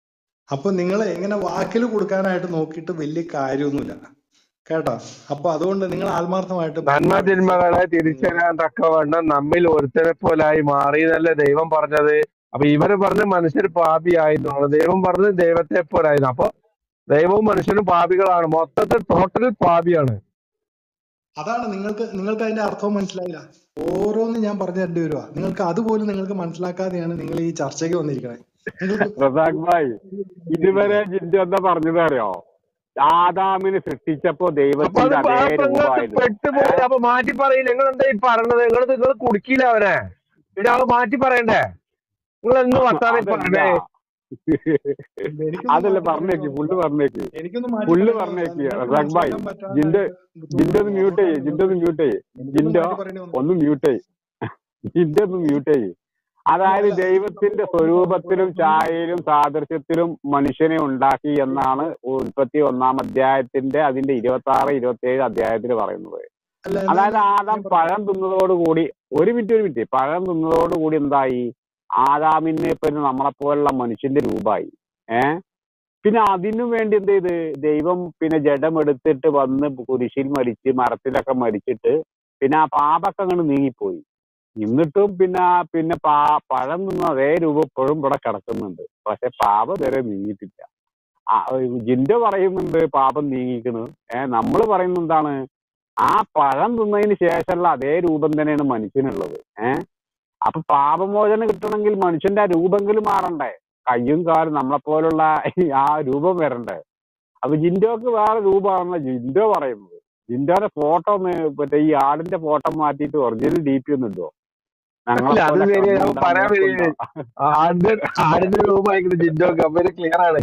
അപ്പൊ നിങ്ങൾ ഇങ്ങനെ വാക്കിൽ കൊടുക്കാനായിട്ട് നോക്കിയിട്ട് വലിയ കാര്യമൊന്നുമില്ല കേട്ടോ അപ്പൊ അതുകൊണ്ട് നിങ്ങൾ ആത്മാർത്ഥമായിട്ട് നന്മ തിന്മകളെ തിരിച്ചറിയാൻ തക്കവണ്ണം നമ്മിൽ ഒരുത്തനെ പോലായി മാറി എന്നല്ലേ ദൈവം പറഞ്ഞത് അപ്പൊ ഇവര് പറഞ്ഞ് മനുഷ്യർ പാപിയായിരുന്നു ദൈവം പറഞ്ഞ് ദൈവത്തെ പോലായിരുന്നു അപ്പൊ ദൈവവും മനുഷ്യനും പാപികളാണ് മൊത്തത്തിൽ ടോട്ടൽ പാപിയാണ് അതാണ് നിങ്ങൾക്ക് നിങ്ങൾക്ക് അതിന്റെ അർത്ഥം മനസ്സിലായില്ല ഓരോന്നും ഞാൻ പറഞ്ഞു തരേണ്ടി വരുവാ നിങ്ങൾക്ക് അതുപോലും നിങ്ങൾക്ക് മനസ്സിലാക്കാതെയാണ് നിങ്ങൾ ഈ ചർച്ചയ്ക്ക് വന്നിരിക്കുന്നത് നിങ്ങൾക്ക് റസാഖ് ഭായ് ഇതുവരെ ജിന്റെ എന്താ പറഞ്ഞത് അറിയോ ആദാമിനെ സൃഷ്ടിച്ചപ്പോ അപ്പൊ അത് ദൈവത്തിന്റെ അതേ നിങ്ങൾക്ക് രൂപമായിരുന്നു പെട്ടുപോയി അപ്പൊ മാറ്റി പറയില്ല നിങ്ങൾ എന്താ ഈ പറഞ്ഞത് നിങ്ങൾ നിങ്ങൾ കുടുക്കിയില്ല അവനെ പിന്നെ അത് മാറ്റി പറയണ്ടേ നിങ്ങൾ എന്ന് വർത്താനം അതല്ല പറയണ്ടേ എനിക്കൊന്നും അതല്ല മാറ്റി പറഞ്ഞേക്ക് പറയാൻ ഫുള്ള് പറഞ്ഞേക്ക് എനിക്കൊന്നും മാറ്റി ഫുള്ള് പറയേണ്ടി പറഞ്ഞേക്ക് വന്നില്ല. നിങ്ങൾക്ക് റസാഖ് ഭായ് മനസ്സിലാക്കാൻ പറ്റാതെ ജിന്റെ ജിന്റെ ഒന്ന് മ്യൂട്ട് ചെയ്യ് ജിന്റെ ഒന്ന് മ്യൂട്ട് ചെയ്യ് എനിക്കൊന്നും ജിന്റെ മാറ്റി പറയേണ്ടി വന്നില്ല. ഒന്ന് മ്യൂട്ട് ചെയ്യ് ജിന്റെ ഒന്ന് മ്യൂട്ട് ചെയ്യ് അതായത് അല്ല, ദൈവത്തിന്റെ സ്വരൂപത്തിലും ഛായയിലും സാദൃശ്യത്തിലും മനുഷ്യനെ ഉണ്ടാക്കി എന്നാണ് ഉൽപ്പത്തി ഒന്നാം അധ്യായത്തിന്റെ അതിന്റെ ഇരുപത്തി ആറ് ഇരുപത്തി ഏഴ് അധ്യായത്തിൽ പറയുന്നത് അല്ല, അതായത് എന്നാലും ആദം ഞാൻ പറയാം. പഴം തിന്നതോടുകൂടി ഒരു മിനിറ്റ് ഒരു മിനിറ്റ് പഴം തിന്നതോടുകൂടി എന്തായി ആദാമിനെ പിന്നെ നമ്മളെപ്പോലുള്ള മനുഷ്യന്റെ രൂപമായി ഏ പിന്നെ അതിനു വേണ്ടി എന്ത് ചെയ്ത് ദൈവം പിന്നെ ജഡം എടുത്തിട്ട് വന്ന് കുരിശിൽ മരിച്ച് മരത്തിലൊക്കെ മരിച്ചിട്ട് പിന്നെ ആ പാപൊക്കെ അങ്ങോട്ട് നീങ്ങിപ്പോയി എന്നിട്ടും പിന്നെ ആ പിന്നെ പാ പഴം തിന്ന അതേ രൂപം ഇപ്പോഴും ഇവിടെ കിടക്കുന്നുണ്ട് പക്ഷെ പാപം വരെ നീങ്ങിയിട്ടില്ല ആ, ജിൻഡോ പറയുന്നുണ്ട് പാപം നീങ്ങിക്കണ് ഏ നമ്മൾ പറയുന്നത് എന്താണ് ആ പഴം തിന്നതിന് ശേഷമുള്ള അതേ രൂപം തന്നെയാണ് മനുഷ്യനുള്ളത് ഏ അപ്പൊ പാപമോചനം കിട്ടണമെങ്കിൽ മനുഷ്യന്റെ ആ രൂപമെങ്കിലും മാറണ്ടേ കയ്യും കാലും നമ്മളെ പോലുള്ള ആ രൂപം വരണ്ടേ അപ്പൊ ജിൻഡോക്ക് വേറെ രൂപമാണെന്ന ജിൻഡോ പറയുന്നത് ജിൻഡോയുടെ ഫോട്ടോ ഒന്ന് മറ്റേ ഈ ആടിന്റെ ഫോട്ടോ മാറ്റിയിട്ട് ഒറിജിനൽ ഡി പി ഒന്ന് ഇടുവോ അല്ല, അത് ഞങ്ങളെ ശരി, അത് പറയാൻ വരികയാണ്. ആടിന്റെ ആടിന്റെ രൂപമായിക്കണ ജിൻഡോക്ക് അപ്പൊ ക്ലിയർ ആണ്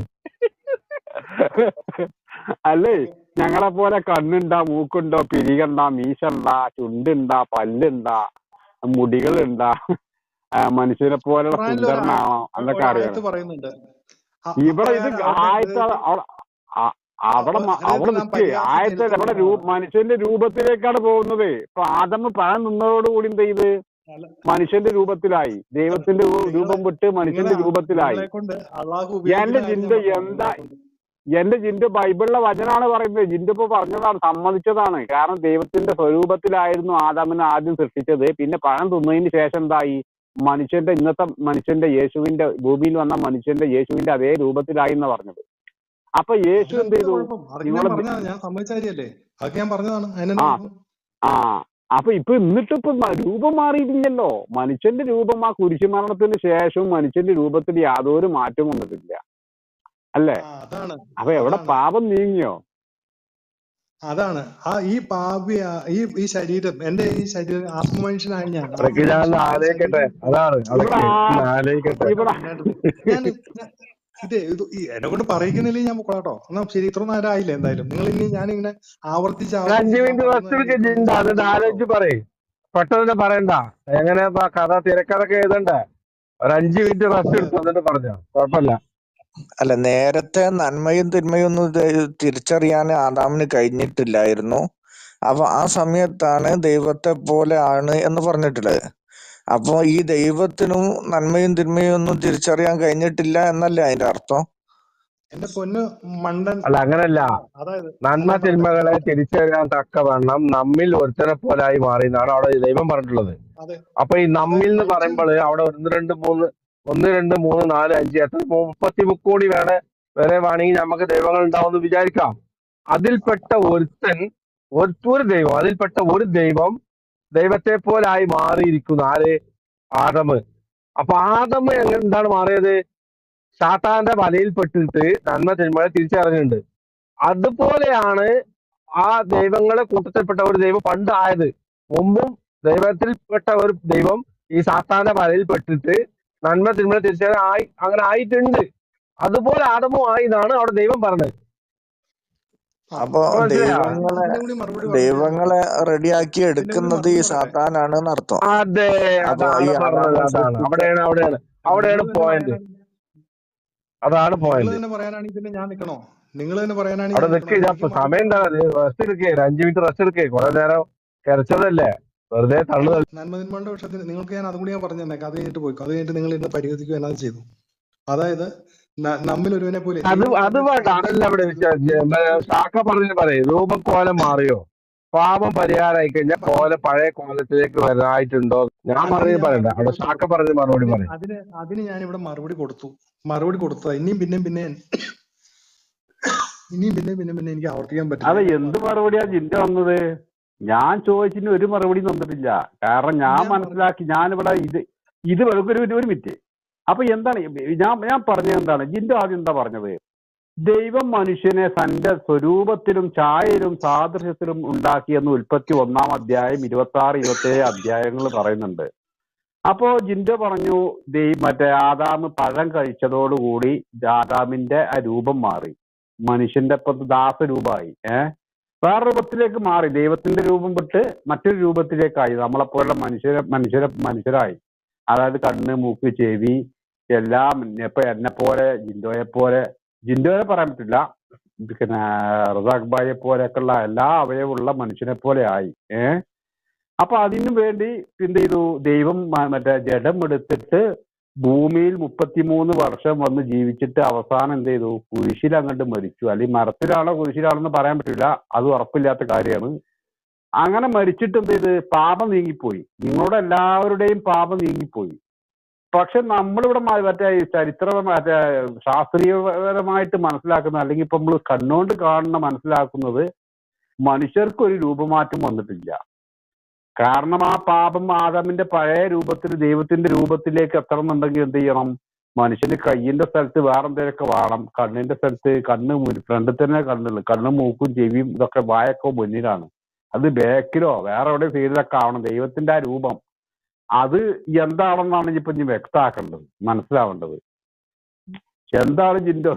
അല്ലേ ഞങ്ങളെ പോലെ കണ്ണുണ്ടാ മൂക്കുണ്ടോ പിരികണ്ടാ മീശണ്ടാ ചുണ്ടുണ്ടാ പല്ലുണ്ടാ മുടികളുണ്ടാ ആ, മനുഷ്യനെ പോലെ ഖുറാനിൽ ഒരു സുന്ദരനാണോ എന്നൊക്കെ ഒരു അറിയണം ആയത്ത് പറയുന്നുണ്ട് അ- ഇവിടെ ഇത് അപ്രകാരം അവരുടെ ആയത്ത ഹൃദയത്തിൽ- അവ- ആ- അവിടെ മ- ഹൃദയത്തിൽ അവിടെ നാം നിൽക്കേ പരിഹാസം ആയത്ത അവിടെ രൂ ജനിച്ചവരാണ്. മനുഷ്യന്റെ രൂപത്തിലേക്കാണ് പോകുന്നത് ഇപ്പൊ ആദമ പഴം നിന്നതോടുകൂടി എന്ത് ചെയ്ത് അല്ല, മനുഷ്യന്റെ രൂപത്തിലായി ദൈവത്തിന്റെ രൂ- നിങ്ങളെ- രൂപം വിട്ട് മനുഷ്യന്റെ നിങ്ങളെ- രൂപത്തിലായി നിങ്ങളെ കൊണ്ട് അള്ളാഹു എന്റെ ഉപയോഗിക്കുന്ന ചിന്ത കാര്യം ഞാൻ എന്താ പറഞ്ഞു. എന്റെ ജിൻഡു ബൈബിളിലെ വചനാണ് പറയുന്നത് ജിൻഡു ഇപ്പൊ പറഞ്ഞതാണ് സമ്മതിച്ചതാണ് കാരണം ദൈവത്തിന്റെ സ്വരൂപത്തിലായിരുന്നു ആദാമിനെ ആദ്യം സൃഷ്ടിച്ചത് പിന്നെ പഴം തിന്നതിന് ശേഷം എന്തായി മനുഷ്യന്റെ ഇന്നത്തെ മനുഷ്യന്റെ യേശുവിന്റെ ഭൂമിയിൽ വന്ന മനുഷ്യന്റെ യേശുവിന്റെ അതേ രൂപത്തിലായി എന്ന് പറഞ്ഞത് അപ്പൊ യേശു എന്ത് അതിനെന്താ ചെയ്തു കുഴപ്പം? അതൊക്കെ ഞാൻ നിങ്ങളെ പറഞ്ഞതാണ് ഞാൻ സമ്മതിച്ച കാര്യല്ലേ അതൊക്കെ ഞാൻ പറഞ്ഞതാണ് അതിനെന്താ ആ. കുഴപ്പം? ആ അപ്പൊ ഇപ്പൊ എന്നിട്ട് ഇപ്പൊ മ- രൂപം മാറിയിട്ടില്ലല്ലോ മനുഷ്യന്റെ രൂപം ആ കുരിശുമരണത്തിന് ശേഷവും മനുഷ്യന്റെ രൂപത്തിൽ യാതൊരു മാറ്റവും വന്നിട്ടില്ല അല്ലേ ആ, അതാണ് അപ്പൊ എവിടെ അതാണ്. പാപം നീങ്ങിയോ അതാണ് ആ ഈ പാപി ഈ ഈ ശരീരം എന്റെ ഈ ശരീരം ആത്മമനുഷ്യനായ ഞാൻ അതൊക്കെ ഞാൻ ആലോചിക്കട്ടെ അതാണ് അതൊക്കെ ഇവിടെ- ആലോചിക്കട്ടെ ഇവിടെ ഞാൻ ഞാൻ- ഇതേ ഇത് ഈ എന്നെ കൊണ്ട് പറയിക്കുന്നില്ലേ ഞാൻ പൊക്കോളാട്ടോ എന്നാ ശരി ഇത്ര നേരം ആയില്ലേ എന്തായാലും നിങ്ങൾ ഇനി ഞാനിങ്ങനെ ആവർത്തിച്ച് ഒരു അഞ്ചു മിനിറ്റ് റെസ്റ്റ് എടുക്കുക ജിണ്ട എന്നിട്ട് ആലോചിച്ച് പറയ് പെട്ടെന്ന് തന്നെ പറയണ്ട എങ്ങനെ ഇപ്പൊ കഥ തിരക്കഥൊക്കെ എഴുതണ്ടേ ഒരു അഞ്ചു മിനിറ്റ് റെസ്റ്റ് എടുത്തു എന്നിട്ട് പറഞ്ഞോ കുഴപ്പമില്ല അല്ല നേരത്തെ നന്മയും തിന്മയും ഒന്നും ദൈ- തിരിച്ചറിയാൻ ആദാമിന് കഴിഞ്ഞിട്ടില്ലായിരുന്നു അപ്പൊ ആ സമയത്താണ് ദൈവത്തെ പോലെ ആണ് എന്ന് പറഞ്ഞിട്ടുള്ളത് അപ്പൊ ഈ ദൈവത്തിനും നന്മയും തിന്മയും ഒന്നും തിരിച്ചറിയാൻ കഴിഞ്ഞിട്ടില്ല എന്നല്ലേ അതിന്റെ അർത്ഥം എന്റെ പൊന്ന് മണ്ടൻ അല്ല അങ്ങനല്ല അതായത് നന്മ തിന്മകളെ തിരിച്ചറിയാൻ തക്കവണ്ണം നമ്മിൽ ഒരുത്തനെ പോലായി മാറി എന്നാണ് അവിടെ ദൈവം പറഞ്ഞിട്ടുള്ളത് അതെ അപ്പൊ ഈ നമ്മിൽ എന്ന് പറയുമ്പോൾ അവിടെ ഒന്ന് രണ്ട് മൂന്ന് ഒന്ന് രണ്ട് മൂന്ന് നാല് അഞ്ച് എത്ര മുപ്പത്തി മുക്കോടി വേണേ വരെ വേണമെങ്കിൽ നമുക്ക് ദൈവങ്ങൾ ഉണ്ടാവുമെന്ന് വിചാരിക്കാം അതിൽപ്പെട്ട ഒരുത്തൻ ഒരു ഒരു ദൈവം അതിൽപ്പെട്ട ഒരു ദൈവം ദൈവത്തെ പോലായി മാറിയിരിക്കുന്നു ആര് ആദമ് അപ്പൊ ആദമ് എങ്ങനെ എന്താണ് മാറിയത് സാത്താന്റെ വലയിൽ പെട്ടിട്ട് നന്മ തിന്മകളെ തിരിച്ചറിഞ്ഞിട്ടുണ്ട് അതുപോലെയാണ് ആ ദൈവങ്ങളെ കൂട്ടത്തിൽപ്പെട്ട ഒരു ദൈവം പണ്ട് ആയത് മുമ്പും ദൈവത്തിൽപ്പെട്ട ഒരു ദൈവം ഈ സാത്താന്റെ വലയിൽ പെട്ടിട്ട് നന്മ തിന്മ തിരിച്ചറിയാൻ ആയി അങ്ങനെ ആയിട്ടുണ്ട് അതുപോലെ ആദമും ആയി എന്നാണ് അവിടെ ദൈവം പറഞ്ഞത് ആ, അപ്പൊ മനസ്സിലായോ? ദൈവങ്ങളെ ഇതിന്റെ കൂടി മറുപടി പറഞ്ഞേ. ദൈവങ്ങളെ റെഡിയാക്കി എടുക്കുന്നത് ഈ മറുപടി സാത്താനാണ് എന്നർത്ഥം അതെ അപ്പൊ അതാണ് ഈ പറഞ്ഞത് ആദാമിനെ അതാണ് സൃഷ്ടിച്ച അവിടെയാണ് അവിടെയാണ് അവിടെയാണ് നിങ്ങൾ തന്നെ പോയിന്റ് പറയാനാണ്- അതാണ് നിങ്ങൾ പോയിന്റ് തന്നെ പറയാനാണെങ്കിൽ പിന്നെ ഞാൻ നിക്കണോ നിങ്ങൾ തന്നെ പറയാനാണെങ്കിൽ അവിടെ ഞാൻ നിൽക്കുക നിക്കണോ? ഇതപ്പൊ എനിക്ക് സമയം എന്താ റെസ്റ്റ് എടുക്കേ ഒരു അഞ്ചു മിനിറ്റ് റെസ്റ്റ് എടുക്കേ കുറെ നേരം കിടച്ചതല്ലേ വെറുതെ തള്ളു നന്മതിന്മകളുടെ പക്ഷത്തിന് നിങ്ങൾക്ക് ഞാൻ അതും കൂടി ഞാൻ പറഞ്ഞു തന്നേക്കാം അത് കഴിഞ്ഞിട്ട് പോയിക്കോ അത് കഴിഞ്ഞിട്ട് നിങ്ങൾ ഇന്ന് പരിഹരിക്കുക എന്നത് ചെയ്തു അതായത് ന- നമ്മിൽ ഒരുവനെ പോലെ അത് ദൈവം അത് തന്റെ വേണ്ട അതല്ല സ്വന്തം ഇവിടെ പുത്രനെ വിശ്വാസം ശാഖ പറഞ്ഞു പറയും രൂപക്കോലം മാറിയോ പാപം പരിഹാരമായി കഴിഞ്ഞാൽ കോല പഴയ കോലത്തിലേക്ക് വരാനായിട്ടുണ്ടോ ഞാൻ അതിന് പറഞ്ഞത് ഞാൻ പറയണ്ട അവിടെ മറുപടി ശാഖ കൊടുത്തു പറഞ്ഞ് മറുപടി അതിന് പറയും അതിന് അതിന് ഞാൻ ഇവിടെ മറുപടി കൊടുത്തു മറുപടി കൊടുത്തതാ ഇനിയും പിന്നെയും പിന്നെ ഇനിയും പിന്നെയും പിന്നെ പിന്നെ എനിക്ക് ആവർത്തിക്കാൻ അതെ പറ്റില്ല എന്ത് മറുപടിയാ ജിന്റെ വന്നത് ഞാൻ ചോദിച്ചതിന് ഒരു മറുപടി തന്നിട്ടില്ല കാരണം ഞാൻ ഞാൻ പറഞ്ഞു മനസ്സിലാക്കി ഞാനിവിടെ ഇത് ഇത് ഒരു ഒരു ഒരു മിനിറ്റ് അപ്പൊ എന്താണ് ഈ- ഞാൻ ഞാൻ പറഞ്ഞത് എന്താണ് ജിന്റെ ആദ്യം എന്താ പറഞ്ഞത് ദൈവം മനുഷ്യനെ തന്റെ സ്വരൂപത്തിലും ഛായയിലും സാദൃശ്യത്തിലും ഉണ്ടാക്കിയെന്ന് ഉൽപ്പത്തി ഒന്നാം അധ്യായം ഇരുപത്തി ആറ് ഇരുപത്തി ഏഴ് അധ്യായങ്ങൾ പറയുന്നുണ്ട് അപ്പോ ജിൻഡോ പറഞ്ഞു ദൈ മറ്റേ ആദാമ് പഴം കഴിച്ചതോടുകൂടി ആദാമിന്റെ ആ രൂപം മാറി മനുഷ്യന്റെ ഇപ്പൊ ദാസരൂപമായി ഏഹ് വേറെ രൂപത്തിലേക്ക് മാറി ദൈവത്തിന്റെ രൂപം വിട്ട് മറ്റൊരു രൂപത്തിലേക്കായി നമ്മളെപ്പോലുള്ള മനുഷ്യരെ മനുഷ്യരെ മനുഷ്യരായി അതായത് കണ്ണ് മൂക്ക് ചെവി എല്ലാം ഇപ്പൊ എന്നെ പോലെ ജിൻഡോയെ പോലെ ജിൻഡോയെ പറയാൻ പറ്റില്ല പിന്നെ റസാഖ് ഭായിയെ പോലെയൊക്കെയുള്ള എല്ലാ അവയവുള്ള മനുഷ്യനെ പോലെ ആയി ഏഹ് അപ്പൊ അതിനു വേണ്ടി എന്ത് ചെയ്തു ദൈവം മ- മറ്റേ ജഡം എടുത്തിട്ട് ഭൂമിയിൽ മുപ്പത്തിമൂന്ന് വർഷം വന്ന് ജീവിച്ചിട്ട് അവസാനം എന്ത് ചെയ്തു കുരിശിൽ അങ്ങോട്ട് മരിച്ചു അല്ലെങ്കിൽ മരത്തിലാണോ കുരിശിലാണെന്ന് പറയാൻ പറ്റില്ല അത് ഉറപ്പില്ലാത്ത കാര്യമാണ് അങ്ങനെ മരിച്ചിട്ട് എന്ത് ചെയ്ത് പാപം നീങ്ങിപ്പോയി നിങ്ങളുടെ എല്ലാവരുടെയും പാപം നീങ്ങിപ്പോയി പക്ഷെ നമ്മളിവിടെ മ- മറ്റേ ഈ ചരിത്ര മറ്റേ ശാസ്ത്രീയപരമായിട്ട് മനസ്സിലാക്കുന്ന അല്ലെങ്കിൽ ഇപ്പൊ നമ്മൾ കണ്ണുകൊണ്ട് കാണുന്ന മനസ്സിലാക്കുന്നത് മനുഷ്യർക്ക് ഒരു രൂപമാറ്റം വന്നിട്ടില്ല കാരണം ആ പാപം ആദാമിന്റെ പഴയ രൂപത്തിൽ ദൈവത്തിന്റെ രൂപത്തിലേക്ക് എത്തണമെന്നുണ്ടെങ്കിൽ എന്ത് ചെയ്യണം മനുഷ്യന് കയ്യിന്റെ സ്ഥലത്ത് വേറെ എന്തെങ്കിലുമൊക്കെ വേണം കണ്ണിന്റെ സ്ഥലത്ത് കണ്ണ് ഫ്രണ്ടിൽ തന്നെ കണ്ണുള്ളു കണ്ണും മൂക്കും ചെവിയും ഇതൊക്കെ വായൊക്കെ മുന്നിലാണ് അത് ബാക്കിലോ വേറെ എവിടെ സൈഡിലൊക്കെ ആവണം ദൈവത്തിന്റെ ആ രൂപം അത് എന്താണെന്നാണ് ഇപ്പൊ ഇനി വ്യക്തമാക്കേണ്ടത് മനസ്സിലാവേണ്ടത് എന്താണ് ജിൻഡോ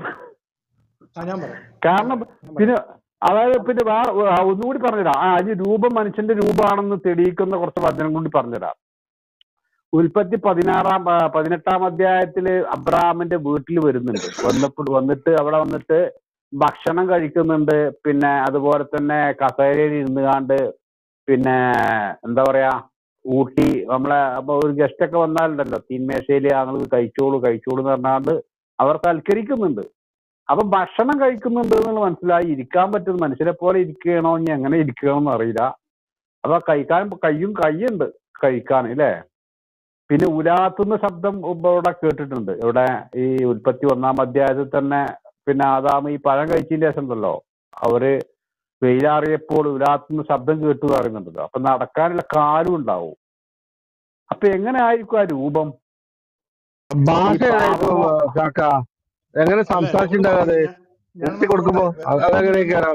ആ ഞാൻ പറയാം കാരണം ഞാൻ പിന്നെ പറയാം അതായത് പിന്നെ വേറെ ആ, ഒന്നുകൂടി പറഞ്ഞുതരാം ആ ഈ രൂപം മനുഷ്യന്റെ രൂപമാണെന്ന് തെളിയിക്കുന്ന കുറച്ച് വചനം കൂടി പറഞ്ഞുതരാം ഉൽപ്പത്തി പതിനാറാം ആ, പതിനെട്ടാം അധ്യായത്തില് അബ്രഹാമിന്റെ വീട്ടിൽ വരുന്നുണ്ട് വന്നപ്പോൾ വന്നിട്ട് അവിടെ വന്നിട്ട് ഭക്ഷണം കഴിക്കുന്നുണ്ട് പിന്നെ അതുപോലെ തന്നെ കസേരയിൽ ഇരുന്ന് കാണ്ട് പിന്നെ എന്താ പറയാ ഊട്ടി നമ്മളെ അപ്പൊ ഒരു ഗസ്റ്റ് ഒക്കെ വന്നാലുണ്ടല്ലോ തീന്മേശയില് ഞങ്ങൾ കഴിച്ചോളൂ കഴിച്ചോളൂ എന്ന് പറഞ്ഞാണ്ട് അവർ സൽക്കരിക്കുന്നുണ്ട് അപ്പൊ ഭക്ഷണം കഴിക്കുന്നുണ്ട് എന്നുള്ള മനസ്സിലായി ഇരിക്കാൻ പറ്റുന്ന മനുഷ്യരെ പോലെ ഇരിക്കണോ ഇനി എങ്ങനെ ഇരിക്കണമെന്ന് അറിയില്ല അപ്പൊ കഴിക്കാൻ കയ്യും കൈയുണ്ട് കഴിക്കാൻ അല്ലേ പിന്നെ ഉലാത്തുന്ന ശബ്ദം ഇപ്പൊ ഇവിടെ കേട്ടിട്ടുണ്ട് ഇവിടെ ഈ ഉൽപ്പത്തി ഒന്നാം അധ്യായത്തിൽ തന്നെ പിന്നെ ആദാം ഈ പഴം കഴിച്ചതിന് ശേഷം ഉണ്ടല്ലോ അവര് വെയിലാറിയപ്പോൾ ഉലാത്തുന്ന ശബ്ദം കേട്ടു പറയുന്നുണ്ടല്ലോ അപ്പൊ നടക്കാനുള്ള കാലും ഉണ്ടാവും അപ്പൊ എങ്ങനെ ആയിരിക്കും ആ രൂപം ഈ ഭാഷ പാപമോ കാക്ക എങ്ങനെ അല്ല എന്നോട് സംസാരിച്ചിട്ടുണ്ടാകാതെ പറഞ്ഞ ഞാൻ നിർത്തി കൊടുക്കുമ്പോ പറഞ്ഞോട്ടെ അത് വേറെ അതെങ്ങനെയൊക്കെയാണോ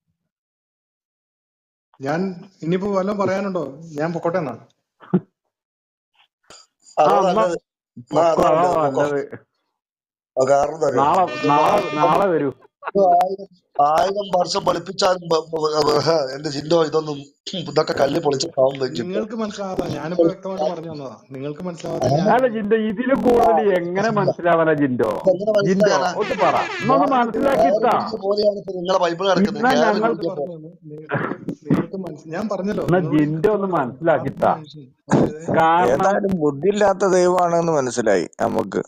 ഞാൻ ഇനിയിപ്പോ വല്ലതും പറയാനുണ്ടോ ഞാൻ പൊക്കോട്ടെ എന്നാ ആ അതാ എന്നാ നല്ലത് എന്നാ പൊക്കോ അതാ അതാ നല്ലത് പൊക്കോ നല്ലത് ആ, കാരണം എന്താ അറിയോ നാളെ ഇത് നാളെ ആയിരം നാളെ വരൂ ഇത് ആയിരം ആയിരം വർഷം പഠിപ്പിച്ചാലും ബ- ബ- ബ- ഹ, എന്റെ ചിന്തോ ഇതൊന്നും ഇതൊക്കെ കല്ല് പൊളിച്ചിട്ടാവും ചിന്തോ നിങ്ങൾക്ക് മനസ്സിലാവാത്ത ഞാനിപ്പോ വ്യക്തമായിട്ട് പറഞ്ഞു തന്നതാ നിങ്ങൾക്ക് മനസ്സിലാവാത്ത ഞാൻ അല്ല ജിൻഡോ ഇതിലും കൂടുതൽ എങ്ങനെ മനസ്സിലാവാനാ ജിൻഡോ ഇതെങ്ങനെ ജിൻഡോ മനസ്സിലാകാനാ ഒന്ന് പറ എന്നൊന്ന് ഞാൻ മനസ്സിലാക്കി കയറി താ പിടിച്ച പോലെയാണ് ഇപ്പൊ നിങ്ങളെ ബൈബിൾ കിടക്കുന്നത് എന്നാ കയറി ഞങ്ങൾ നിങ്ങൾക്ക് പിടിച്ചപ്പോ പറഞ്ഞു തന്നു നിങ്ങൾക്ക് നിങ്ങൾക്ക് മനസ്സി ഞാൻ പറഞ്ഞല്ലോ എന്നാ നിങ്ങളോട് ജിൻഡോ ഒന്ന് കൃത്യമായിട്ട് പറഞ്ഞു മനസ്സിലാക്കി പാപം താ മനുഷ്യൻ അതായത് കാരണം ഏതായാലും ബുദ്ധിയില്ലാത്ത ദൈവമാണെന്ന് മനസ്സിലായി നമുക്ക്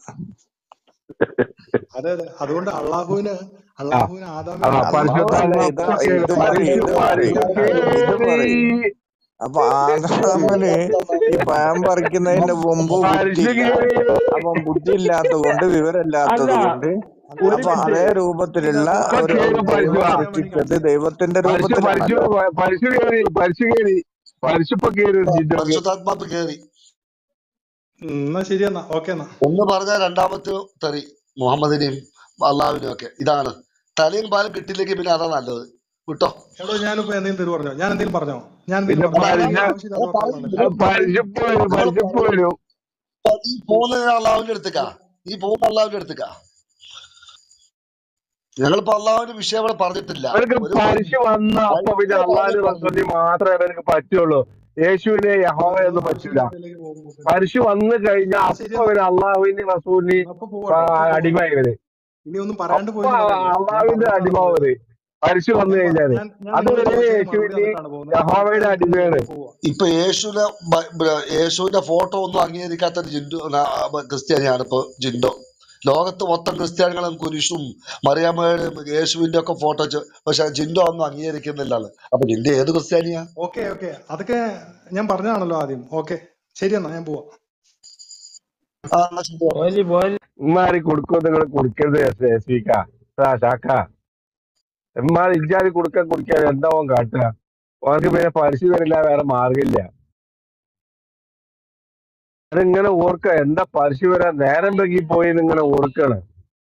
അതെ അതെ അതുകൊണ്ട് അള്ളാഹുവിന് ആ അള്ളാഹുവിന് ആ ആദാമിനെ അള്ളാഹു പരിശുദ്ധ അല്ല ഇത് അപ്പൊ ഇത് കേറി പറയും പരിശു ഇത് പരിശു പറയും ഇത് കേറി പറയും അപ്പൊ ആദാമന് ഈ പഴം പറിക്കുന്നതിന്റെ മുമ്പ് പരിശു ബുദ്ധിയില്ല കേറി അപ്പം ബുദ്ധിയില്ലാത്തത് കൊണ്ട് അല്ല വിവരമില്ലാത്തത് കൊണ്ട് ഒരു അപ്പൊ മിനിറ്റ് അതേ രൂപത്തിലുള്ള ബുദ്ധിയില്ലാത്തത് ഇപ്പൊ ഒരു കേറി ഒരു പരിശു ദൈവം ഞാൻ പറയാൻ വേണ്ടി സൃഷ്ടിച്ചത് കാണിച്ചു ദൈവത്തിന്റെ പരിശു പരിശു പരിശു രൂപത്തിലാണല്ലോ കേറി പരിശു കേറി പരിശു ഇപ്പൊ കേറി ഒരു ജിൻഡോക്ക് പരിശുദ്ധാത്മാവ് കയറി ഉം, എന്നാ ശരി എന്നാ ഓക്കെ എന്നാ ഒന്ന് പറഞ്ഞാൽ രണ്ടാമത്തെ തെറി മുഹമ്മദിനെയും അള്ളാഹുവിനെയും ഒക്കെ ഇതാണ് തലയും പാലും കിട്ടിയില്ലെങ്കിൽ പിന്നെ അതാ നല്ലത് വിട്ടോ എടോ ഞാനിപ്പോ എന്തെങ്കിലും തെരു പറഞ്ഞോ ഞാൻ എന്തെങ്കിലും പറഞ്ഞോ ഞാൻ പിന്നെ എന്തെങ്കിലും പറഞ്ഞോ പരിശ നിങ്ങൾ അത് ആവശ്യമില്ലാത്ത വർത്താനം പറയും പറഞ്ഞല്ലോ പരിശുപ്പ് വരും നിങ്ങൾ പരിശുപ്പ് പറയും വരും ഈ പോകുന്ന അള്ളാഹുവിന്റെ അടുത്തേക്കാ ഈ പോകുന്ന അള്ളാഹുവിന്റെ അടുത്തേക്കാ ഞങ്ങളിപ്പോ അള്ളാഹുവിന്റെ വിഷയം ഇവിടെ പറഞ്ഞിട്ടില്ല അവർക്ക് ഒരു പരിശു വന്ന അപ്പൊ പിന്നെ ബൈബിളിലെ അള്ളാഹിന്റെ കാര്യം റസൂലിനെ പറഞ്ഞിട്ടുള്ളൂ മാത്രമേ അവർക്ക് പറ്റുള്ളൂ യേശുവിനെ നിങ്ങൾ യഹോവയൊന്നും നിങ്ങൾ പറ്റൂല ആവശ്യമില്ലാത്തതിലേക്ക് പോകുമ്പോ പരിശു വന്നു കഴിഞ്ഞാൽ എന്നാ അപ്പൊ ശരി അവര് അള്ളാഹുവിന്റെ റസൂലിന് അപ്പൊ പോവാട്ടോ അപ്പൊ പോവാം അടിമയായി വരെ ഇനി ഒന്നും പറയാണ്ട് അപ്പൊ പോയി പറയല്ലേ ഞാൻ അള്ളാഹുവിന്റെ പറഞ്ഞിട്ടാണ് അടിമാവ് പോയത് വരെ പരിശു വന്നു ഞാൻ പ- കഴിഞ്ഞാല് ഞാൻ ഞാൻ നിങ്ങൾ അതുവരെ ചോദിച്ചതിന് മറുപടി യേശുവിന് തന്നിട്ടാണ് പോകുന്നത് യഹോവയുടെ കൃത്യമായിട്ട് നിങ്ങൾ അടിമയാണ് പോവാ ഇപ്പൊ യേശുവിനെ ബ- ബ- യേശുവിന്റെ ഫോട്ടോ ഒന്നും അംഗീകരിക്കാത്ത ഒരു ജിൻഡോ ന- ക്രിസ്ത്യാനിയാണ് ഇപ്പൊ ജിൻഡോ ലോകത്ത് മൊത്തം ക്രിസ്ത്യാനികളും കുരിശും മറിയാമ്മയുടെയും യേശുവിന്റെ ഒക്കെ ഫോട്ടോ വെച്ച് പക്ഷെ ജിൻഡോ ഒന്നും അംഗീകരിക്കുന്നില്ല ആള് അപ്പൊ ജിൻഡോ ഏത് ക്രിസ്ത്യാനിയാ ഓക്കെ ഓക്കെ അതൊക്കെ ഞാൻ പറഞ്ഞതാണല്ലോ ആദ്യം ഓക്കെ ശരി എന്നാ ഞാൻ പോവാ ആ എന്നാ ശരി ഓക്കെ. പോലി പോലി ഇമ്മാരി കൊടുക്കോ നിങ്ങൾ കൊടുക്കരുത് എസ് എസ് വിക്ക ഷാക്ക ഇമ്മാരി ഇജ്ജാതി കൊടുക്ക കുടിക്കാൻ എന്താ ഓൻ കാട്ടുക ഓനക്ക് പിന്നെ പലിശ വരില്ല വേറെ മാർഗമില്ല അതിങ്ങനെ ഓർക്ക എന്താ പലിശ വരാൻ നേരം വൈകി പോയി ഇങ്ങനെ ഓർക്കാണ്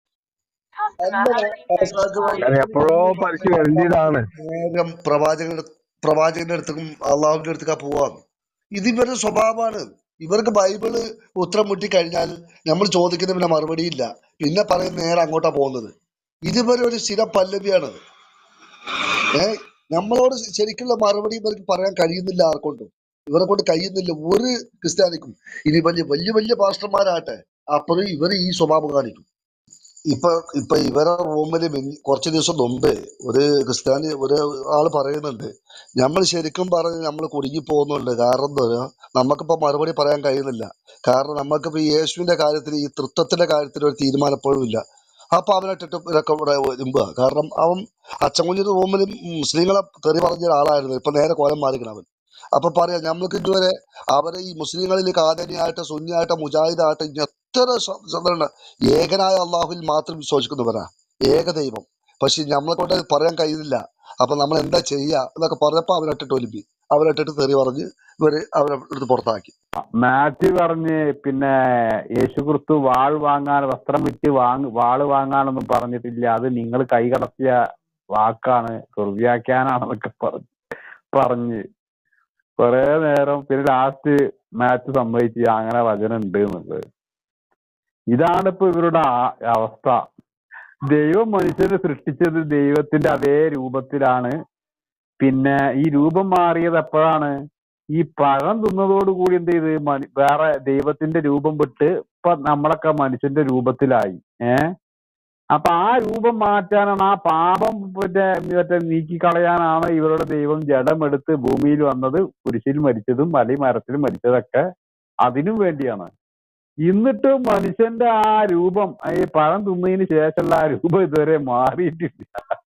അല്ല പാസ്റ്റർക്ക് അത് എപ്പോഴോ പലിശ വരേണ്ടതാണ് നേരം പ്രവാചകന്റെ പ്രവാചകന്റെ അടുത്തേക്കും അള്ളാഹുവിന്റെ അടുത്തേക്കാ പോവാന്ന് ഇത് ഇവരുടെ സ്വഭാവമാണ് ഇവർക്ക് ബൈബിള് ഉത്തരം മുട്ടി കഴിഞ്ഞാൽ നമ്മൾ ചോദിക്കുന്ന പിന്നെ മറുപടി ഇല്ല പിന്നെ പറയുന്ന നേരെ അങ്ങോട്ടാ പോകുന്നത് ഇതിവരെ ഒരു സ്ഥിര പല്ലവിയാണ് ഏ നമ്മളോട് ശരിക്കുള്ള മറുപടി ഇവർക്ക് പറയാൻ കഴിയുന്നില്ല ആർക്കൊണ്ടും ഇവരെ കൊണ്ട് കഴിയുന്നില്ല ഒരു ക്രിസ്ത്യാനിക്കും ഇനി വലിയ വലിയ വലിയ പാസ്റ്റർമാരാട്ടെ അപ്പോഴും ഇവർ ഈ സ്വഭാവം കാണിക്കും ഇപ്പൊ ഇപ്പൊ ഇവരെ റൂമില് മിനി- കുറച്ച് ദിവസം മുമ്പ് ഒരു ക്രിസ്ത്യാനി ഒരു ആള് പറയുന്നുണ്ട് നമ്മൾ ശരിക്കും പറഞ്ഞ് നമ്മൾ കുടുങ്ങി പോകുന്നുണ്ട് കാരണം എന്താ പറയാ നമുക്കിപ്പോ മറുപടി പറയാൻ കഴിയുന്നില്ല കാരണം നമുക്കിപ്പോ ഈ യേശുവിന്റെ കാര്യത്തിൽ ഈ തൃത്വത്തിന്റെ കാര്യത്തിൽ ഒരു തീരുമാനം ഇപ്പോഴും ഇല്ല അപ്പൊ അവനിട്ടിട്ട് ഇതൊക്കെ ഇവിടെ വരുമ്പോ കാരണം അവൻ അച്ചൻകുഞ്ഞിന്റെ റൂമിൽ മുസ്ലിങ്ങളെ തെറി പറഞ്ഞ ഒരാളായിരുന്നു ഇപ്പൊ നേരെ കോലം മാറിക്കണം അവൻ അപ്പൊ പറയാം നമ്മൾക്ക് ഇതുവരെ അവരെ ഈ മുസ്ലിങ്ങളിൽ കാതനിയായിട്ട് സുന്നിയായിട്ട് മുജാഹിദായിട്ട് ഇനി എത്ര സ- സ- ഏകനായ അള്ളാഹുവിൽ മാത്രം വിശ്വസിക്കുന്നവരാ ഏകദൈവം പക്ഷെ നമ്മളെ കൊണ്ട് അത് പറയാൻ കഴിയുന്നില്ല അപ്പൊ നമ്മൾ എന്താ ചെയ്യാ എന്നൊക്കെ പറഞ്ഞപ്പോ അവരിട്ടിട്ട് ഒലിപ്പി അവരിട്ടിട്ട് തെറി പറഞ്ഞ് ഇവര് അവരെ എടുത്ത് പുറത്താക്കി മാത്യു പറഞ്ഞ് പിന്നെ യേശുക്രിസ്തു വാൾ വാങ്ങാൻ വസ്ത്രം വിറ്റ് വാങ് വാള് വാങ്ങാനൊന്നും പറഞ്ഞിട്ടില്ല അത് നിങ്ങൾ കൈകടത്തിയ വാക്കാണ് ദുർവ്യാഖ്യാനാണെന്നൊക്കെ പറഞ്ഞു പറഞ്ഞ് കൊറേ നേരം പിന്നെ ലാസ്റ്റ് മാത്യു സമ്മതിച്ച് അങ്ങനെ വചനം ഉണ്ട് എന്നുള്ളത് ഇതാണ് ഇപ്പൊ ഇവരുടെ ആ- അവസ്ഥ ദൈവം മനുഷ്യനെ സൃഷ്ടിച്ചത് ദൈവത്തിന്റെ അതേ രൂപത്തിലാണ് പിന്നെ ഈ രൂപം മാറിയത് എപ്പോഴാണ് ഈ പഴം തിന്നതോടുകൂടി എന്ത് ചെയ്ത് മനു- വേറെ ദൈവത്തിന്റെ രൂപം വിട്ട് ഇപ്പൊ നമ്മളൊക്കെ മനുഷ്യന്റെ രൂപത്തിലായി ഏ അപ്പൊ ആ രൂപം മാറ്റാനാണ് ആ പാപം മറ്റേ മറ്റേ നീക്കിക്കളയാനാണ് ഇവരുടെ ദൈവം ജഡമെടുത്ത് ഭൂമിയിൽ വന്നത് കുരിശിൽ മരിച്ചതും മലി മരത്തിൽ മരിച്ചതൊക്കെ അതിനും വേണ്ടിയാണ് എന്നിട്ട് മനുഷ്യന്റെ ആ രൂപം ഈ പഴം തിന്നതിന് ശേഷമുള്ള ആ രൂപം ഇതുവരെ മാറിയിട്ടില്ല